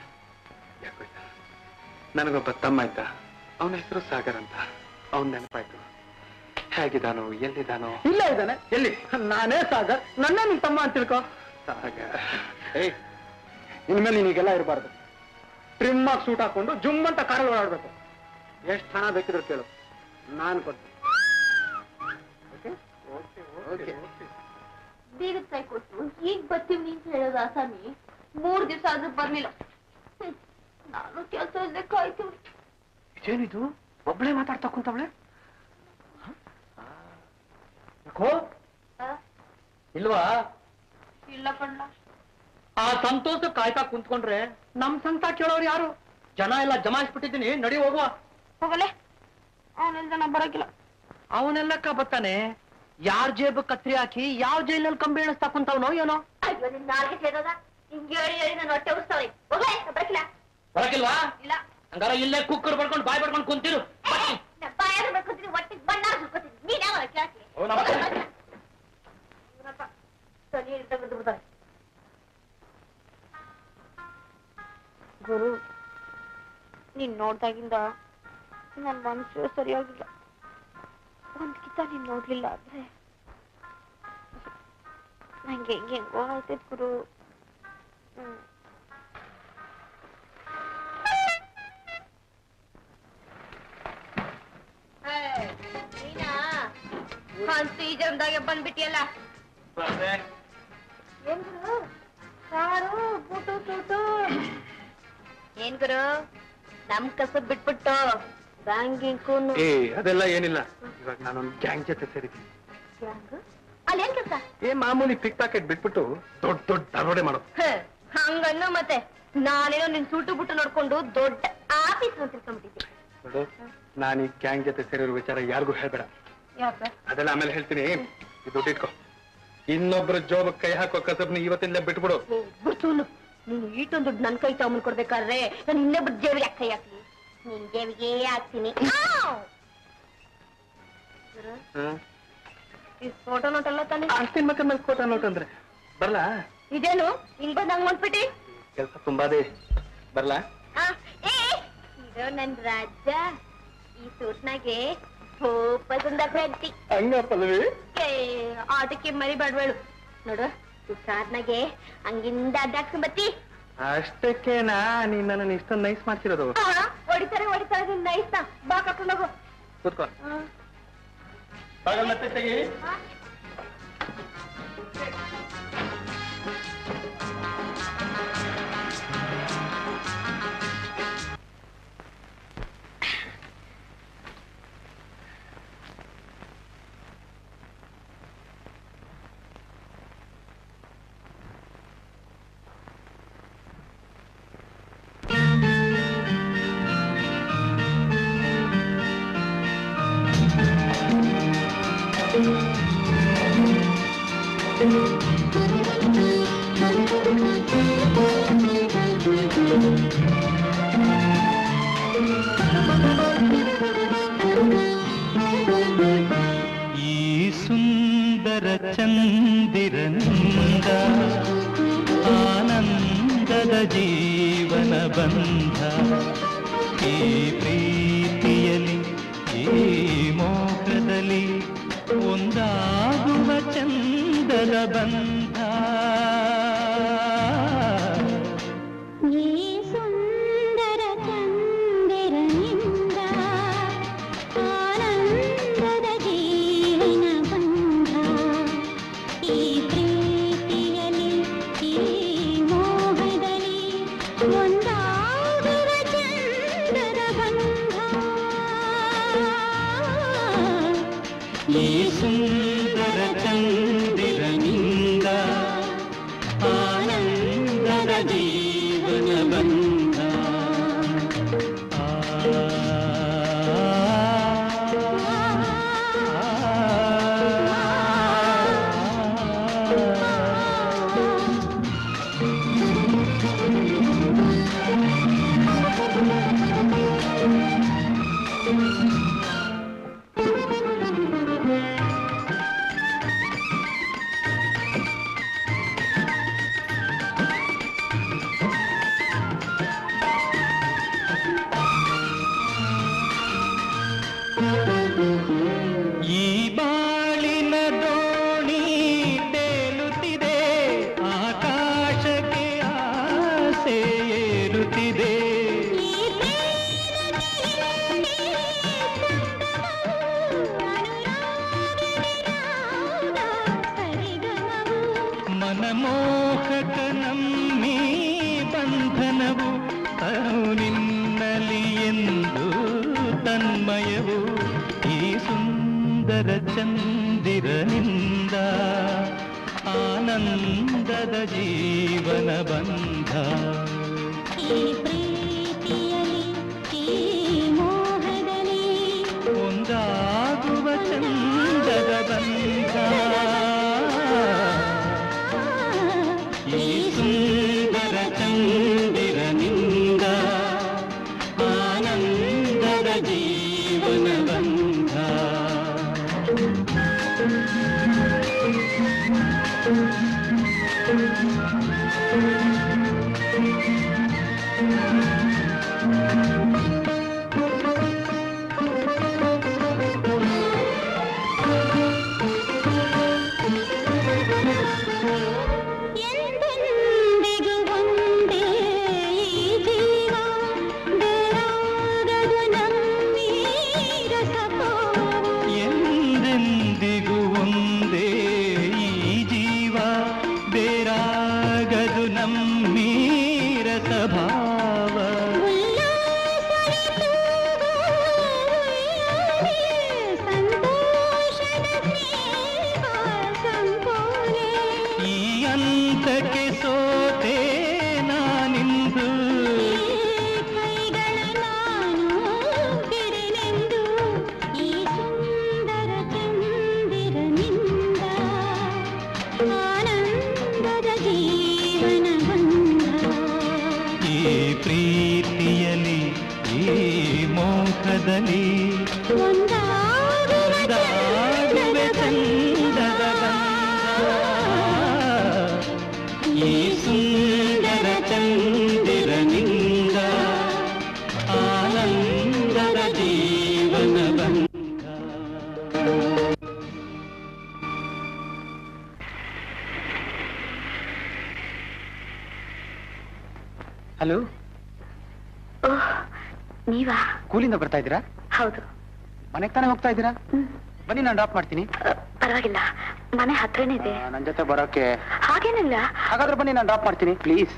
ನನಗೊಬ್ಬ ತಮ್ಮ ಇದ್ದ ಅವನ ಹೆಸರು ಸಾಗರ್ ಅಂತ ಅವನ್ ನೆನಪಾಯ್ತು ಹೇಗಿದ್ದಾನೋ ಎಲ್ಲಿದ್ದಾನೋ ಇಲ್ಲ ಇದ್ದಾನೆ ಎಲ್ಲಿ ನಾನೇ ಸಾಗರ್ ನನ್ನ ನಿನ್ ತಮ್ಮ ಅಂತ ತಿಳ್ಕೊ ಸಾಗರ್ ಏಯ್ ಇನ್ಮೇಲೆ ನೀನೀಗೆಲ್ಲ ಇರಬಾರ್ದು ಟ್ರಿಮ್ ಆಗಿ ಸೂಟ್ ಹಾಕೊಂಡು ಜುಮ್ ಅಂತ ಕಾರಲ್ಲಿ ಓಡಾಡ್ಬೇಕು ಎಷ್ಟು ಹಣ ಬೇಕಿದ್ರು ಕೇಳು ನಾನು ಕೊಡ್ತೀನಿ ಓಕೆ ಬೀಗದ ಕೈ ಕೊಟ್ಟು ಈಗ ಬರ್ತೀವಿ ಅಂತ ಹೇಳೋದು ಆಸಾಮಿ ಮೂರ್ ದಿವಸ ಆದ್ರೂ ಬರ್ಲಿಲ್ಲ ಹ್ಮ್. ನಾನು ಕೆಲಸ ಇಲ್ಲದೆ ಕಾಯ್ತೀವಿ ಇದೇನಿದು ಒಬ್ಳೆ ಮಾತಾಡ್ತಾ ಕುಂತವಳೆ ಯಾಕೋ ಇಲ್ವಾ ಇಲ್ಲ ಕಣ್ಣ ಆ ಸಂತೋಷ ಕಾಯ್ತಾ ಕುಂತ್ಕೊಂಡ್ರೆ ನಮ್ ಸಂಕಟ ಕೇಳೋರು ಯಾರು ಜನ ಎಲ್ಲ ಜಮಾಯಿಸ್ಬಿಟ್ಟಿದ್ದೀನಿ ನಡಿ ಹೋಗುವ ಹೋಗಲೆ ಅವನಿಲ್ದ ನಾ ಬರಕಿಲ್ಲ ಅವನೆಲ್ಲಕ್ಕ ಬರ್ತಾನೆ ಯಾರ್ ಜೇಬು ಕತ್ರಿ ಹಾಕಿ ಯಾವ ಜೈಲಲ್ಲಿ ಕಂಬಿ ಎಣಿಸ್ತಾ ಕುಂತವನೋ ಏನೋ ಅಯ್ಯೋ ನಿನ್ ನಾಲ್ಗೆ ಸೇರೋದ ಹಿಂಗೆ ಹೇಳಿ ಹೇಳಿ ನಾನು ಹೊಟ್ಟೆ ಉಸ್ತಾವೆ ಹೋಗಲೆ ನಾ ಬರಕಿಲ್ಲ ಬರಕಿಲ್ವಾ ಇಲ್ಲ ಹಂಗಾರ ಇಲ್ಲೇ ಕುಕ್ಕರ್ ಬಡ್ಕೊಂಡು ಬಾಯ್ ಬಡ್ಕೊಂಡು ಕುಂತಿರು ನಾ ಬಾಯಾಗ ಬರ್ಕೊತೀನಿ ಹೊಟ್ಟಿಗೆ ಬಣ್ಣ ಸುರ್ಕೊತೀನಿ ನೀನ್ ಯಾವ ಕೇಳಕ್ಕೆ ಓ, ನಮ್ಮ ಅಕ್ಕ. ಇವನಪ್ಪ ಸರಿ ಇದ್ದ ಬಿದ್ದು ಬಿಡ್ತಾರೆ ಗುರು ನೀನ್ ನೋಡ್ದಾಗಿಂದ ನನ್ ಮನಸ್ಸು ಸರಿಯಾಗಿಲ್ಲ ಒಂದ್ ಕಿತ ನೀನ್ ನೋಡ್ಲಿಲ್ಲ ಅಂದ್ರೆ ನಂಗೆ ಹೆಂಗೆ ಹೆಂಗೋ ಆಯ್ತೈತ್ ಗುರು ಹ್ಮ್ ನೀನಾ ಅಂತೂ ಈ ಜನ್ಮದಾಗೆ ಬಂದ್ಬಿಟ್ಟಿಯಲ್ಲ ಏನ್ ಗುರು ಕಾರು ಬೂಟು ತೂಟು ಏನ್ ಗುರು ನಮ್ ಕಸಬ್ ಬಿಟ್ಬಿಟ್ಟು ಬ್ಯಾಂಕಿಂಗ್ ಕೂನು ಏ ಅದೆಲ್ಲ ಏನಿಲ್ಲ ಇವಾಗ ನಾನೊಂದು ಗ್ಯಾಂಗ್ ಜೊತೆ ಸೇರಿದ್ದೀನಿ ಅಲ್ಲಿ ಏನ್ ಕೆಲಸ ಏ ಮಾಮೂಲಿ ಪಿಕ್ ಪ್ಯಾಕೆಟ್ ಬಿಟ್ಬಿಟ್ಟು ದೊಡ್ಡ ದೊಡ್ಡ ದರೋಡೆ ಮಾಡೋದು ಹಂಗನ್ನು ಮತ್ತೆ ನಾನೇನೋ ನಿನ್ ಸೂಟು ಬುಟ್ಟು ನೋಡ್ಕೊಂಡು ದೊಡ್ಡ ಆಫೀಸ್ ಅಂತ ತಿಳ್ಕೊಂಡ್ಬಿಟ್ಟಿದ್ದೆ ನೋಡು ನಾನು ಈ ಗ್ಯಾಂಗ್ ಜೊತೆ ಸೇರಿರೋ ವಿಚಾರ ಯಾರಿಗೂ ಹೇಳ್ಬೇಡ ಯಾಕೆ ಅದೆಲ್ಲ ಆಮೇಲೆ ಹೇಳ್ತೀನಿ ಇದು ದುಡ್ಡು ಇಟ್ಕೋ ಇನ್ನೊಬ್ರ ಜೋಬ್ ಕೈ ಹಾಕೋ ಕಸಬ್ನ ಇವತ್ತಿಂದ ಬಿಟ್ಬಿಡು ಬಿಡ್ತೂನು ನೀನು ಈಟೊಂದು ದುಡ್ಡು ನನ್ ಕೈ ತಗೊಂಡ್ ಕೊಡ್ಬೇಕಾದ್ರೆ ನಾನು ಇನ್ನೊಬ್ರ ಜೇಬಿಗೆ ಯಾಕೆ ಕೈ ಹಾಕ್ಲಿ ನಿನ್ ಜೇಬಿಗೆ ಹಾಕ್ತೀನಿ ಗುರು, ಈ ಫೋಟೋ ನೋಟ್ ಎಲ್ಲ ತಾನೆ ಅಷ್ಟಿನ ಮಕ್ಕಳ ಮೇಲೆ ಕೋಟ ನೋಟ್ ಅಂದ್ರೆ ಬರ್ಲಾ ಇದೇನು ಹಿಂಗ್ ಬಂದ್ ಹಂಗ್ ಹೊಂಟ್ಬಿಟ್ಟಿ ಕೆಲಸ ತುಂಬಾದೇ ಬರ್ಲಾ ಆ, ಏ ಇದು ನನ್ ರಾಜ ಈ ಸೂಟ್ನಾಗೆ ಸೂಪ ಸುಂದರ ಪ್ರಂತಿ ಹಂಗ ಪಲ್ವಿ ಆಟಕ್ಕೆ ಮರಿ ಬಡ್ಬೇಳು ನೋಡು ಈ ಕಾರ್ನಾಗೆ ಹಂಗಿಂದ ಅಡ್ಡಾಡ್ಸ್ಕೊಂಡ್ ಬತ್ತಿ ಅಷ್ಟಕ್ಕೇನಾ ನೀನ್ ನನ್ನ ಇಷ್ಟೊಂದು ನೈಸ್ ಮಾಡ್ತಿರೋದು ಆ, ಹೊಡಿತಾರೆ ಹೊಡಿತಾರೆ ನಿನ್ನ ನೈಸ್ನ ಬಾ ಕರ್ಕೊಂಡು ಹೋಗು ಕೂತ್ಕೋ ಹ್ಮ್. ಬಾಗಲ್ ಮತ್ತೆ ತೆಗಿ ಆ. Thank you. ಈ ಸುಂದರ ಚಂದಿರನಿಂದ ಆನಂದದ ಜೀವನ ಬಂಧ ಈ ಪ್ರೀತಿಯಲ್ಲಿ ಈ ಮೋಹದಲ್ಲಿ ಒಂದಾಗುವ ಚಂದದ ಬಂಧ ಈ ಸುಂದರ ಚಂದಿರನಿಂದ ಆನಂದದ ಜೀವನ ಬಂಧ ಈ ಪ್ರೀತಿಯಲ್ಲಿ ಈ ಮೋಹದಲ್ಲಿ ಒಂದಾಗುವ ಚಂದದ ಬಂಧ ಈ ಸುಂದರ ಚಂದಿರನಿಂದ ಆನಂದದ ಜೀವನ ಬಂಧ ಈ ಬಾಳಿನ ದೋಣಿ ತೇಲುತ್ತಿದೆ ಆಕಾಶಕ್ಕೆ ಆಸೆ ಏರುತ್ತಿದೆ ಮನಮೋಹಕ ನಮ್ಮಿ ಬಂಧನವು ತನು ನಿನ್ನಲಿ ಎಂದು ತನ್ಮಯವು ಈ ಸುಂದರ ಚಂದಿರನಿಂದ ಆನಂದದ ಜೀವನ ಬಂಧ ಈ ಪ್ರೀತಿಯಲ್ಲಿ ಈ ಮೋಹದಲ್ಲಿ ಒಂದಾಗುವ ಚಂದದ ಬಂಧ ಈ ಸುಂದರ ಚಂದಿರನಿಂದ ಆನಂದದ ಜೀವನ ಬಂಧ ಎಂದೆಂದಿಗೂ ಒಂದೇ ಈ ಜೀವ ಬೇರಾಗದು ನಮ್ಮೀ ರಸಭಾವ ಎಂದೆಂದಿಗೂ ಒಂದೇ ಈ ಜೀವ ಬೇರಾಗದು ನಮ್ಮೀರ ಸ್ವಭಾವ ಈ ಅಂತಕ್ಕೆ ಸೋತೆ ನಾನಿಂದು ಆನಂದದ ಜೀವನ ಬಂಧ ಈ ಪ್ರೀತಿಯಲ್ಲಿ ಈ ಮೋಹದಲ್ಲಿ ಒಂದಾಗುವೆ ಚಂದದ ಬಂಧ ಈ ಸುಂದರ ಚಂದಿರನಿಂದ ಆನಂದದ ಜೀವನ ಬಂಧ ಹಲೋ ನೀವಾ ಕೂಲಿಂದ ಬರ್ತಾ ಇದ್ದೀರಾ ಹೌದು ಮನೆಗೆ ತಾನೇ ಹೋಗ್ತಾ ಇದ್ದೀರಾ ಬನ್ನಿ ನಾನು ಡ್ರಾಪ್ ಮಾಡ್ತೀನಿ ಪರವಾಗಿಲ್ಲ ಮನೆ ಹತ್ರನೇ ಇದೆ ನನ್ನ ಜೊತೆ ಬರೋಕೆ ಹಾಗೇನಿಲ್ಲ ಹಾಗಾದ್ರೆ ಬನ್ನಿ ನಾನು ಡ್ರಾಪ್ ಮಾಡ್ತೀನಿ ಪ್ಲೀಸ್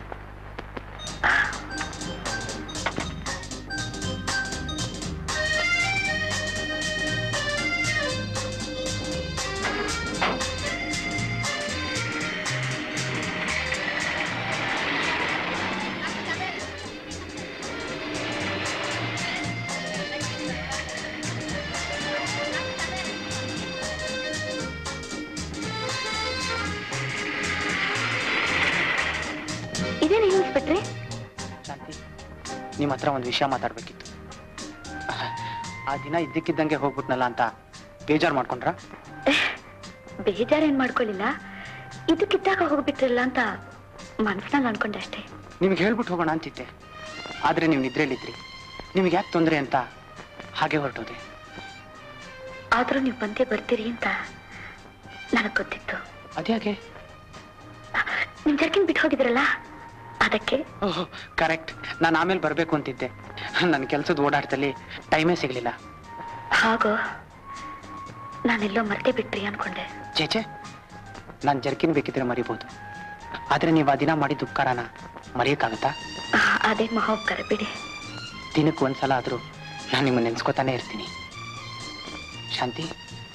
ಇದೇನು ಇನ್ಸ್ಪೆಕ್ಟ್ರೆ ಶಾಂತಿ ನಿಮ್ಮ ಹತ್ರ ಒಂದು ವಿಷಯ ಮಾತಾಡ್ಬೇಕಿತ್ತು ಆ ದಿನ ಇದ್ದಕ್ಕಿದ್ದಂಗೆ ಹೋಗ್ಬಿಟ್ನಲ್ಲ ಅಂತ ಬೇಜಾರು ಮಾಡ್ಕೊಂಡ್ರ ಬೇಜಾರೇನ್ ಮಾಡ್ಕೊಳ್ಳಿಲ್ಲ ಇದು ಕಿತ್ತಾಕ ಹೋಗ್ಬಿಟ್ರಲ್ಲ ಅಂತ ಮನ್ಸಿನಲ್ಲಿ ಅನ್ಕೊಂಡೆ ಅಷ್ಟೇ ನಿಮ್ಗೆ ಹೇಳ್ಬಿಟ್ಟು ಹೋಗೋಣ ಅಂತಿದ್ದೆ ಆದ್ರೆ ನೀವು ನಿದ್ರೆಲಿದ್ರಿ ನಿಮ್ಗೆ ಯಾಕೆ ತೊಂದರೆ ಅಂತ ಹಾಗೆ ಹೊರಟೋದೆ ಆದ್ರೂ ನೀವು ಬಂದೇ ಬರ್ತೀರಿ ಅಂತ ನನಗ್ ಗೊತ್ತಿತ್ತು ಅದ್ಯಾಕೆ ನಿಮ್ ಜರ್ಕಿನ್ ಬಿಟ್ಟು ಹೋಗಿದ್ರಲ್ಲ ಅದಕ್ಕೆ ಓಹ್ ಕರೆಕ್ಟ್ ನಾನು ಆಮೇಲೆ ಬರಬೇಕು ಅಂತಿದ್ದೆ ನನ್ನ ಕೆಲಸದ ಓಡಾಟದಲ್ಲಿ ಟೈಮೇ ಸಿಗಲಿಲ್ಲ ಹಾಗೋ ನಾನೆಲ್ಲೋ ಮರ್ತೇ ಬಿಟ್ರಿ ಅನ್ಕೊಂಡೆ ಚೇಚೆ ನಾನು ಜರ್ಕಿನ್ ಬೇಕಿದ್ರೆ ಮರಿಬೋದು ಆದ್ರೆ ನೀವು ಆ ದಿನ ಮಾಡಿದ ಉಪಕಾರನ ಮರೆಯೋಕ್ಕಾಗತ್ತಾ ಆ, ಅದೇನ್ ಮಹೋಪಕಾರ ಬಿಡಿ ದಿನಕ್ಕೆ ಒಂದ್ಸಲ ಆದ್ರೂ ನಾನು ನಿಮ್ಮನ್ನ ನೆನ್ಸ್ಕೊತಾನೆ ಇರ್ತೀನಿ ಶಾಂತಿ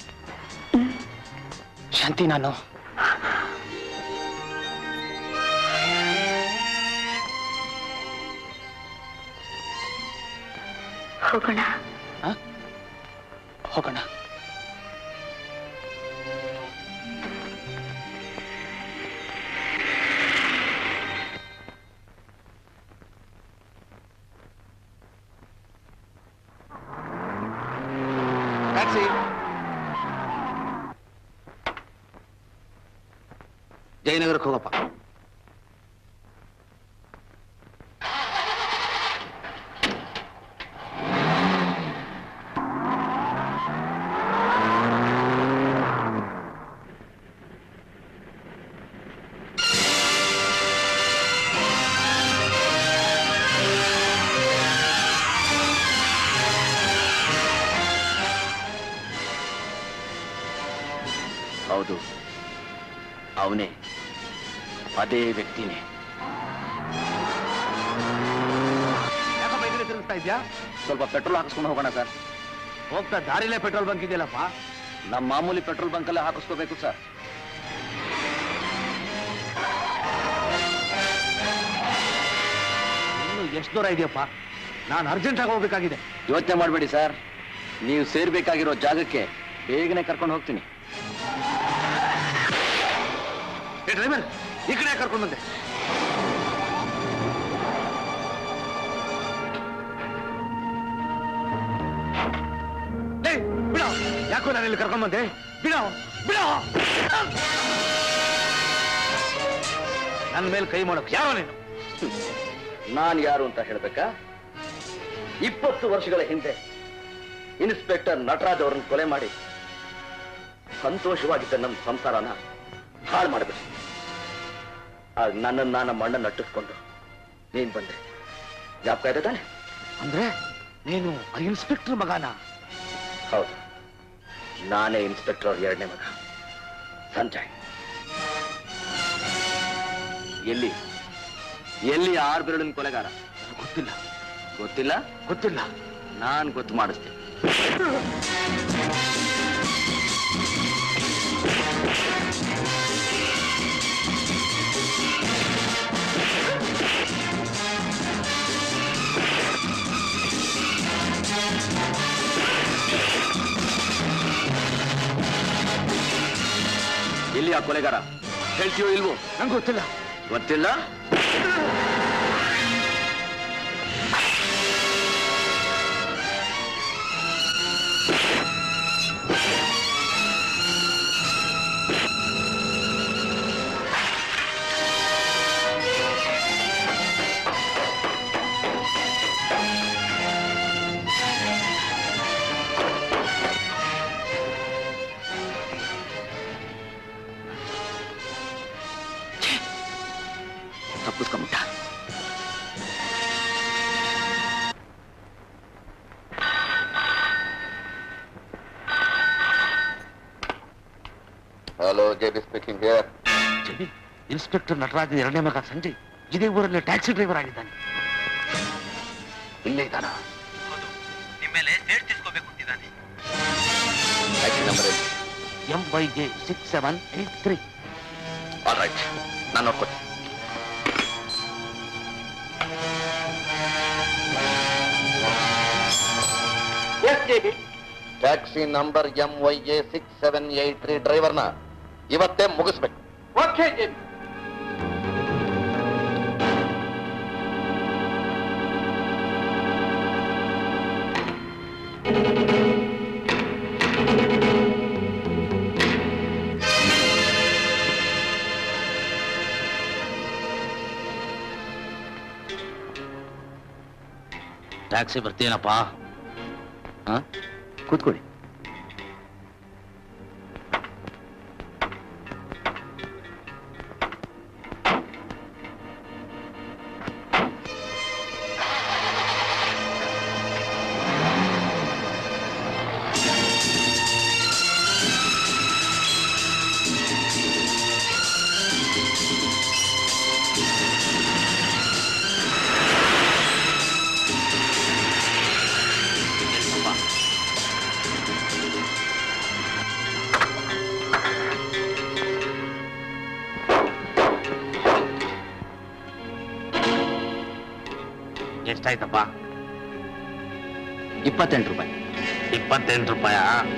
ಶಾಂತಿ ನಾನು ಹೋಗೋಣ ಹೋಗೋಣ ಟ್ಯಾಕ್ಸಿ ಜಯನಗರಕ್ಕೆ ಹೋಗಪ್ಪ ಹೌದು ಅವನೇ ಅದೇ ವ್ಯಕ್ತಿನೇ ಯಾಕಪ್ಪ ಎದುರು ತಿರುಗಿಸ್ತಾ ಇದ್ಯಾ ಸ್ವಲ್ಪ ಪೆಟ್ರೋಲ್ ಹಾಕಿಸ್ಕೊಂಡು ಹೋಗೋಣ ಸರ್ ಹೋಗ್ತಾ ದಾರಿಲೇ ಪೆಟ್ರೋಲ್ ಬಂಕ್ ಇದೆಯಲ್ಲಪ್ಪ ನಮ್ಮ ಮಾಮೂಲಿ ಪೆಟ್ರೋಲ್ ಬಂಕ್ ಅಲ್ಲೇ ಹಾಕಿಸ್ಕೋಬೇಕು ಸರ್ ಇನ್ನು ಎಷ್ಟು ದೂರ ಇದೆಯಪ್ಪ ನಾನು ಅರ್ಜೆಂಟ್ ಆಗಿ ಹೋಗ್ಬೇಕಾಗಿದೆ ಯೋಚನೆ ಮಾಡಬೇಡಿ ಸರ್ ನೀವು ಸೇರ್ಬೇಕಾಗಿರೋ ಜಾಗಕ್ಕೆ ಬೇಗನೆ ಕರ್ಕೊಂಡು ಹೋಗ್ತೀನಿ ಏ ಡ್ರೈವರ್ ಈ ಕಡೆ ಯಾಕ್ ಕರ್ಕೊಂಡು ಬಂದೆ ಏಯ್, ಬಿಡೋ ಯಾಕೋ ನಾನು ಇಲ್ಲಿ ಕರ್ಕೊಂಡ್ ಬಂದೆ ಬಿಡೋ ಬಿಡೋ ನನ್ನ ಮೇಲೆ ಕೈ ಮಾಡೋಕ್ ಯಾರೋ ನೀನು ನಾನು ಯಾರು ಅಂತ ಹೇಳ್ಬೇಕಾ ಇಪ್ಪತ್ತು ವರ್ಷಗಳ ಹಿಂದೆ ಇನ್ಸ್ಪೆಕ್ಟರ್ ನಟರಾಜ್ ಅವರನ್ನು ಕೊಲೆ ಮಾಡಿ ಸಂತೋಷವಾಗಿದ್ದ ನಮ್ಮ ಸಂಸಾರನ ಹಾಳು ಮಾಡಬೇಕು ಆಗ ನನ್ನನ್ನು ನಾನು ಮಣ್ಣ ನಟ್ಟಿಸ್ಕೊಂಡು ನೀನ್ ಬಂದೆ ಜ್ಞಾಪಕ ಇದೆ ತಾನೆ ಅಂದ್ರೆ ನೀನು ಆ ಇನ್ಸ್ಪೆಕ್ಟರ್ ಮಗನ ಹೌದು ನಾನೇ ಇನ್ಸ್ಪೆಕ್ಟರ್ ಅವ್ರ ಎರಡನೇ ಮಗ ಸಂಜಯ್ ಎಲ್ಲಿ ಎಲ್ಲಿ ಆರು ಬೆರಳಿನ ಕೊಲೆಗಾರ ಗೊತ್ತಿಲ್ಲ ಗೊತ್ತಿಲ್ಲ ಗೊತ್ತಿಲ್ಲ ನಾನ್ ಗೊತ್ತು ಮಾಡಿಸ್ತೀನಿ ಎಲ್ಲಿ ಆ ಕೊಲೆಗಾರ ಹೇಳ್ತೀಯೋ ಇಲ್ವೋ ನಂಗೆ ಗೊತ್ತಿಲ್ಲ ಗೊತ್ತಿಲ್ಲ ತಪ್ಪಿಸ್ಕೊಂಬಿಟ್ಟ hello J B speaking here inspector Nataraj ಎರಡನೇ ಮಗ ಸಂಜಯ್ ಇದೇ ಊರಲ್ಲಿ ಟ್ಯಾಕ್ಸಿ ಡ್ರೈವರ್ ಆಗಿದ್ದಾನೆ ಇಲ್ಲೇ ಇದ್ದಾನ ನಿಮ್ಮ ಮೇಲೆ ಸೇಡ್ ತಿಳ್ಕೋಬೇಕು ಅಂತಿದ್ದಾನೆ taxi number M Y J six seven eight three all right ನಾನು ನೋಡ್ಕೊತೀನಿ taxi number M Y A six seven eight three ಡ್ರೈವರ್ನ ಇವತ್ತೇ ಮುಗಿಸ್ಬೇಕು ಓಕೆ ಟ್ಯಾಕ್ಸಿ ಬರ್ತೀನಪ್ಪ ಹಾ ಕೂತ್ಕೊಳ್ಳಿ ಎಷ್ಟಾಯ್ತಪ್ಪ ಇಪ್ಪತ್ತೆಂಟು ರೂಪಾಯಿ ಇಪ್ಪತ್ತೆಂಟು ರೂಪಾಯ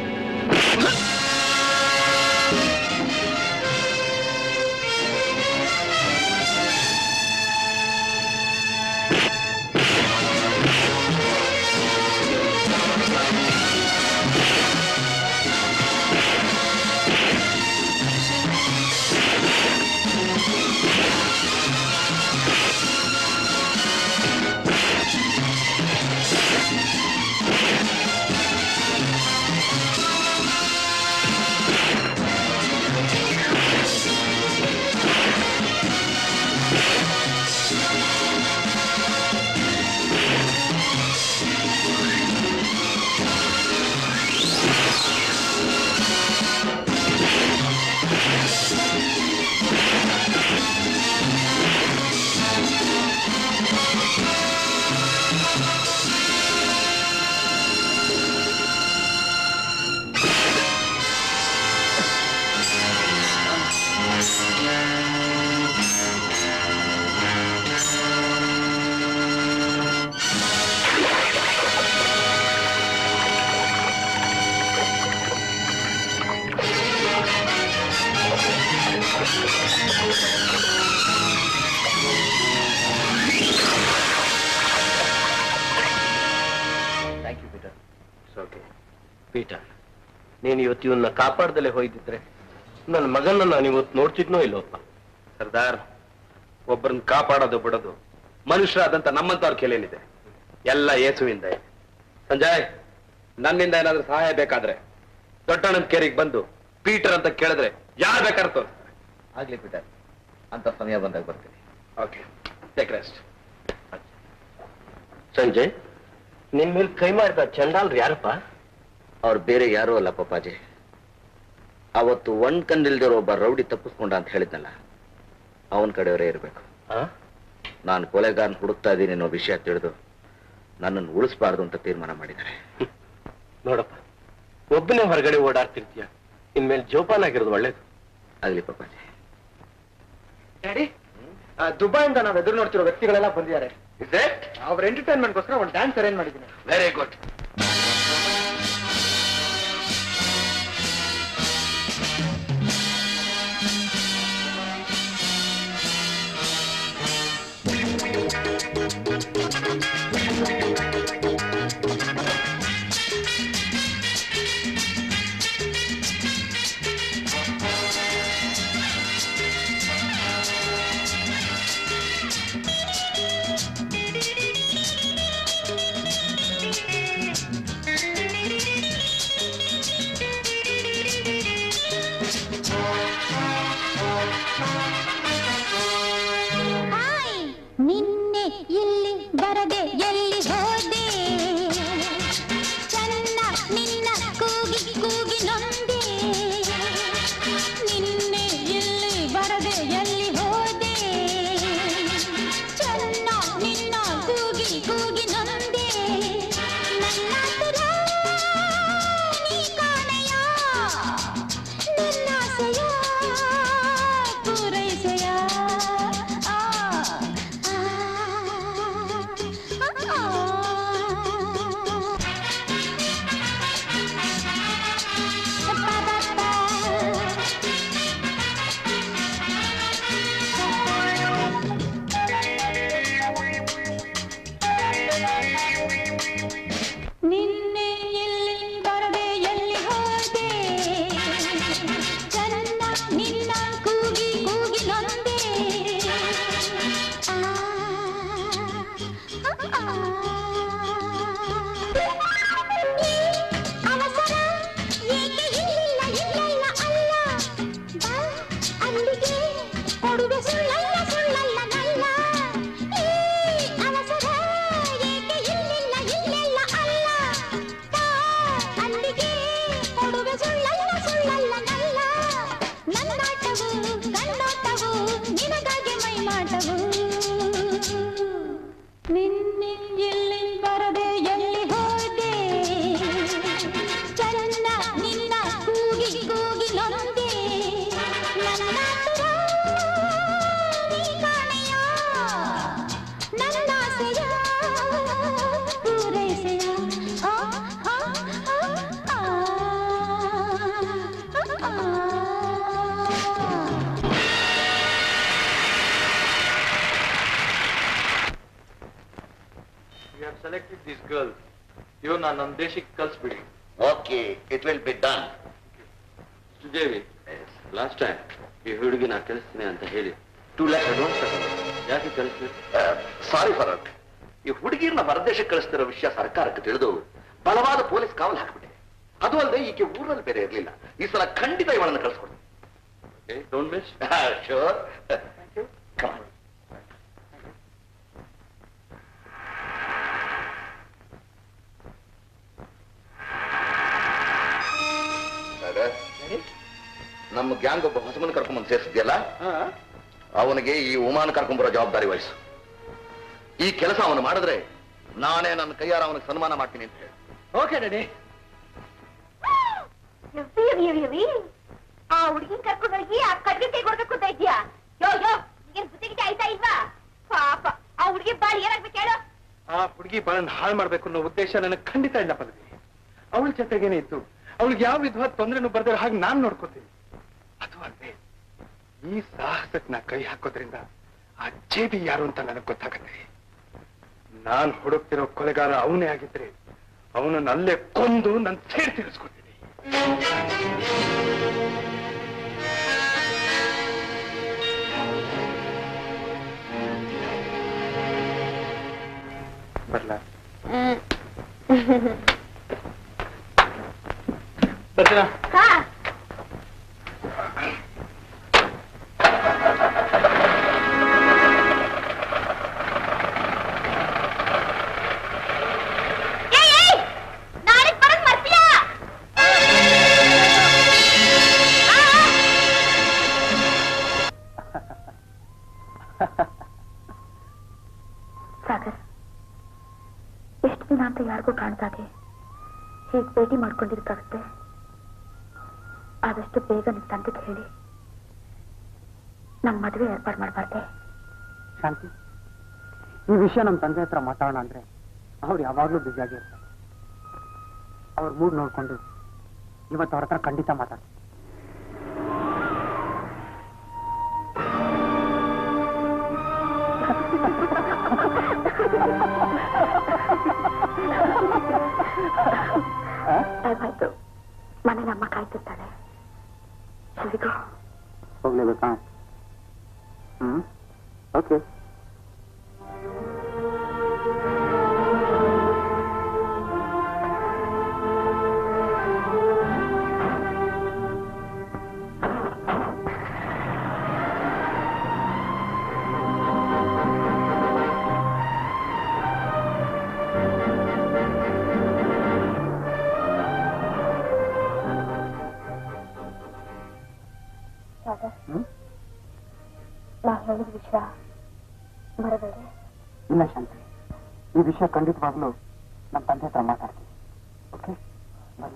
thank you Peter okay Peter ನೀನು ಇವತ್ತು ಇವನ್ನ ಕಾಪಾಡ್ದಲ್ಲೇ ಹೋಯ್ದಿದ್ರೆ ನನ್ನ ಮಗನ್ನ ನಾನು ಇವತ್ತು ನೋಡ್ತಿದ್ನೋ ಇಲ್ಲೋಪ್ಪ ಸರ್ದಾರ್ ಒಬ್ಬರನ್ನ ಕಾಪಾಡೋದು ಬಿಡೋದು ಮನುಷ್ಯರಾದಂತ ನಮ್ಮಂತವ್ರ ಕೆಲೇನಿದೆ ಎಲ್ಲ ಏಸುವಿಂದ ಇದೆ. ಸಂಜಯ್ ನನ್ನಿಂದ ಏನಾದ್ರೂ ಸಹಾಯ ಬೇಕಾದ್ರೆ ದೊಡ್ಡಣ್ಣನ ಕೇರಿಗೆ ಬಂದು ಪೀಟರ್ ಅಂತ ಕೇಳಿದ್ರೆ ಯಾರು ಬೇಕಾದ್ರೆ ತೋರಿಸ್ತಾರೆ ಆಗ್ಲಿ ಪೀಟರ್ ಅಂತ ಸಮಯ ಬಂದಾಗ ಬರ್ತೀನಿ ಓಕೆ ಟೇಕ್ ರೆಸ್ಟ್ ಸಂಜಯ್ ನಿನ್ ಮೇಲೆ ಕೈ ಮಾಡಿದ ಚಂಡಾಲ್ರು ಯಾರಪ್ಪ ಅವ್ರು ಬೇರೆ ಯಾರೂ ಅಲ್ಲ ಪಪ್ಪಾಜಿ ಅವತ್ತು ಒಂದ್ ಕಣ್ಣಿಲ್ದಿರೋ ಒಬ್ಬ ರೌಡಿ ತಪ್ಪಿಸ್ಕೊಂಡ ಅಂತ ಹೇಳಿದ್ನಲ್ಲ ಅವನ ಕಡೆಯವರೇ ಇರಬೇಕು ನಾನು ಕೊಲೆಗಾರನ್ ಹುಡುಕ್ತಾ ಇದ್ದೀನಿ ಅನ್ನೋ ವಿಷಯ ತಿಳಿದು ನನ್ನನ್ನು ಉಳಿಸ್ಬಾರ್ದು ಅಂತ ತೀರ್ಮಾನ ಮಾಡಿದ್ದಾರೆ ನೋಡಪ್ಪ ಒಬ್ಬನೇ ಹೊರಗಡೆ ಓಡಾಡ್ತಿರ್ತೀಯ ಇನ್ಮೇಲೆ ಜೋಪಾನ ಆಗಿರೋದು ಒಳ್ಳೇದು ಆಗ್ಲಿ ಪಪ್ಪಾಜಿ ಡ್ಯಾಡಿ ದುಬೈಯಿಂದ ನಾವು ಎದುರು ನೋಡ್ತಿರೋ ವ್ಯಕ್ತಿಗಳೆಲ್ಲ ಬಂದಿದ್ದಾರೆ ಅವ್ರ ಎಂಟರ್ಟೈನ್ಮೆಂಟ್ಗೋಸ್ಕರ ಒಂದು ಡ್ಯಾನ್ಸ್ ಅರೇಂಜ್ ಮಾಡಿದ್ದೀನಿ ವೆರಿ ಗುಡ್ Thank you. ನಾನು ನಮ್ಮ ದೇಶಕ್ಕೆ ಕಳಿಸ್ಬಿಡಿ okay it will be done ಸುಜೇವಿ ಲಾಸ್ಟ್ ಟೈಮ್ ಈ ಹುಡುಗಿ ನಾ ಕಳಿಸ್ತೀನಿ ಅಂತ ಹೇಳಿ ಟೂ ಲ್ಯಾಕ್ ಅಡ್ವಾನ್ಸ್ ಯಾಕೆ ಕಳಿಸ್ತೀರಿ ಸಾರಿ ಫರಕ್ ಈ ಹುಡುಗಿರ್ನ ಹೊರದೇಶಕ್ಕೆ ಕಳಿಸ್ತಿರೋ ವಿಷಯ ಸರ್ಕಾರಕ್ಕೆ ತಿಳಿದು ಬಲವಾದ ಪೊಲೀಸ್ ಕಾವಲು ಹಾಕ್ಬಿಟ್ಟೆ ಅದು ಅಲ್ಲದೆ ಈಕೆ ಊರಲ್ಲಿ ಬೇರೆ ಇರಲಿಲ್ಲ ಈ ಸಲ ಖಂಡಿತ ಇವಳನ್ನು ಕಳಿಸ್ಕೊಡ್ತೀನಿ ಡೋಂಟ್ ಮಿಸ್ ಶೋರ್ ನಮ್ಮ ಗ್ಯಾಂಗ್ ಒಬ್ಬ ಹೊಸಮನ್ ಕರ್ಕೊಂಡ್ಬಂದು ಸೇರಿಸಿದ್ಯಲ್ಲ ಅವನಿಗೆ ಈ ಉಮಾನ ಕರ್ಕೊಂಡ್ಬರೋ ಜವಾಬ್ದಾರಿ ವಹಿಸು ಈ ಕೆಲಸ ಅವನು ಮಾಡಿದ್ರೆ ನಾನೇ ನನ್ನ ಕೈಯಾರ ಅವನಿಗೆ ಸನ್ಮಾನ ಮಾಡ್ತೀನಿ ಅಂತ ಹೇಳಿ ಓಕೆ ಡ್ಯಾಡಿ ಆ ಹುಡುಗಿನ ಕರ್ಕೊಂಡು ಹೋಗಿ ಆ ಕಡ್ಗೆ ಕೈ ಕೊಡ್ಬೇಕು ಅಂತ ಇದ್ಯಾ ಯೋ ಯೋ ನಿಗೇನ್ ಬುದ್ಧಿ ಗಿದ್ದಿ ಆಯ್ತಾ ಇಲ್ವಾ ಪಾಪ ಆ ಹುಡುಗಿ ಬಾಳ್ ಏನಾಗ್ಬೇಕು ಹೇಳು ಆ ಹುಡುಗಿ ಬಾಳನ್ನ ಹಾಳು ಮಾಡ್ಬೇಕು ಅನ್ನೋ ಉದ್ದೇಶ ನನಗೆ ಖಂಡಿತ ಇಲ್ಲ ಪದವಿ ಅವಳ ಜೊತೆಗೇನೆ ಇತ್ತು ಅವಳಿಗೆ ಯಾವ ವಿಧವಾದ ತೊಂದರೆನೂ ಬರ್ದಿರೋ ಹಾಗೆ ನಾನ್ ನೋಡ್ಕೋತೀನಿ ಅದು ಅಲ್ಲದೆ ಈ ಸಾಹಸಕ್ಕೆ ನಾ ಕೈ ಹಾಕೋದ್ರಿಂದ ಆ ಜೇಬಿ ಯಾರು ಅಂತ ನನಗೆ ಗೊತ್ತಾಗತ್ತೆ ನಾನ್ ಹುಡುಕ್ತಿರೋ ಕೊಲೆಗಾರ ಅವನೇ ಆಗಿದ್ರೆ ಅವನನ್ನ ಅಲ್ಲೇ ಕೊಂದು ನನ್ ಸೇರ್ ತೀರಿಸ್ಕೊತೀನಿ ಬರ್ಲಾ ಬರ್ತೀರಾ ಹಾ ಏಯ್, ಏಯ್! ನಾಳೆಗ್ ಬರೋದ್ ಮರ್ತ್ಯಾ? ಆ, ಆ. ಸಾಗರ್ ಎಷ್ಟು ದಿನ ಅಂತ ಯಾರಿಗೂ ಕಾಣ್ದಾಗೆ ಹೀಗೆ ಭೇಟಿ ಮಾಡ್ಕೊಂಡಿರ್ಕಾಗುತ್ತೆ ಆದಷ್ಟು ಬೇಗ ನಿಮ್ ತಂದೆಗೆ ಹೇಳಿ ನಮ್ಮ ಮದುವೆ ಏರ್ಪಾಡು ಮಾಡಬಾರ್ದೆ ಶಾಂತಿ ಈ ವಿಷಯ ನಮ್ಮ ತಂದೆ ಹತ್ರ ಮಾತಾಡೋಣ ಅಂದ್ರೆ ಅವ್ರು ಯಾವಾಗ್ಲೂ ಬ್ಯುಸಿಯಾಗಿರ್ತಾರೆ ಅವ್ರ ಮೂಡ್ ನೋಡ್ಕೊಂಡು ಇವತ್ತು ಅವ್ರ ಹತ್ರ ಖಂಡಿತ ಮಾತಾಡ್ತೀನಿ ಆಯ್ತು ಮನೇಲಿ ಅಮ್ಮ ಕಾಯ್ತಿರ್ತಾಳೆ ಎಲ್ಲಿಗೋ ಹೋಗ್ಲೇಬೇಕಾ ಹ್ಮ್ ಓಕೆ ಸಾಗರ್ ಹ್ಮ್? ನಾ ಹೇಳಿದ ವಿಷಯ ಮರಬೇಡ ಇಲ್ಲ ಶಾಂತಿ ಈ ವಿಷಯ ಖಂಡಿತವಾಗ್ಲೂ ನಮ್ಮ ತಂದೆ ಹತ್ರ ಮಾತಾಡ್ತೀನಿ ಓಕೆ ಬಲ್ಲ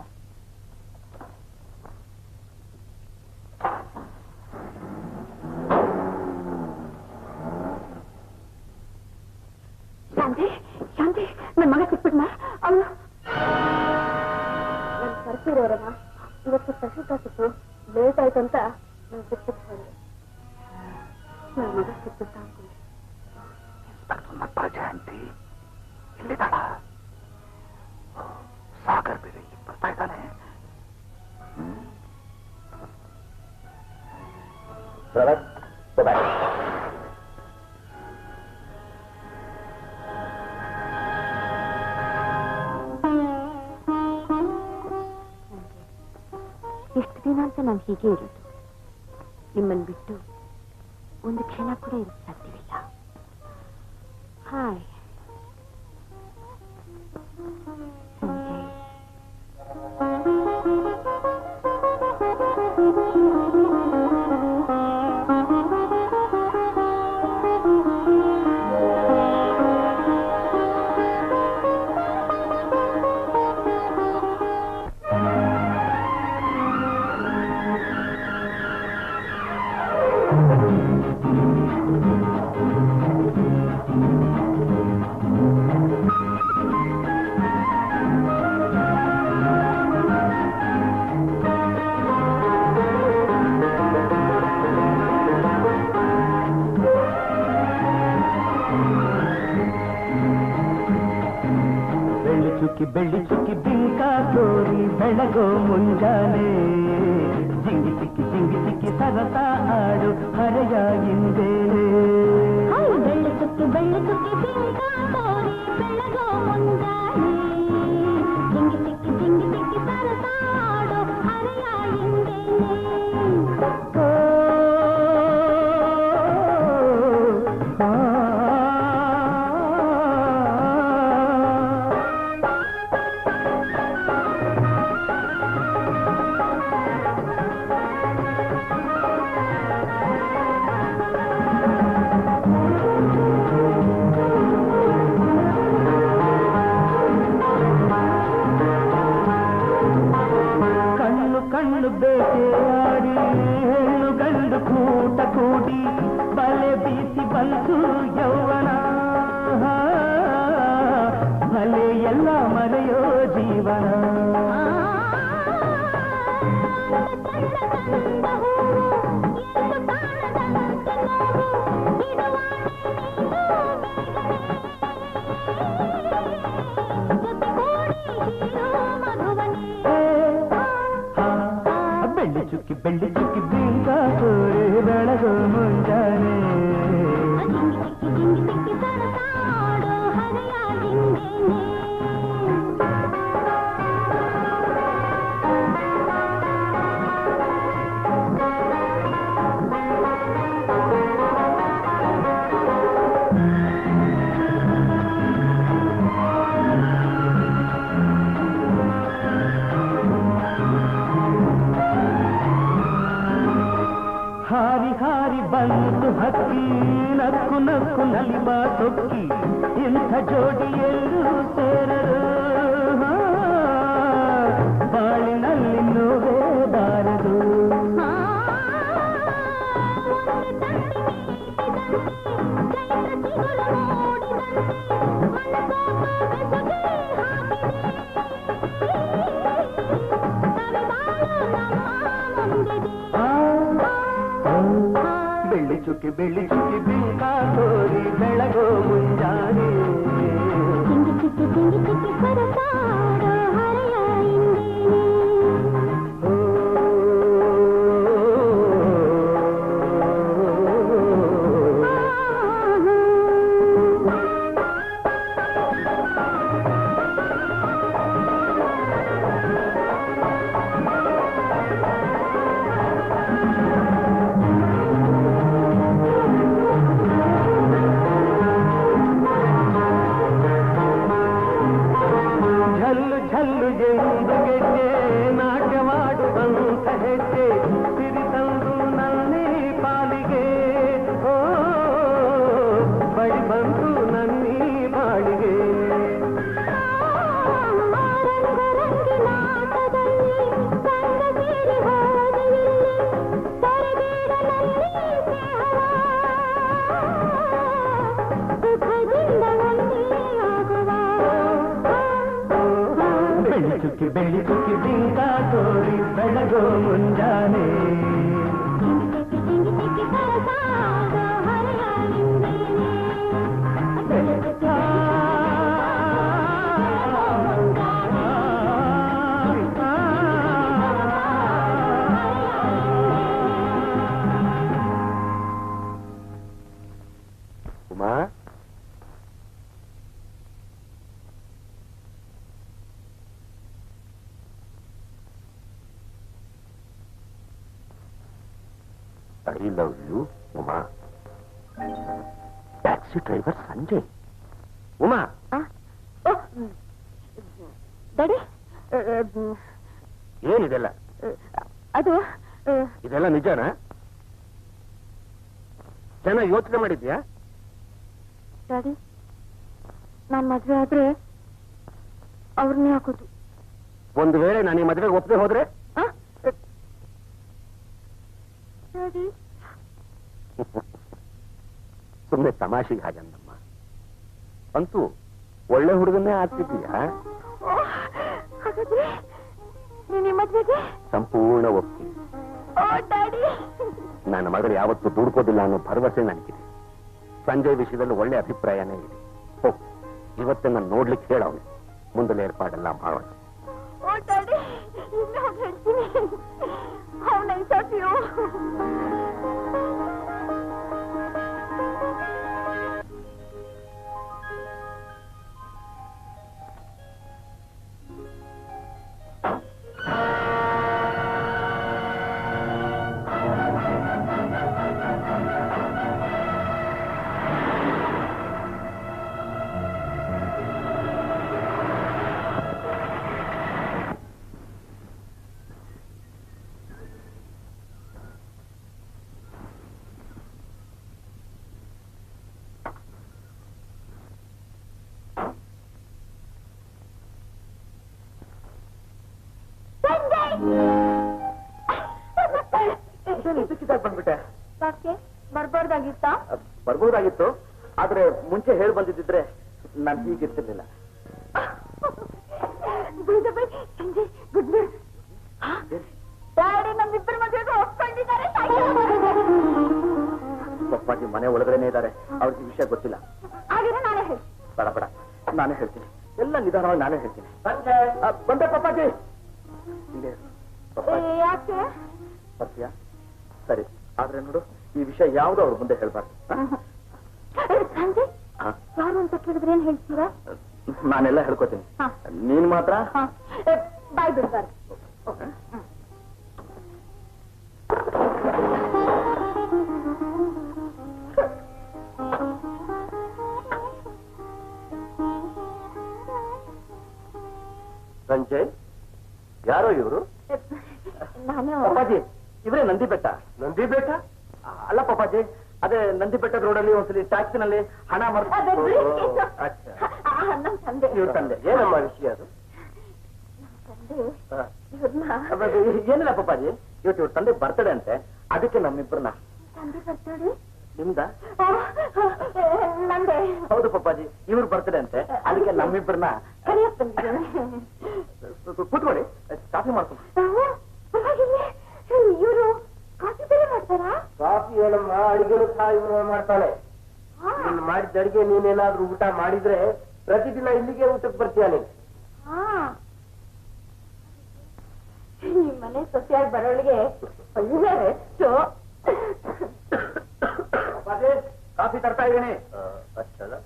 ಶಾಂತಿ ಶಾಂತಿ ನನ್ನ ಮಗ ಸಿಕ್ಬಿಟ್ನ ಅವನು ನನ್ನ ಕರ್ಸಿರೋರಮ್ಮ ಇವತ್ತು ಪ್ರಸಿದ್ಧ ಸಿಕ್ಕು ಲೇಟ್ ಆಯ್ತು ಅಂತ ನಾನು ಸಿಕ್ಬಿಟ್ಟು ಹೇಳಿದೆ ನನ್ನ ಮಗ ಸಿಕ್ಬಿಟ್ಟ ಅನ್ಕೊಂಡೆ ಜಯಂತಿ ಎಲ್ಲಿದ್ದಾಳ ಸಾಗರ್ ಬೇರೆ ಇಲ್ಲಿ ಬರ್ತಾ ಇದ್ದಾನೆ ಎಷ್ಟು ದಿನ ಅಂತ ನಾನು ಹೀಗೆ ಇರೋದು ನಿಮ್ಮನ್ನು ಬಿಟ್ಟು ಒಂದು ಕ್ಷಣ ಕೂಡ ಇರಕ್ಕೆ ಸಾಧ್ಯವಿಲ್ಲ ಹಾಯ್ ಸಂಜಯ್ ಆ ಬೆಳ್ಳಿ ಚುಕ್ಕಿ ಬಿಂಕ ತೋರಿ ಬೆಳಗೋ ಮುಂಜಾನೆ ಜಿಂಗಿ ಚಿಕ್ಕಿ ಜಿಂಗಿ ಚಿಕ್ಕಿ ಸರಸ ಆಡು ಹರೆಯ ಹಿಂದೇನೆ ಬೆಳ್ಳಿ ಚುಕ್ಕಿ ಬೆಳ್ಳಿ ಚುಕ್ಕಿ ಬಿಂಕ ತೋರಿ ಬೆಳಗೋ ಮುಂಜಾನೆ ಜಿಂಗಿ ಚಿಕ್ಕಿ ಜಿಂಗಿ ಚಿಕ್ಕಿ ಸರಸಾಡೋ ಹರೆಯ ಹಿಂದೇನೆ ಕಣ್ಣು ಕಣ್ಣು ಬೇಟೆಯಾಡಿ ಹೆಣ್ಣು ಗಂಡು ಕೂಟ ಕೂಡಿ ಬಲೆ ಬೀಸಿ ಬಂತು ಯೌವನ ಬಲೆ ಎಲ್ಲ ಮರೆಯೋ ಜೀವನ ಬೆಳ್ಳಿ ಚುಕ್ಕಿ ಬೆಳ್ಳಿ ಚುಕ್ಕಿ ಬಿಂಕ ತೋರಿ ಬೆಳಗು ಮುಂಜಾನೆ ಹಾರಿ ಹಾರಿ ಬಂತು ಹಕ್ಕಿ ನಕ್ಕು ನಕ್ಕು ನಲಿವ ಸೊಕ್ಕಿ ಇಂಥ ಜೋಡಿ ಎಲ್ಲೂ ಸೇರರು ಹಾ, ಬಾಳಿನಲ್ಲಿ ನೋವೇ ಬಾರದು ಬೆಳ್ಳಿ ಚುಕ್ಕಿ ಬೆಳ್ಳಿ ಚುಕ್ಕಿ ಬಿಂಕ ತೋರಿ ಬೆಳಗೋ ಮುಂಜಾನೆ ಜಿಂಗಿ ಚಿಕ್ಕಿ ಜಿಂಗಿ ಚಿಕ್ಕಿ ಸರಸಾಡೋ ಹರೆಯ ಹಿಂದೇನೆ ಝಲ್ಲು ಝಲ್ಲು ಎಂದು ಗೆಜ್ಜೆ ನಾಟ್ಯವಾಡುವಂತ ಹೆಜ್ಜೆ ಸಿರಿ ತಂದು ನನ್ನೇ ಪಾಲಿಗೆ ಓ ಬಳಿ ಬಂತು ನನ್ನೀ ಬಾಳಿಗೆ ಬೆಳ್ಳಿ ಚುಕ್ಕಿ ಬೆಳ್ಳಿ ಚುಕ್ಕಿ ಬಿಂಕ ತೋರಿ ಬೆಳಗೋ ಮುಂಜಾನೆ Uma I love you Uma taxi driver Sanjay Uma daddy ಏನಿದೆಲ್ಲ ಅದು ಇದೆಲ್ಲ ನಿಜನಾ ಜನ ಯೋಚನೆ ಮಾಡಿದ್ಯಾ ಡ್ಯಾಡಿ ನಾನ್ ಮದ್ವೆ ಆದ್ರೆ ಅವ್ರನ್ನೇ ಹಾಕೋದು ಒಂದು ವೇಳೆ ನಾನು ಈ ಮದುವೆಗೆ ಒಪ್ಪದೆ ಹೋದ್ರೆ ಡ್ಯಾಡಿ ಸುಮ್ಮನೆ ತಮಾಷೆಗೆ ಹಾಗಂದಮ್ಮ ಅಂತೂ ಒಳ್ಳೆ ಹುಡುಗನ್ನೇ ಆಗ್ತಿದ್ದೀಯಾ ಹಾಗಾದ್ರೆ ನೀನ್ ಈ ಮದ್ವೆಗೆ ಸಂಪೂರ್ಣ ಒಪ್ತೀನಿ ಓ ಡ್ಯಾಡಿ ನನ್ನ ಮಗಳು ಯಾವತ್ತೂ ದುಡ್ಕೋದಿಲ್ಲ ಅನ್ನೋ ಭರವಸೆ ನನಗಿದೆ ಸಂಜಯ್ ವಿಷಯದಲ್ಲಿ ಒಳ್ಳೆ ಅಭಿಪ್ರಾಯನೇ ಇದೆ ಹೋಗ್ ಇವತ್ತೇ ನಾನು ನೋಡ್ಲಿಕ್ಕೆ ಹೇಳವನು ಮುಂದಿನ ಏರ್ಪಾಡೆಲ್ಲ ಮಾಡೋಣ ಓ ಡ್ಯಾಡಿ ಇನ್ನು ಹೇಳ್ತೀನಿ ಹೌ ನೈಸ್ ಆಫ್ ಯು ಇದಕ್ಕಿದ್ದಾಗ ಬಂದ್ಬಿಟ್ಟೆ ಯಾಕೆ ಬರ್ಬಾರ್ದಾಗಿತ್ತಾ ಬರ್ಬೋದಾಗಿತ್ತು ಆದ್ರೆ ಮುಂಚೆ ಹೇಳಿ ಬಂದಿದ್ದಿದ್ರೆ ನಾನು ಹೀಗಿರ್ತಿರ್ಲಿಲ್ಲ ಸಂಜೆ ಗುಡ್ ನ್ಯೂಸ್ ಡ್ಯಾಡಿ ನಮ್ಮಿಬ್ಬರ ಮದುವೆಗೆ ಒಪ್ಕೊಂಡಿದ್ದಾರೆ ಪಪ್ಪಾಜಿ ಮನೆ ಒಳಗಡೆನೆ ಇದ್ದಾರೆ ಅವ್ರಿಗೆ ಈ ವಿಷಯ ಗೊತ್ತಿಲ್ಲ ಹಾಗಿದ್ರೆ ನಾನೇ ಹೇಳಿ ಬೇಡ ಬೇಡ ನಾನೇ ಹೇಳ್ತೀನಿ ಎಲ್ಲ ನಿಧಾನವಾಗಿ ನಾನೇ ಹೇಳ್ತೀನಿ ಆ, ಬಂದೆ ಪಪ್ಪಾಜಿ ಇಲ್ಲೇ ಇರು. ಪಪ್ಪಾಜಿ ಯಾಕೆ ಬರ್ತೀಯಾ ಸರಿ ಆದ್ರೆ ನೋಡು ಈ ವಿಷಯ ಯಾವ್ದು ಅವ್ರ ಮುಂದೆ ಹೇಳ್ಬಾರ್ದು ಸಂಜೆ ಯಾರು ಅಂತ ಕೇಳಿದ್ರೆ ಏನ್ ಹೇಳ್ತೀರಾ ನಾನೆಲ್ಲ ಹೇಳ್ಕೊತೀನಿ ಹಾ. ನೀನ್ ಮಾತ್ರ ಬಾಯ್ ಬಿಡ್ಬಾರ್ದು ಸಂಜಯ್ ಯಾರೋ ಇವರು ನಾನೇ ಪಪ್ಪಾಜಿ ಇವರೇ ನಂದಿ ಬೆಟ್ಟ ನಂದಿ ಬೆಟ್ಟ ಅಲ್ಲ ಪಪ್ಪಾಜಿ ಅದೇ ನಂದಿ ಬೆಟ್ಟದ ರೋಡಲ್ಲಿ ಒಂದ್ಸಲಿ ಟ್ಯಾಕ್ಸಿನಲ್ಲಿ ಹಣ ಅದೇ ಬಿಡಿ. ಮರ್ತು ನಮ್ ತಂದೆ ಇವ್ರ ತಂದೆ ಏನಮ್ಮ ವಿಷಯ ಅದು ತಂದೆ ಹಾ. ಇವ್ರನ್ನ ಅಬ್ಬಬ್ಬ, ಏನಿಲ್ಲ ಪಪ್ಪಾಜಿ ಇವತ್ತು ಇವ್ರ ತಂದೆ ಬರ್ತಡೆ ಅಂತೆ ಅದಕ್ಕೆ ನಮ್ಮಿಬ್ಬರನ್ನ ತಂದೆ ಬರ್ತಾಳೆ ನಿಮ್ದ ನಂದೆ ಹೌದು ಪಪ್ಪಾಜಿ ಇವ್ರು ಬರ್ತಡೆ ಅಂತೆ ಅದಕ್ಕೆ ನಮ್ಮಿಬ್ಬರನ್ನ ಕರಿಯಕ್ ಬಂದಿದ್ದೇನೆ ಕೂತ್ಕೊಳ್ಳಿ ಕಾಫಿ ಮಾಡ್ಕೊಂಡು ಇವರು ಕಾಫಿ ಬೇರೆ ಮಾಡ್ತಾರಾ ಕಾಫಿ ಏನಮ್ಮ ಅಡಿಗೆನು ಸಹ ಇವನು ಮಾಡ್ತಾಳೆ ನೀನ್ ಮಾಡಿದ ಅಡಿಗೆ ನೀನೇನಾದ್ರೂ ಊಟ ಮಾಡಿದ್ರೆ ಪ್ರತಿದಿನ ಇಲ್ಲಿಗೆ ಊಟಕ್ಕೆ ಬರ್ತೀಯ ನೀನು ಹಾ ನಿಮ್ ಮನೆ ಸೊಸೆಯಾಗಿ ಬರೋಳಿಗೆ ಒಳ್ಳೆ ರೆಸ್ಟು ಪಪ್ಪಾಜಿ ಕಾಫಿ ತರ್ತಾ ಇದ್ದೀನಿ ಅಷ್ಟಲ್ಲ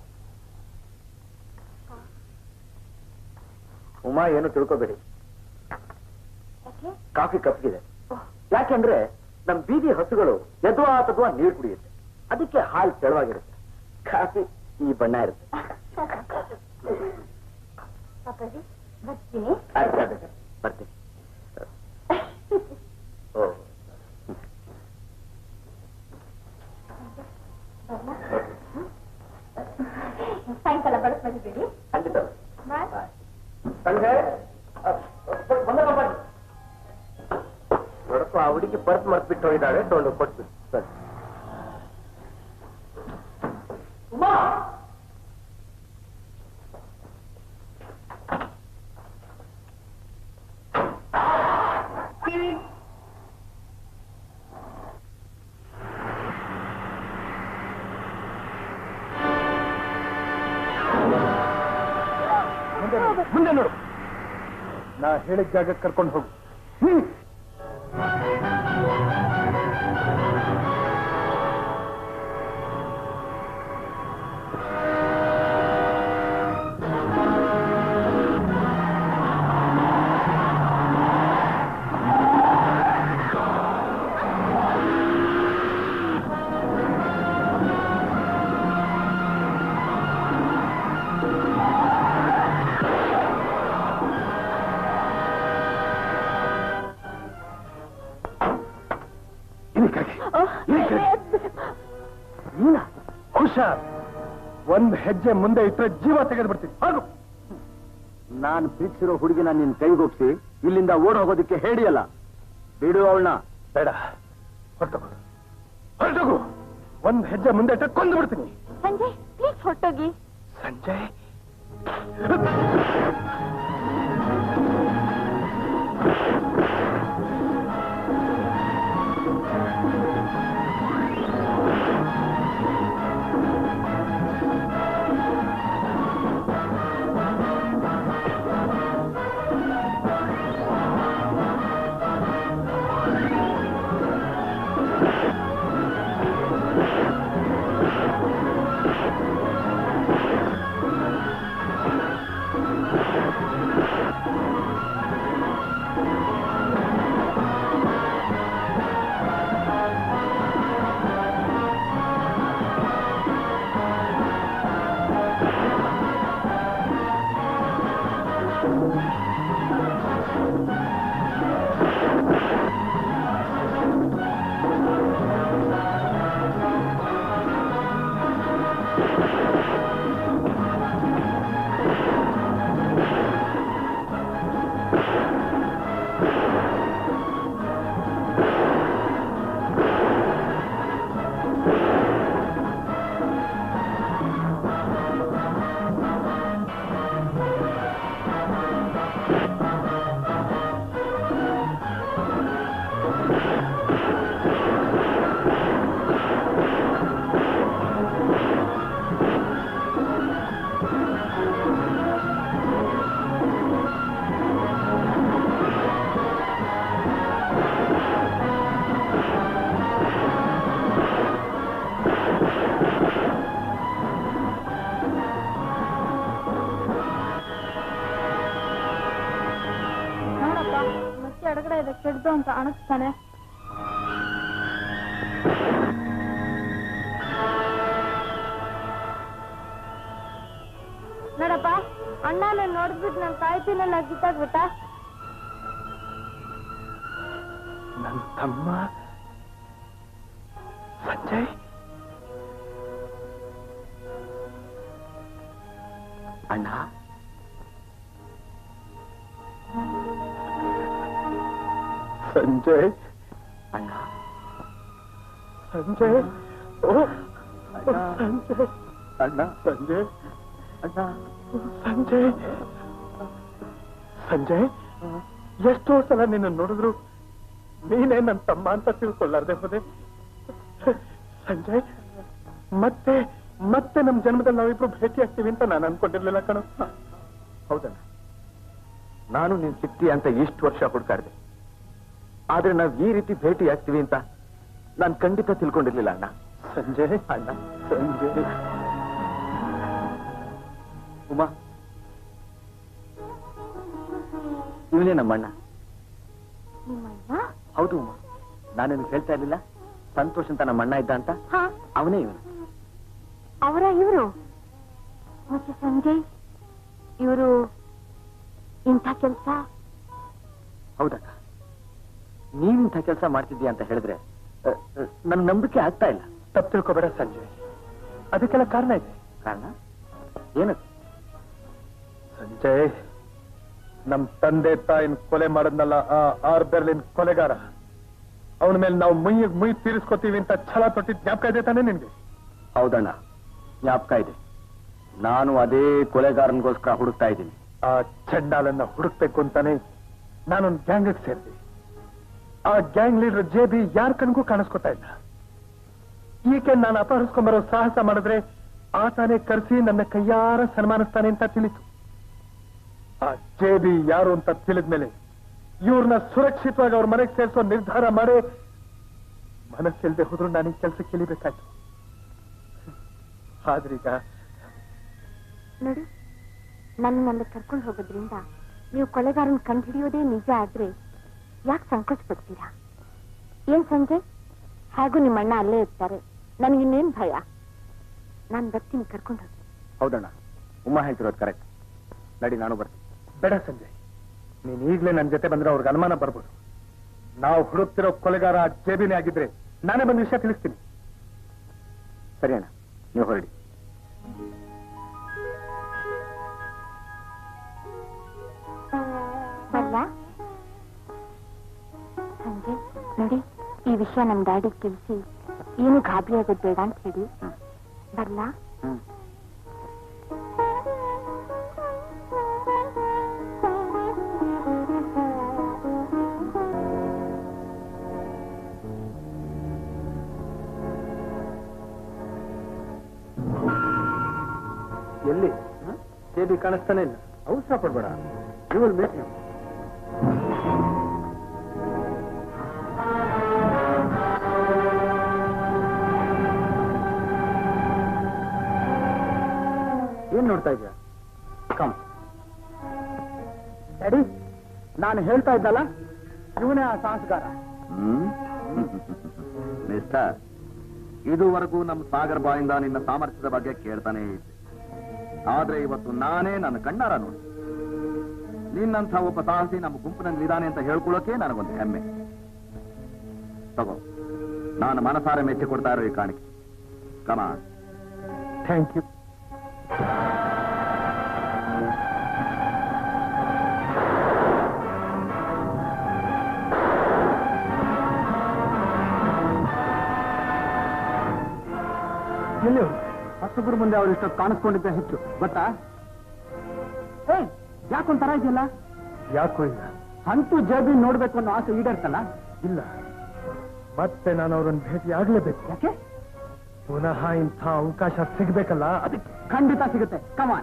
ಉಮಾ ಏನು ತಿಳ್ಕೊಬೇಡಿ ಯಾಕೆ ಕಾಫಿ ಕಪ್ಗಿದೆ ಯಾಕೆಂದ್ರೆ ನಮ್ ಬೀದಿ ಹಸುಗಳು ಎದ್ವಾ ತದ್ವಾ ನೀರು ಕುಡಿಯುತ್ತೆ ಅದಕ್ಕೆ ಹಾಲು ತೆಳುವಾಗಿರುತ್ತೆ ಕಾಫಿ ಈ ಬಣ್ಣ ಇರುತ್ತೆ ಪಾಪಾಜಿ ಬರ್ತೀನಿ ಅರ್ಥ ಆಗುತ್ತೆ. ಬರ್ತೀನಿ ಓ ಸಾಯಂಕಾಲ ಬಳಸ್ಬಿಡಿ ಖಂಡಿತ ಬಾಯ್ ಸಂಜೆ ನೋಡಪ್ಪ ಆ ಹುಡುಗಿ ಪರ್ಸ್ ಮರ್ತ್ಬಿಟ್ಟು ಹೋಗಿದ್ದಾಳೆ ತಗೊಂಡು ಕೊಟ್ಬಿಟ್ಟು ಸರಿ ಉಮಾ ಮುಂದೆ ನೋಡು, ಮುಂದೆ ನೋಡು ನಾ ಹೇಳಿದ ಜಾಗಕ್ಕೆ ಕರ್ಕೊಂಡು ಹೋಗು ಹ್ಮ್ ನೀನ ಹುಷಾರ್ ಒಂದ್ ಹೆಜ್ಜೆ ಮುಂದೆ ಇಟ್ಟರೆ ಜೀವ ತೆಗೆದು ಬಿಡ್ತೀನಿ ಹಾಗು ನಾನು ಪ್ರೀತಿಸಿರೋ ಹುಡುಗಿನ ನಿನ್ ಕೈಗೊಪ್ಸಿ ಇಲ್ಲಿಂದ ಓಡ್ ಹೋಗೋದಕ್ಕೆ ಹೇಳಿಯಲ್ಲ ಬಿಡು ಅವಳನ್ನ ಬೇಡ ಹೊರಟೋಗು ಹೊರಟೋಗು ಒಂದ್ ಹೆಜ್ಜೆ ಮುಂದೆ ಇಟ್ಟರೆ ಕೊಂದು ಬಿಡ್ತೀನಿ ಸಂಜಯ್ ಪ್ಲೀಸ್ ಹೊಟ್ಟೋಗಿ ಸಂಜಯ್ ನೋಡಪ್ಪ ಮತ್ತೆ ಎಡಗಡೆ ಇದೆ ಕೆಡ್ದು ಅಂತ ಅನಿಸ್ತಾನೆ ನೋಡಪ್ಪ ಅಣ್ಣನ ನೋಡ್ಬಿಟ್ಟು ನಾನು ಕಾಯ್ತೀನಿ ನಾ ಕಿತ್ತಾಗ್ಬಿಟ್ಟ ನನ್ನ ತಮ್ಮ ಸಂಜಯ್ ಅಣ್ಣ ಸಂಜಯ್ ಅಣ್ಣ ಸಂಜಯ್ ಓ ಸಂಜಯ್ ಅಣ್ಣ ಸಂಜಯ್ ಅಣ್ಣ ಸಂಜಯ್ ಸಂಜಯ್ ಎಷ್ಟೋ ಸಲ ನಿನ್ನ ನೋಡಿದ್ರು ನೀನೇ ನನ್ನ ತಮ್ಮ ಅಂತ ತಿಳ್ಕೊಳ್ಳಾರ್ದೆ ಹೋದೆ ಸಂಜಯ್ ಮತ್ತೆ ಮತ್ತೆ ನಮ್ ಜನ್ಮದಲ್ಲಿ ನಾವಿಬ್ರು ಭೇಟಿ ಆಗ್ತೀವಿ ಅಂತ ನಾನು ಅನ್ಕೊಂಡಿರ್ಲಿಲ್ಲ ಕಣೋ ಹೌದಣ್ಣ ನಾನು ನೀನ್ ಸಿಗ್ತೀಯ ಅಂತ ಇಷ್ಟು ವರ್ಷ ಹುಡುಕಾಡ್ದೆ ಆದ್ರೆ ನಾವ್ ಈ ರೀತಿ ಭೇಟಿ ಆಗ್ತೀವಿ ಅಂತ ನಾನ್ ಖಂಡಿತ ತಿಳ್ಕೊಂಡಿರ್ಲಿಲ್ಲ ಅಣ್ಣ ಸಂಜಯ್ ಅಣ್ಣ ಸಂಜಯ್ ಉಮಾ ಇವನೇ ನಮ್ಮಣ್ಣ ನಿಮ್ಮಣ್ಣ ಹೌದು ಉಮಾ ನಾನು ನಿನ್ಗೆ ಹೇಳ್ತಾ ಇರ್ಲಿಲ್ಲ ಸಂತೋಷ್ ಅಂತ ನಮ್ಮ ಅಣ್ಣ ಇದ್ದ ಅಂತ ಹಾ ಅವನೇ ಇವನು ಅವರ ಇವರು ಮತ್ತೆ ಸಂಜಯ್ ಇವರು ಇಂಥ ಕೆಲಸ ಹೌದಕ್ಕ ನೀನಿಂಥ ಕೆಲಸ ಮಾಡ್ತಿದ್ದೀಯ ಅಂತ ಹೇಳಿದ್ರೆ ನನ್ನ ನಂಬಿಕೆ ಆಗ್ತಾ ಇಲ್ಲ ತಪ್ಪು ತಿಳ್ಕೊಬೇಡ ಸಂಜಯ್ ಅದಕ್ಕೆಲ್ಲ ಕಾರಣ ಇದೆ ಕಾರಣ ಏನದು ಸಂಜಯ್ ನಮ್ ತಂದೆ ತಾಯಿನ ಕೊಲೆ ಮಾಡದ್ನಲ್ಲ ಆ ಆರ್ ಬೆರ್ಲಿನ್ ಕೊಲೆಗಾರ ಅವನ ಮೇಲೆ ನಾವು ಮುಯ್ ಮುಯ್ ತೀರಿಸ್ಕೊತೀವಿ ಅಂತ ಛಲ ತೊಟ್ಟಿದ್ ಜ್ಞಾಪಕ ಇದೆ ತಾನೇ ನಿನ್ಗೆ ಹೌದಣ್ಣ ಜ್ಞಾಪಕ ಇದೆ ನಾನು ಅದೇ ಕೊಲೆಗಾರನಿಗೋಸ್ಕರ ಹುಡುಕ್ತಾ ಇದ್ದೀನಿ ಆ ಚಂಡಾಲನ್ನ ಹುಡುಕ್ಬೇಕು ಅಂತಾನೆ ನಾನೊಂದು ಗ್ಯಾಂಗ್ ಸೇರಿದೆ ಆ ಗ್ಯಾಂಗ್ ಲೀಡರ್ ಜೆ ಬಿ ಯಾರ ಕಣ್ಗೂ ಕಾಣಿಸ್ಕೊತಾ ಇಲ್ಲ ಈಕೆ ನಾನು ಅಪಹರಿಸ್ಕೊಂಬರೋ ಸಾಹಸ ಮಾಡಿದ್ರೆ ಆತನೇ ಕರೆಸಿ ನನ್ನ ಕೈಯಾರ ಸನ್ಮಾನಿಸ್ತಾನೆ ಅಂತ ತಿಳಿತು ಆ ಜೆ ಬಿ ಯಾರು ಅಂತ ತಿಳಿದ್ಮೇಲೆ ಇವ್ರನ್ನ ಸುರಕ್ಷಿತವಾಗಿ ಅವ್ರ ಮನೆಗೆ ಸೇರಿಸೋ ನಿರ್ಧಾರ ಮಾಡಿ ಮನಸ್ಸಿಲ್ದೆ ಹೋದ್ರು ನಾನು ಈ ಕೆಲಸಕ್ಕೆ ಇಳಿಬೇಕಾಯ್ತು ಆದ್ರೀಗ ನೋಡಿ ನನ್ನ ಅಲ್ಲಿ ಕರ್ಕೊಂಡು ಹೋಗೋದ್ರಿಂದ ನೀವು ಕೊಲೆಗಾರನ ಕಂಡುಹಿಡಿಯೋದೇ ನಿಜ ಆದ್ರೆ ಯಾಕೆ ಸಂಕೋಚ ಪಡ್ತೀರಾ ಏನ್ ಸಂಜಯ್ ಹೇಗೂ ನಿಮ್ಮ ಅಣ್ಣ ಅಲ್ಲೇ ಇರ್ತಾರೆ ನನಗಿನ್ನೇನ್ ಭಯ ನಾನು ಬರ್ತೀನಿ ಕರ್ಕೊಂಡು ಹೋಗಿ ಹೌದಣ್ಣ ಉಮ್ಮ ಹೇಳ್ತಿರೋದು ಕರೆಕ್ಟ್ ನಡಿ ನಾನು ಬರ್ತೀನಿ ಬೇಡ ಸಂಜಯ್ ನೀನ್ ಈಗ್ಲೇ ನನ್ನ ಜೊತೆ ಬಂದ್ರೆ ಅವ್ರಿಗೆ ಅನುಮಾನ ಬರ್ಬೋದು ನಾವು ಹುಡುಕ್ತಿರೋ ಕೊಲೆಗಾರ ಆ ಜೇಬಿನೇ ಆಗಿದ್ರೆ ನಾನೇ ಬಂದು ವಿಷಯ ತಿಳಿಸ್ತೀನಿ ಸರಿ ಅಣ್ಣ ನೀವು ಹೊರಡಿ ಬರ್ಲಾ ಸಂಜಯ್ ನೋಡಿ ಈ ವಿಷಯ ನಮ್ ಡ್ಯಾಡಿಗೆ ತಿಳಿಸಿ ಏನು ಗಾಬರಿ ಆಗೋದು ಬೇಡ ಅಂತ ಹೇಳಿ ಬರ್ಲಾ ಎಲ್ಲಿ ಜೇಬಿ ಕಾಣಿಸ್ತಾನೆ ಇಲ್ಲ ಅವಸರ ಪಡ್ಬೇಡ ಯು ವಿಲ್ ಮೇಕ್ ಯು ಏನ್ ನೋಡ್ತಾ ಇದ್ಯಾ ಕಮ್ ಡ್ಯಾಡಿ ನಾನು ಹೇಳ್ತಾ ಇದ್ದಲ್ಲ ಇವನೇ ಆ ಸಾಹಸಗಾರ ಹ್ಮ್ ಮಿಸ್ಟರ್ ಇದುವರೆಗೂ ನಮ್ಮ ಸಾಗರ್ ಬಾಯಿಂದ ನಿನ್ನ ಸಾಮರ್ಥ್ಯದ ಬಗ್ಗೆ ಕೇಳ್ತಾನೆ ಇದ್ದೆ ಆದ್ರೆ ಇವತ್ತು ನಾನೇ ನನ್ನ ಕಣ್ಣಾರ ನೋಡಿ ನಿನ್ನಂಥ ಒಬ್ಬ ಸಾಹಸಿ ನಮ್ಮ ಗುಂಪಿನಲ್ಲಿ ಇದ್ದಾನೆ ಅಂತ ಹೇಳ್ಕೊಳ್ಳೋಕೆ ನನಗೊಂದು ಹೆಮ್ಮೆ ತಗೋ ನಾನು ಮನಸಾರೆ ಮೆಚ್ಚಿ ಕೊಡ್ತಾ ಇರೋ ಈ ಕಾಣಿಕೆ ಕಮ ಥ್ಯಾಂಕ್ ಯು ಎಲ್ಲಿ ಹೊಸಬ್ರ ಮುಂದೆ ಅವ್ರು ಇಷ್ಟೊತ್ತು ಕಾಣಿಸ್ಕೊಂಡಿದ್ದೆ ಹೆಚ್ಚು ಗೊತ್ತಾ ಏ ಯಾಕೊಂಥರ ಇದೆಯಲ್ಲ ಯಾಕೋ ಇಲ್ಲ ಅಂತೂ ಜೇಬಿ ನೋಡ್ಬೇಕು ಅನ್ನೋ ಆಸೆ ಈಡೇರ್ತಲ್ಲ ಇಲ್ಲ ಮತ್ತೆ ನಾನು ಅವರನ್ನು ಭೇಟಿ ಆಗ್ಲೇಬೇಕು ಯಾಕೆ ಪುನಃ ಇಂಥ ಅವಕಾಶ ಸಿಗ್ಬೇಕಲ್ಲ ಅದಕ್ಕೆ ಖಂಡಿತ ಸಿಗುತ್ತೆ ಕಮಾನ್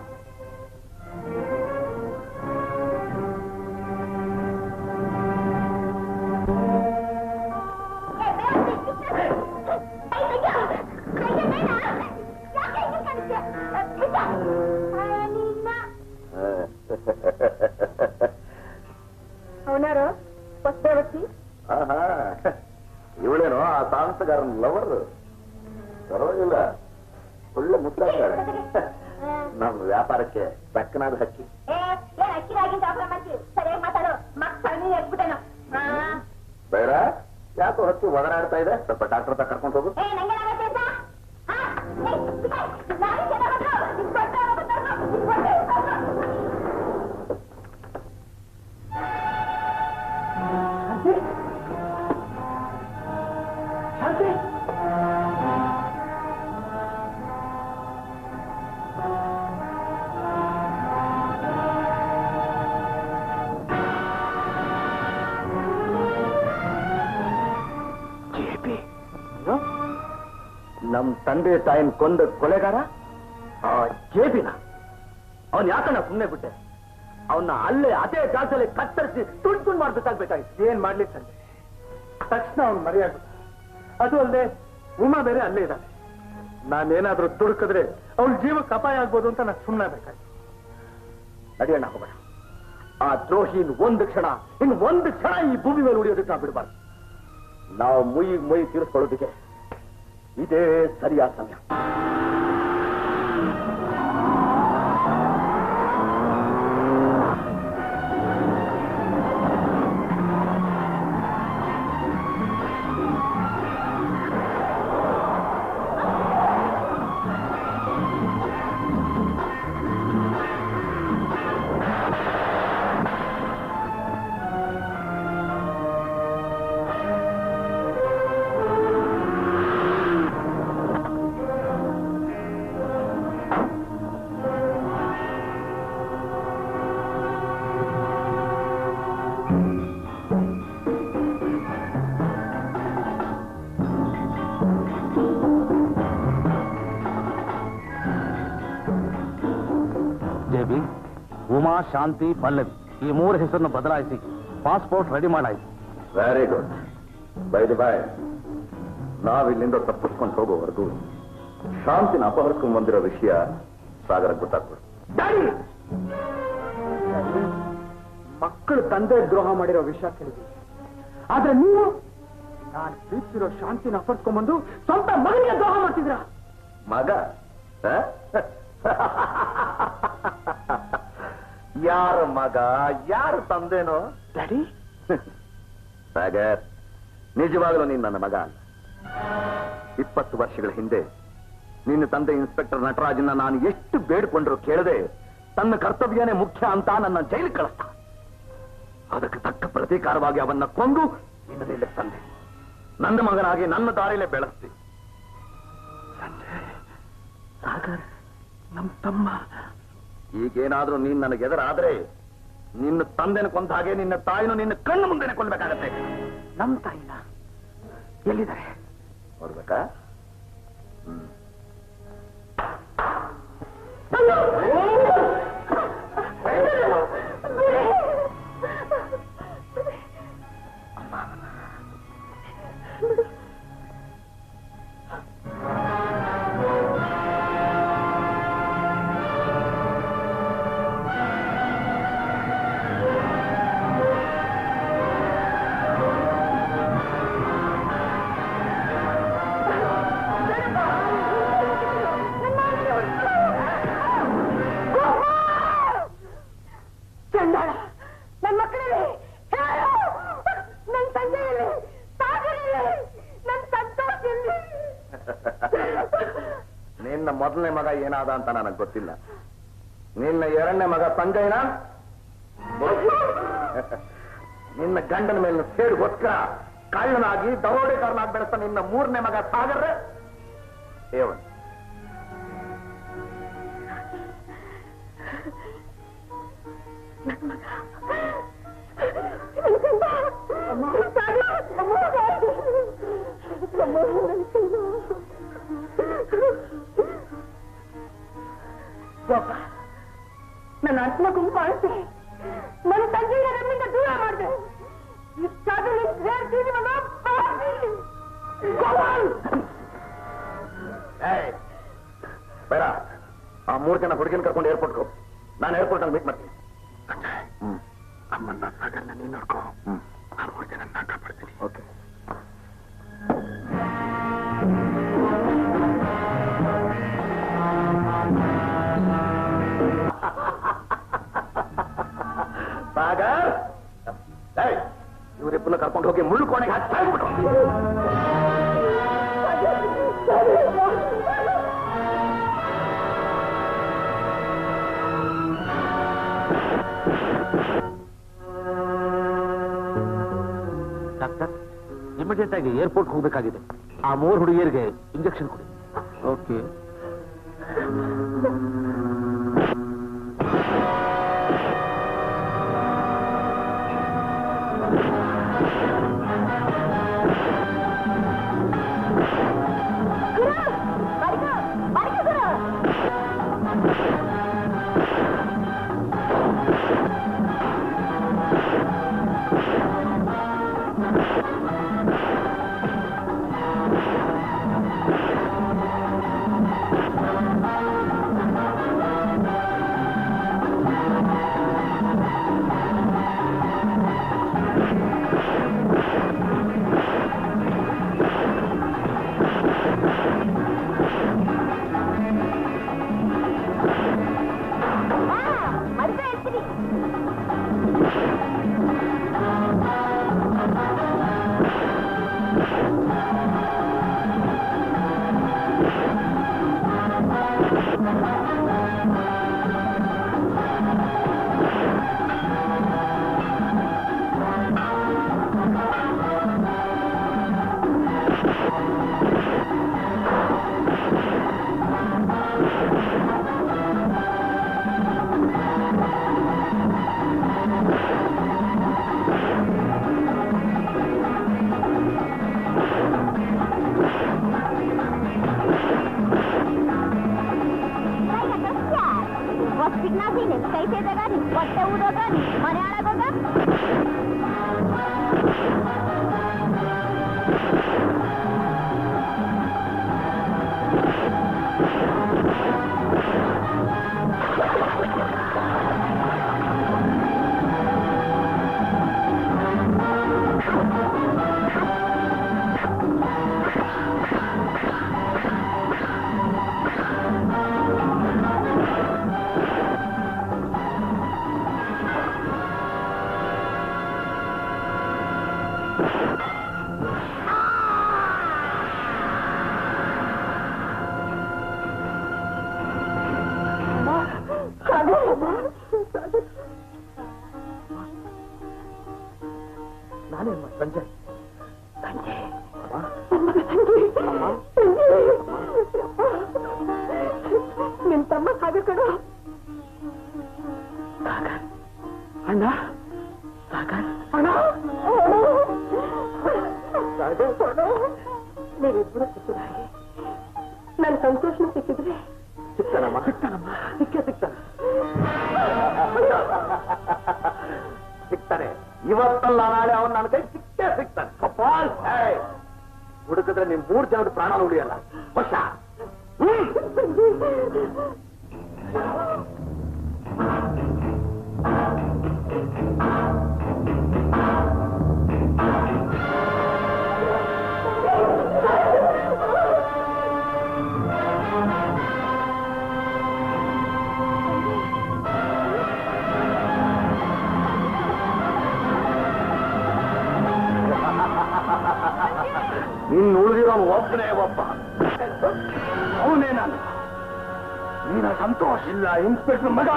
ಅವನಾರು ಹೊಸದೇವತಿ ಆಹಾ ಇವಳೇನೋ ಆ ಸಾಂಸಗಾರನ ಲವರ್ ಪರವಾಗಿಲ್ಲ ಒಳ್ಳೆ ಮುದ್ದಾಳೆ ನಮ್ಮ ವ್ಯಾಪಾರಕ್ಕೆ ಬೆಕ್ಕನಾದ ಹಕ್ಕಿ ಏನ್ ಅಕ್ಕಿರಾಗಿಂದ ವ್ಯಾಪಾರ ಮಾಡ್ತೀವಿ ಸರಿಯಾಗಿ ಮಾತಾಡು ಮಕ್ಕಳು ಎದ್ಬಿಟ್ಟೇನು ಬೇಡ ಯಾಕೋ ಹಕ್ಕಿ ಒದರಾಡ್ತಾ ಇದೆ ಸ್ವಲ್ಪ ಡಾಕ್ಟರ್ ಹತ್ರ ಕರ್ಕೊಂಡು ಹೋಗು ಏ ನಂಗೆ ಆಗತ್ತೆ ಅಂತ ಆ, ಏ, ನಾನು ಜನ ಬಂದ್ರು. ನಿನ್ ಕೊಟ್ಟು ಅವ್ರು ಬಂದ್ರು. ನಿನ್ ಕೊಟ್ಟು ಇವ್ರು ಬಂದ್ರು. ನಮ್ ತಂದೆ ತಾಯಿನ ಕೊಂದ ಕೊಲೆಗಾರ ಆ ಜೇಬಿನ ಅವನ್ ಯಾಕಣ್ಣ ಸುಮ್ಮನೆ ಬಿಟ್ಟೆ ಅವನ್ನ ಅಲ್ಲೇ ಅದೇ ಜಾಗದಲ್ಲಿ ಕತ್ತರಿಸಿ ತುಂಡು ತುಂಡು ಮಾಡ್ಬೇಕಾಗ್ಬೇಕಾಗಿತ್ತು ಏನ್ ಮಾಡ್ಲಿಕ್ಕೆ ಸಂಜೆ ತಕ್ಷಣ ಅವ್ನು ಮರೆಯಾಗ್ಬಿಟ್ಟ ಅದು ಅಲ್ಲದೆ ಉಮಾ ಬೇರೆ ಅಲ್ಲೇ ಇದ್ದಾನೆ ನಾನೇನಾದ್ರೂ ದುಡುಕಿದ್ರೆ ಅವಳ ಜೀವಕ್ಕೆ ಅಪಾಯ ಆಗ್ಬೋದು ಅಂತ ನಾನು ಸುಮ್ಮನೆ ಬೇಕಾಯ್ತು ನಡಿಯಣ್ಣ ಹೋಗೋಣ ಆ ದ್ರೋಹಿ ಇನ್ ಒಂದು ಕ್ಷಣ ಇನ್ ಒಂದು ಕ್ಷಣ ಈ ಭೂಮಿ ಮೇಲೆ ಉಳಿಯೋದಕ್ಕೆ ನಾವು ಬಿಡಬಾರ್ದು ನಾವು ಮುಯಿ ಮುಯಿ ತೀರಿಸ್ಕೊಳ್ಳೋದಕ್ಕೆ ಇದೇ ಸರಿಯಾದ ಸಮಯ ದೇವಿ ಉಮಾ ಶಾಂತಿ ಪಲ್ಲವಿ ಈ ಮೂರು ಹೆಸರನ್ನು ಬದಲಾಯಿಸಿ ಪಾಸ್ಪೋರ್ಟ್ ರೆಡಿ ಮಾಡಾಯ್ತು very good by the boy ನಾವಿಲ್ಲಿಂದ ತಪ್ಪಿಸ್ಕೊಂಡು ಹೋಗೋವರೆಗೂ ಶಾಂತಿನ ಅಪಹರಿಸ್ಕೊಂಡ್ ಬಂದಿರೋ ವಿಷಯ ಸಾಗರ ಗೊತ್ತಾಗ್ತದೆ ಮಕ್ಕಳು ತಂದೆ ದ್ರೋಹ ಮಾಡಿರೋ ವಿಷಯ ಕೇಳಿದ್ವಿ ಆದ್ರೆ ನೀವು ನಾನು ಪ್ರೀತಿಸಿರೋ ಶಾಂತಿನ ಅಪರ್ಸ್ಕೊಂಡ್ಬಂದು ಸ್ವಂತ ಮಗನಿಗೆ ದ್ರೋಹ ಮಾಡ್ತಿದ್ರ ಮಗ ಆ? ಯಾರ ಮಗ ಯಾರ ತಂದೆನೋ ಡ್ಯಾಡಿ ಸಾಗರ್ ನಿಜವಾಗಲೂ ನೀನ್ ನನ್ನ ಮಗ ಅಲ್ಲ ಇಪ್ಪತ್ತು ವರ್ಷಗಳ ಹಿಂದೆ ನಿನ್ನ ತಂದೆ ಇನ್ಸ್ಪೆಕ್ಟರ್ ನಟರಾಜನ್ನ ನಾನು ಎಷ್ಟು ಬೇಡ್ಕೊಂಡ್ರು ಕೇಳದೆ ತನ್ನ ಕರ್ತವ್ಯನೇ ಮುಖ್ಯ ಅಂತ ನನ್ನ ಜೈಲಿಗೆ ಕಳಿಸ್ತ ಅದಕ್ಕೆ ತಕ್ಕ ಪ್ರತೀಕಾರವಾಗಿ ಅವನ್ನ ಕೊಂದು ನಿನ್ನ ತಂದೆ ನನ್ನ ಮಗನಾಗಿ ನನ್ನ ದಾರಿಲೇ ಬೆಳೆಸ್ತಿ ಸಾಗರ್ ನಮ್ ತಮ್ಮ ಈಗೇನಾದ್ರೂ ನೀನ್ ನನಗೆ ಎದುರಾದ್ರೆ ನಿನ್ನ ತಂದೆನ ಕೊಂದ ಹಾಗೆ ನಿನ್ನ ತಾಯಿನೂ ನಿನ್ನ ಕಣ್ಣು ಮುಂದೆನೆ ಕೊಲ್ಬೇಕಾಗತ್ತೆ ನಮ್ ತಾಯಿನ ಎಲ್ಲಿದ್ದಾರೆ ನೋಡ್ಬೇಕಾ ಹ್ಮ್. ಚಂಡಾಳ ನನ್ ಮಕ್ಕಳಲ್ಲಿ ಹೇಳು ನನ್ ಸಂಜೆಯಲ್ಲಿ ಸಾಗರಲ್ಲಿ ನನ್ ಸಂತೋಷ ಎಲ್ಲಿ ನಿನ್ನ ಮೊದಲನೇ ಮಗ ಏನಾದ ಅಂತ ನನಗೆ ಗೊತ್ತಿಲ್ಲ ನಿನ್ನ ಎರಡನೇ ಮಗ ಸಂಜಯನ ನಿನ್ನ ಗಂಡನ ಮೇಲೆ ಸೇರಿಗೋಸ್ಕರ ಕಳ್ಳನಾಗಿ ದರೋಡೆಕಾರನಾಗಿ ಬೆಳೆಸ ನಿನ್ನ ಮೂರನೇ ಮಗ ಸಾಗರ ಏವನ್ ನನ್ನ ಅಣ್ಣ ಗುಂಪು ಮಾಡಿದೆ ನನ್ನ ತಂಗಿನ ನನ್ನಿಂದ ದೂರ ಮಾಡಿದೆ ಇಷ್ಟಾದ್ರೂ ನಿನ್ ಸೇರ್ತೀನಿ ಮಗ ಪಾಪಿ. ಗೋಪಾಲ್! ಏಯ್, ಬೇಡ ಆ ಮೂರು ಜನ ಹುಡುಗಿನ ಕರ್ಕೊಂಡು ಏರ್ಪೋರ್ಟ್ಗೆ ಹೋಗು ನಾನು ಏರ್ಪೋರ್ಟ್ ಅಲ್ಲಿ ಮೀಟ್ ಮಾಡ್ತೀನಿ ಹ್ಮ್ ಅಮ್ಮನ್ನ ಸಾಗನ್ನ ನೀನ್ ನೋಡ್ಕೋ ಹ್ಮ್ ಆ ಮೂರು ಜನ ನಾ ಕಾಪಾಡ್ತೀನಿ ಓಕೆ ಸಾಗರ್ ಏಯ್, ಇವರಿಬ್ಬರನ್ನ ಕರ್ಕೊಂಡು ಹೋಗಿ ಮುಳ್ಳು ಕೋಣೆಗೆ ಹಾಕಿ ಸಾಯ್ಬಿಟ್ಟು ಡಾಕ್ಟರ್ ಇಮಿಡಿಯೇಟ್ ಆಗಿ ಏರ್ಪೋರ್ಟ್ ಹೋಗ್ಬೇಕಾಗಿದೆ ಆ ಮೂರು ಹುಡುಗಿಯರಿಗೆ ಇಂಜೆಕ್ಷನ್ ಕೊಡಿ ಓಕೆ ಕೈ ಸೇದಾಗ ಹೊಟ್ಟೆ ಊದೋಗ ಮನೆ ಹಾಳಾಗೋಗ ನಾನೇನ್ ಸಂಜಯ್ ನಿನ್ ತಮ್ಮ ಸಾಗರ್ ಕಣ ಅಣ್ಣ ಸಾಗರ್ ಅಣ್ಣ ನೀವಿಬ್ಬರು ಸಿಕ್ಕಿದಾಗೆ ನನ್ನ ಸಂತೋಷನ ಸಿಕ್ಕಿದ್ರೆ ಸಿಗ್ತಾನಮ್ಮ ಸಿಗ್ತಾನಮ್ಮ ಸಿಕ್ಕೇ ಸಿಗ್ತಾನೆ ಸಿಗ್ತಾನೆ ಇವತ್ತಲ್ಲ ನಾಳೆ ಅವನ್ ನನ್ನ ಕೈ ಸಿಕ್ಕೇ ಸಿಗ್ತಾನೆ ಕಪಾಲ್ ಏಯ್! ಹುಡುಕಿದ್ರೆ ನಿಮ್ ಮೂರ್ ಜನದ ಪ್ರಾಣ ಉಳಿಯಲ್ಲ ವರ್ಷ ನೀನ್ ಉಳಿದಿರೋನು ಒಬ್ಬನೇ ಒಬ್ಬ ಅವನೇ ನಾನು ನೀನ ಸಂತೋಷ ಇಲ್ಲ ಇನ್ಸ್ಪೆಕ್ಟರ್ ಮಗ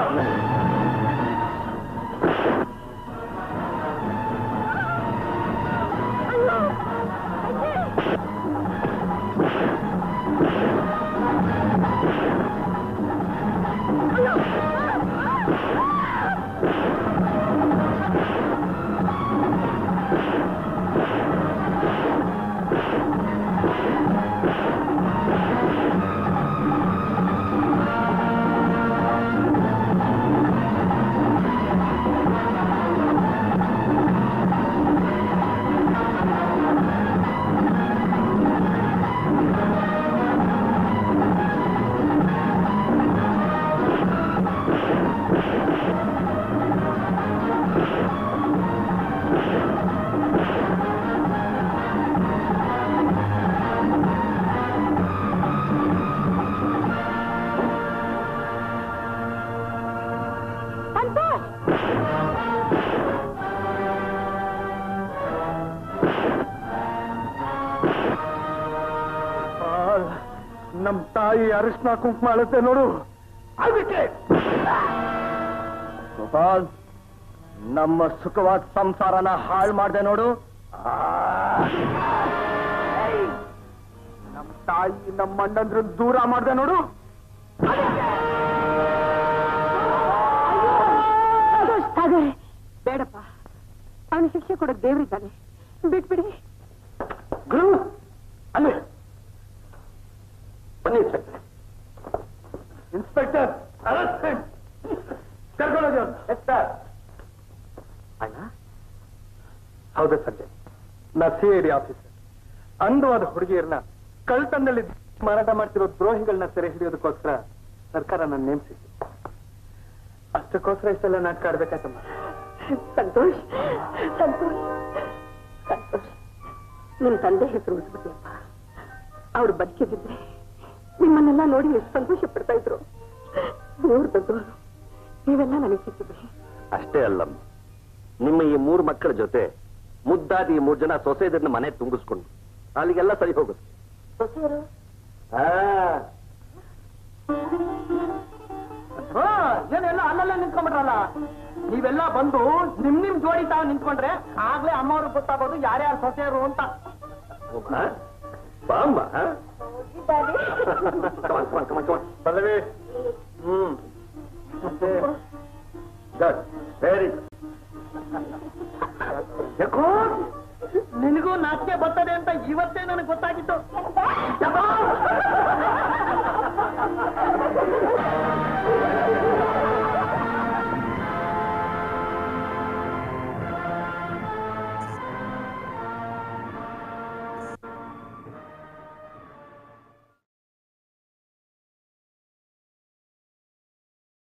ಆ ನಮ್ ತಾಯಿ ಅರಿಶಿನ ಕುಂಕುಮ ಅಳುತ್ತೆ ನೋಡು ಅದಕ್ಕೆ ಗೋಪಾಲ್ ನಮ್ಮ ಸುಖವಾದ ಸಂಸಾರನ ಹಾಳು ಮಾಡ್ದೆ ನೋಡು ನಮ್ ತಾಯಿ ನಮ್ಮ ಅಣ್ಣಂದ್ರ ದೂರ ಮಾಡ್ದೆ ನೋಡು ಸಾಗರೆ ಬೇಡಪ್ಪ ಅವನು ಶಿಕ್ಷೆ ಕೊಡೋದು ದೇವ್ರಿದ್ದಾನೆ ಬಿಟ್ಬಿಡಿ ಗುರು ಅಲ್ಲೇ ಬನ್ನಿ ಇನ್ಸ್ಪೆಕ್ಟರ್ ಇನ್ಸ್ಪೆಕ್ಟರ್ ಅರೆಸ್ಟೆಡ್ ಕರ್ಕೊಳ್ಳೋದು ಎಸ್ ಸರ್ ಅಣ್ಣ ಹೌದು ಸಂಜಯ್ ನಾ ಸಿ ಐ ಡಿ ಆಫೀಸರ್ ಅಂದವಾದ ಹುಡುಗಿಯರನ್ನ ಕಳ್ತನದಲ್ಲಿ ಮಾರಾಟ ಮಾಡ್ತಿರೋ ದ್ರೋಹಿಗಳನ್ನ ಸೆರೆ ಹಿಡಿಯೋದಕ್ಕೋಸ್ಕರ ಸರ್ಕಾರ ನನ್ನ ನೇಮಿಸಿತ್ತು ಅಷ್ಟಕ್ಕೋಸ್ಕರ ಇಷ್ಟೆಲ್ಲ ನಾಟಕ ಆಡ್ಬೇಕಾಯ್ತಮ್ಮ ಸಂತೋಷ್ ಸಂತೋಷ್ ಸಂತೋಷ್ ನಿಮ್ ತಂದೆ ಹೆಸರು ಉಳಿಸ್ಬಿಟ್ಟಿಯಪ್ಪ ಅವ್ರು ಬದುಕಿದ್ರೆ ನಿಮ್ಮನ್ನೆಲ್ಲ ನೋಡಿ ಎಷ್ಟು ಸಂತೋಷ ಪಡ್ತಾ ಇದ್ರು ದೇವ್ರ ದೊಡ್ಡವರು ನೀವೆಲ್ಲ ನನಗೆ ಸಿಕ್ಕಿದ್ರಿ ಅಷ್ಟೇ ಅಲ್ಲಮ್ಮ ನಿಮ್ಮ ಈ ಮೂರು ಮಕ್ಕಳ ಜೊತೆ ಮುದ್ದಾದ ಈ ಮೂರು ಜನ ಸೊಸೆದನ್ನ ಮನೆ ತುಂಬಿಸ್ಕೊಂಡು ಅಲ್ಲಿಗೆಲ್ಲ ಸರಿ ಹೋಗುತ್ತೆ ಸೊಸೆಯರು ಆ, ಏನೆಲ್ಲ ಅಲ್ಲಲ್ಲೇ ನಿಂತ್ಕೊಂಡ್ಬಿಟ್ರಲ್ಲ ನೀವೆಲ್ಲ ಬಂದು ನಿಮ್ ನಿಮ್ ಜೋಡಿ ತಾವ್ ನಿಂತ್ಕೊಂಡ್ರೆ ಆಗ್ಲೇ ಅಮ್ಮವ್ರಿಗೆ ಗೊತ್ತಾಗೋದು ಯಾರ್ಯಾರು ಸೊಸೆಯರು ಅಂತ ಉಮ್ಮ, ಬಾ ಅಮ್ಮ, ಆ? Come on, come on, come on, come on. Pallavi hmm Good. Very good. ಯಾಕೋ ನಿನಗೂ ನಾಚಿಕೆ ಬರ್ತದೆ ಅಂತ ಇವತ್ತೇ ನನಗೆ ಗೊತ್ತಾಗಿತ್ತು ಯಪ್ಪಾ!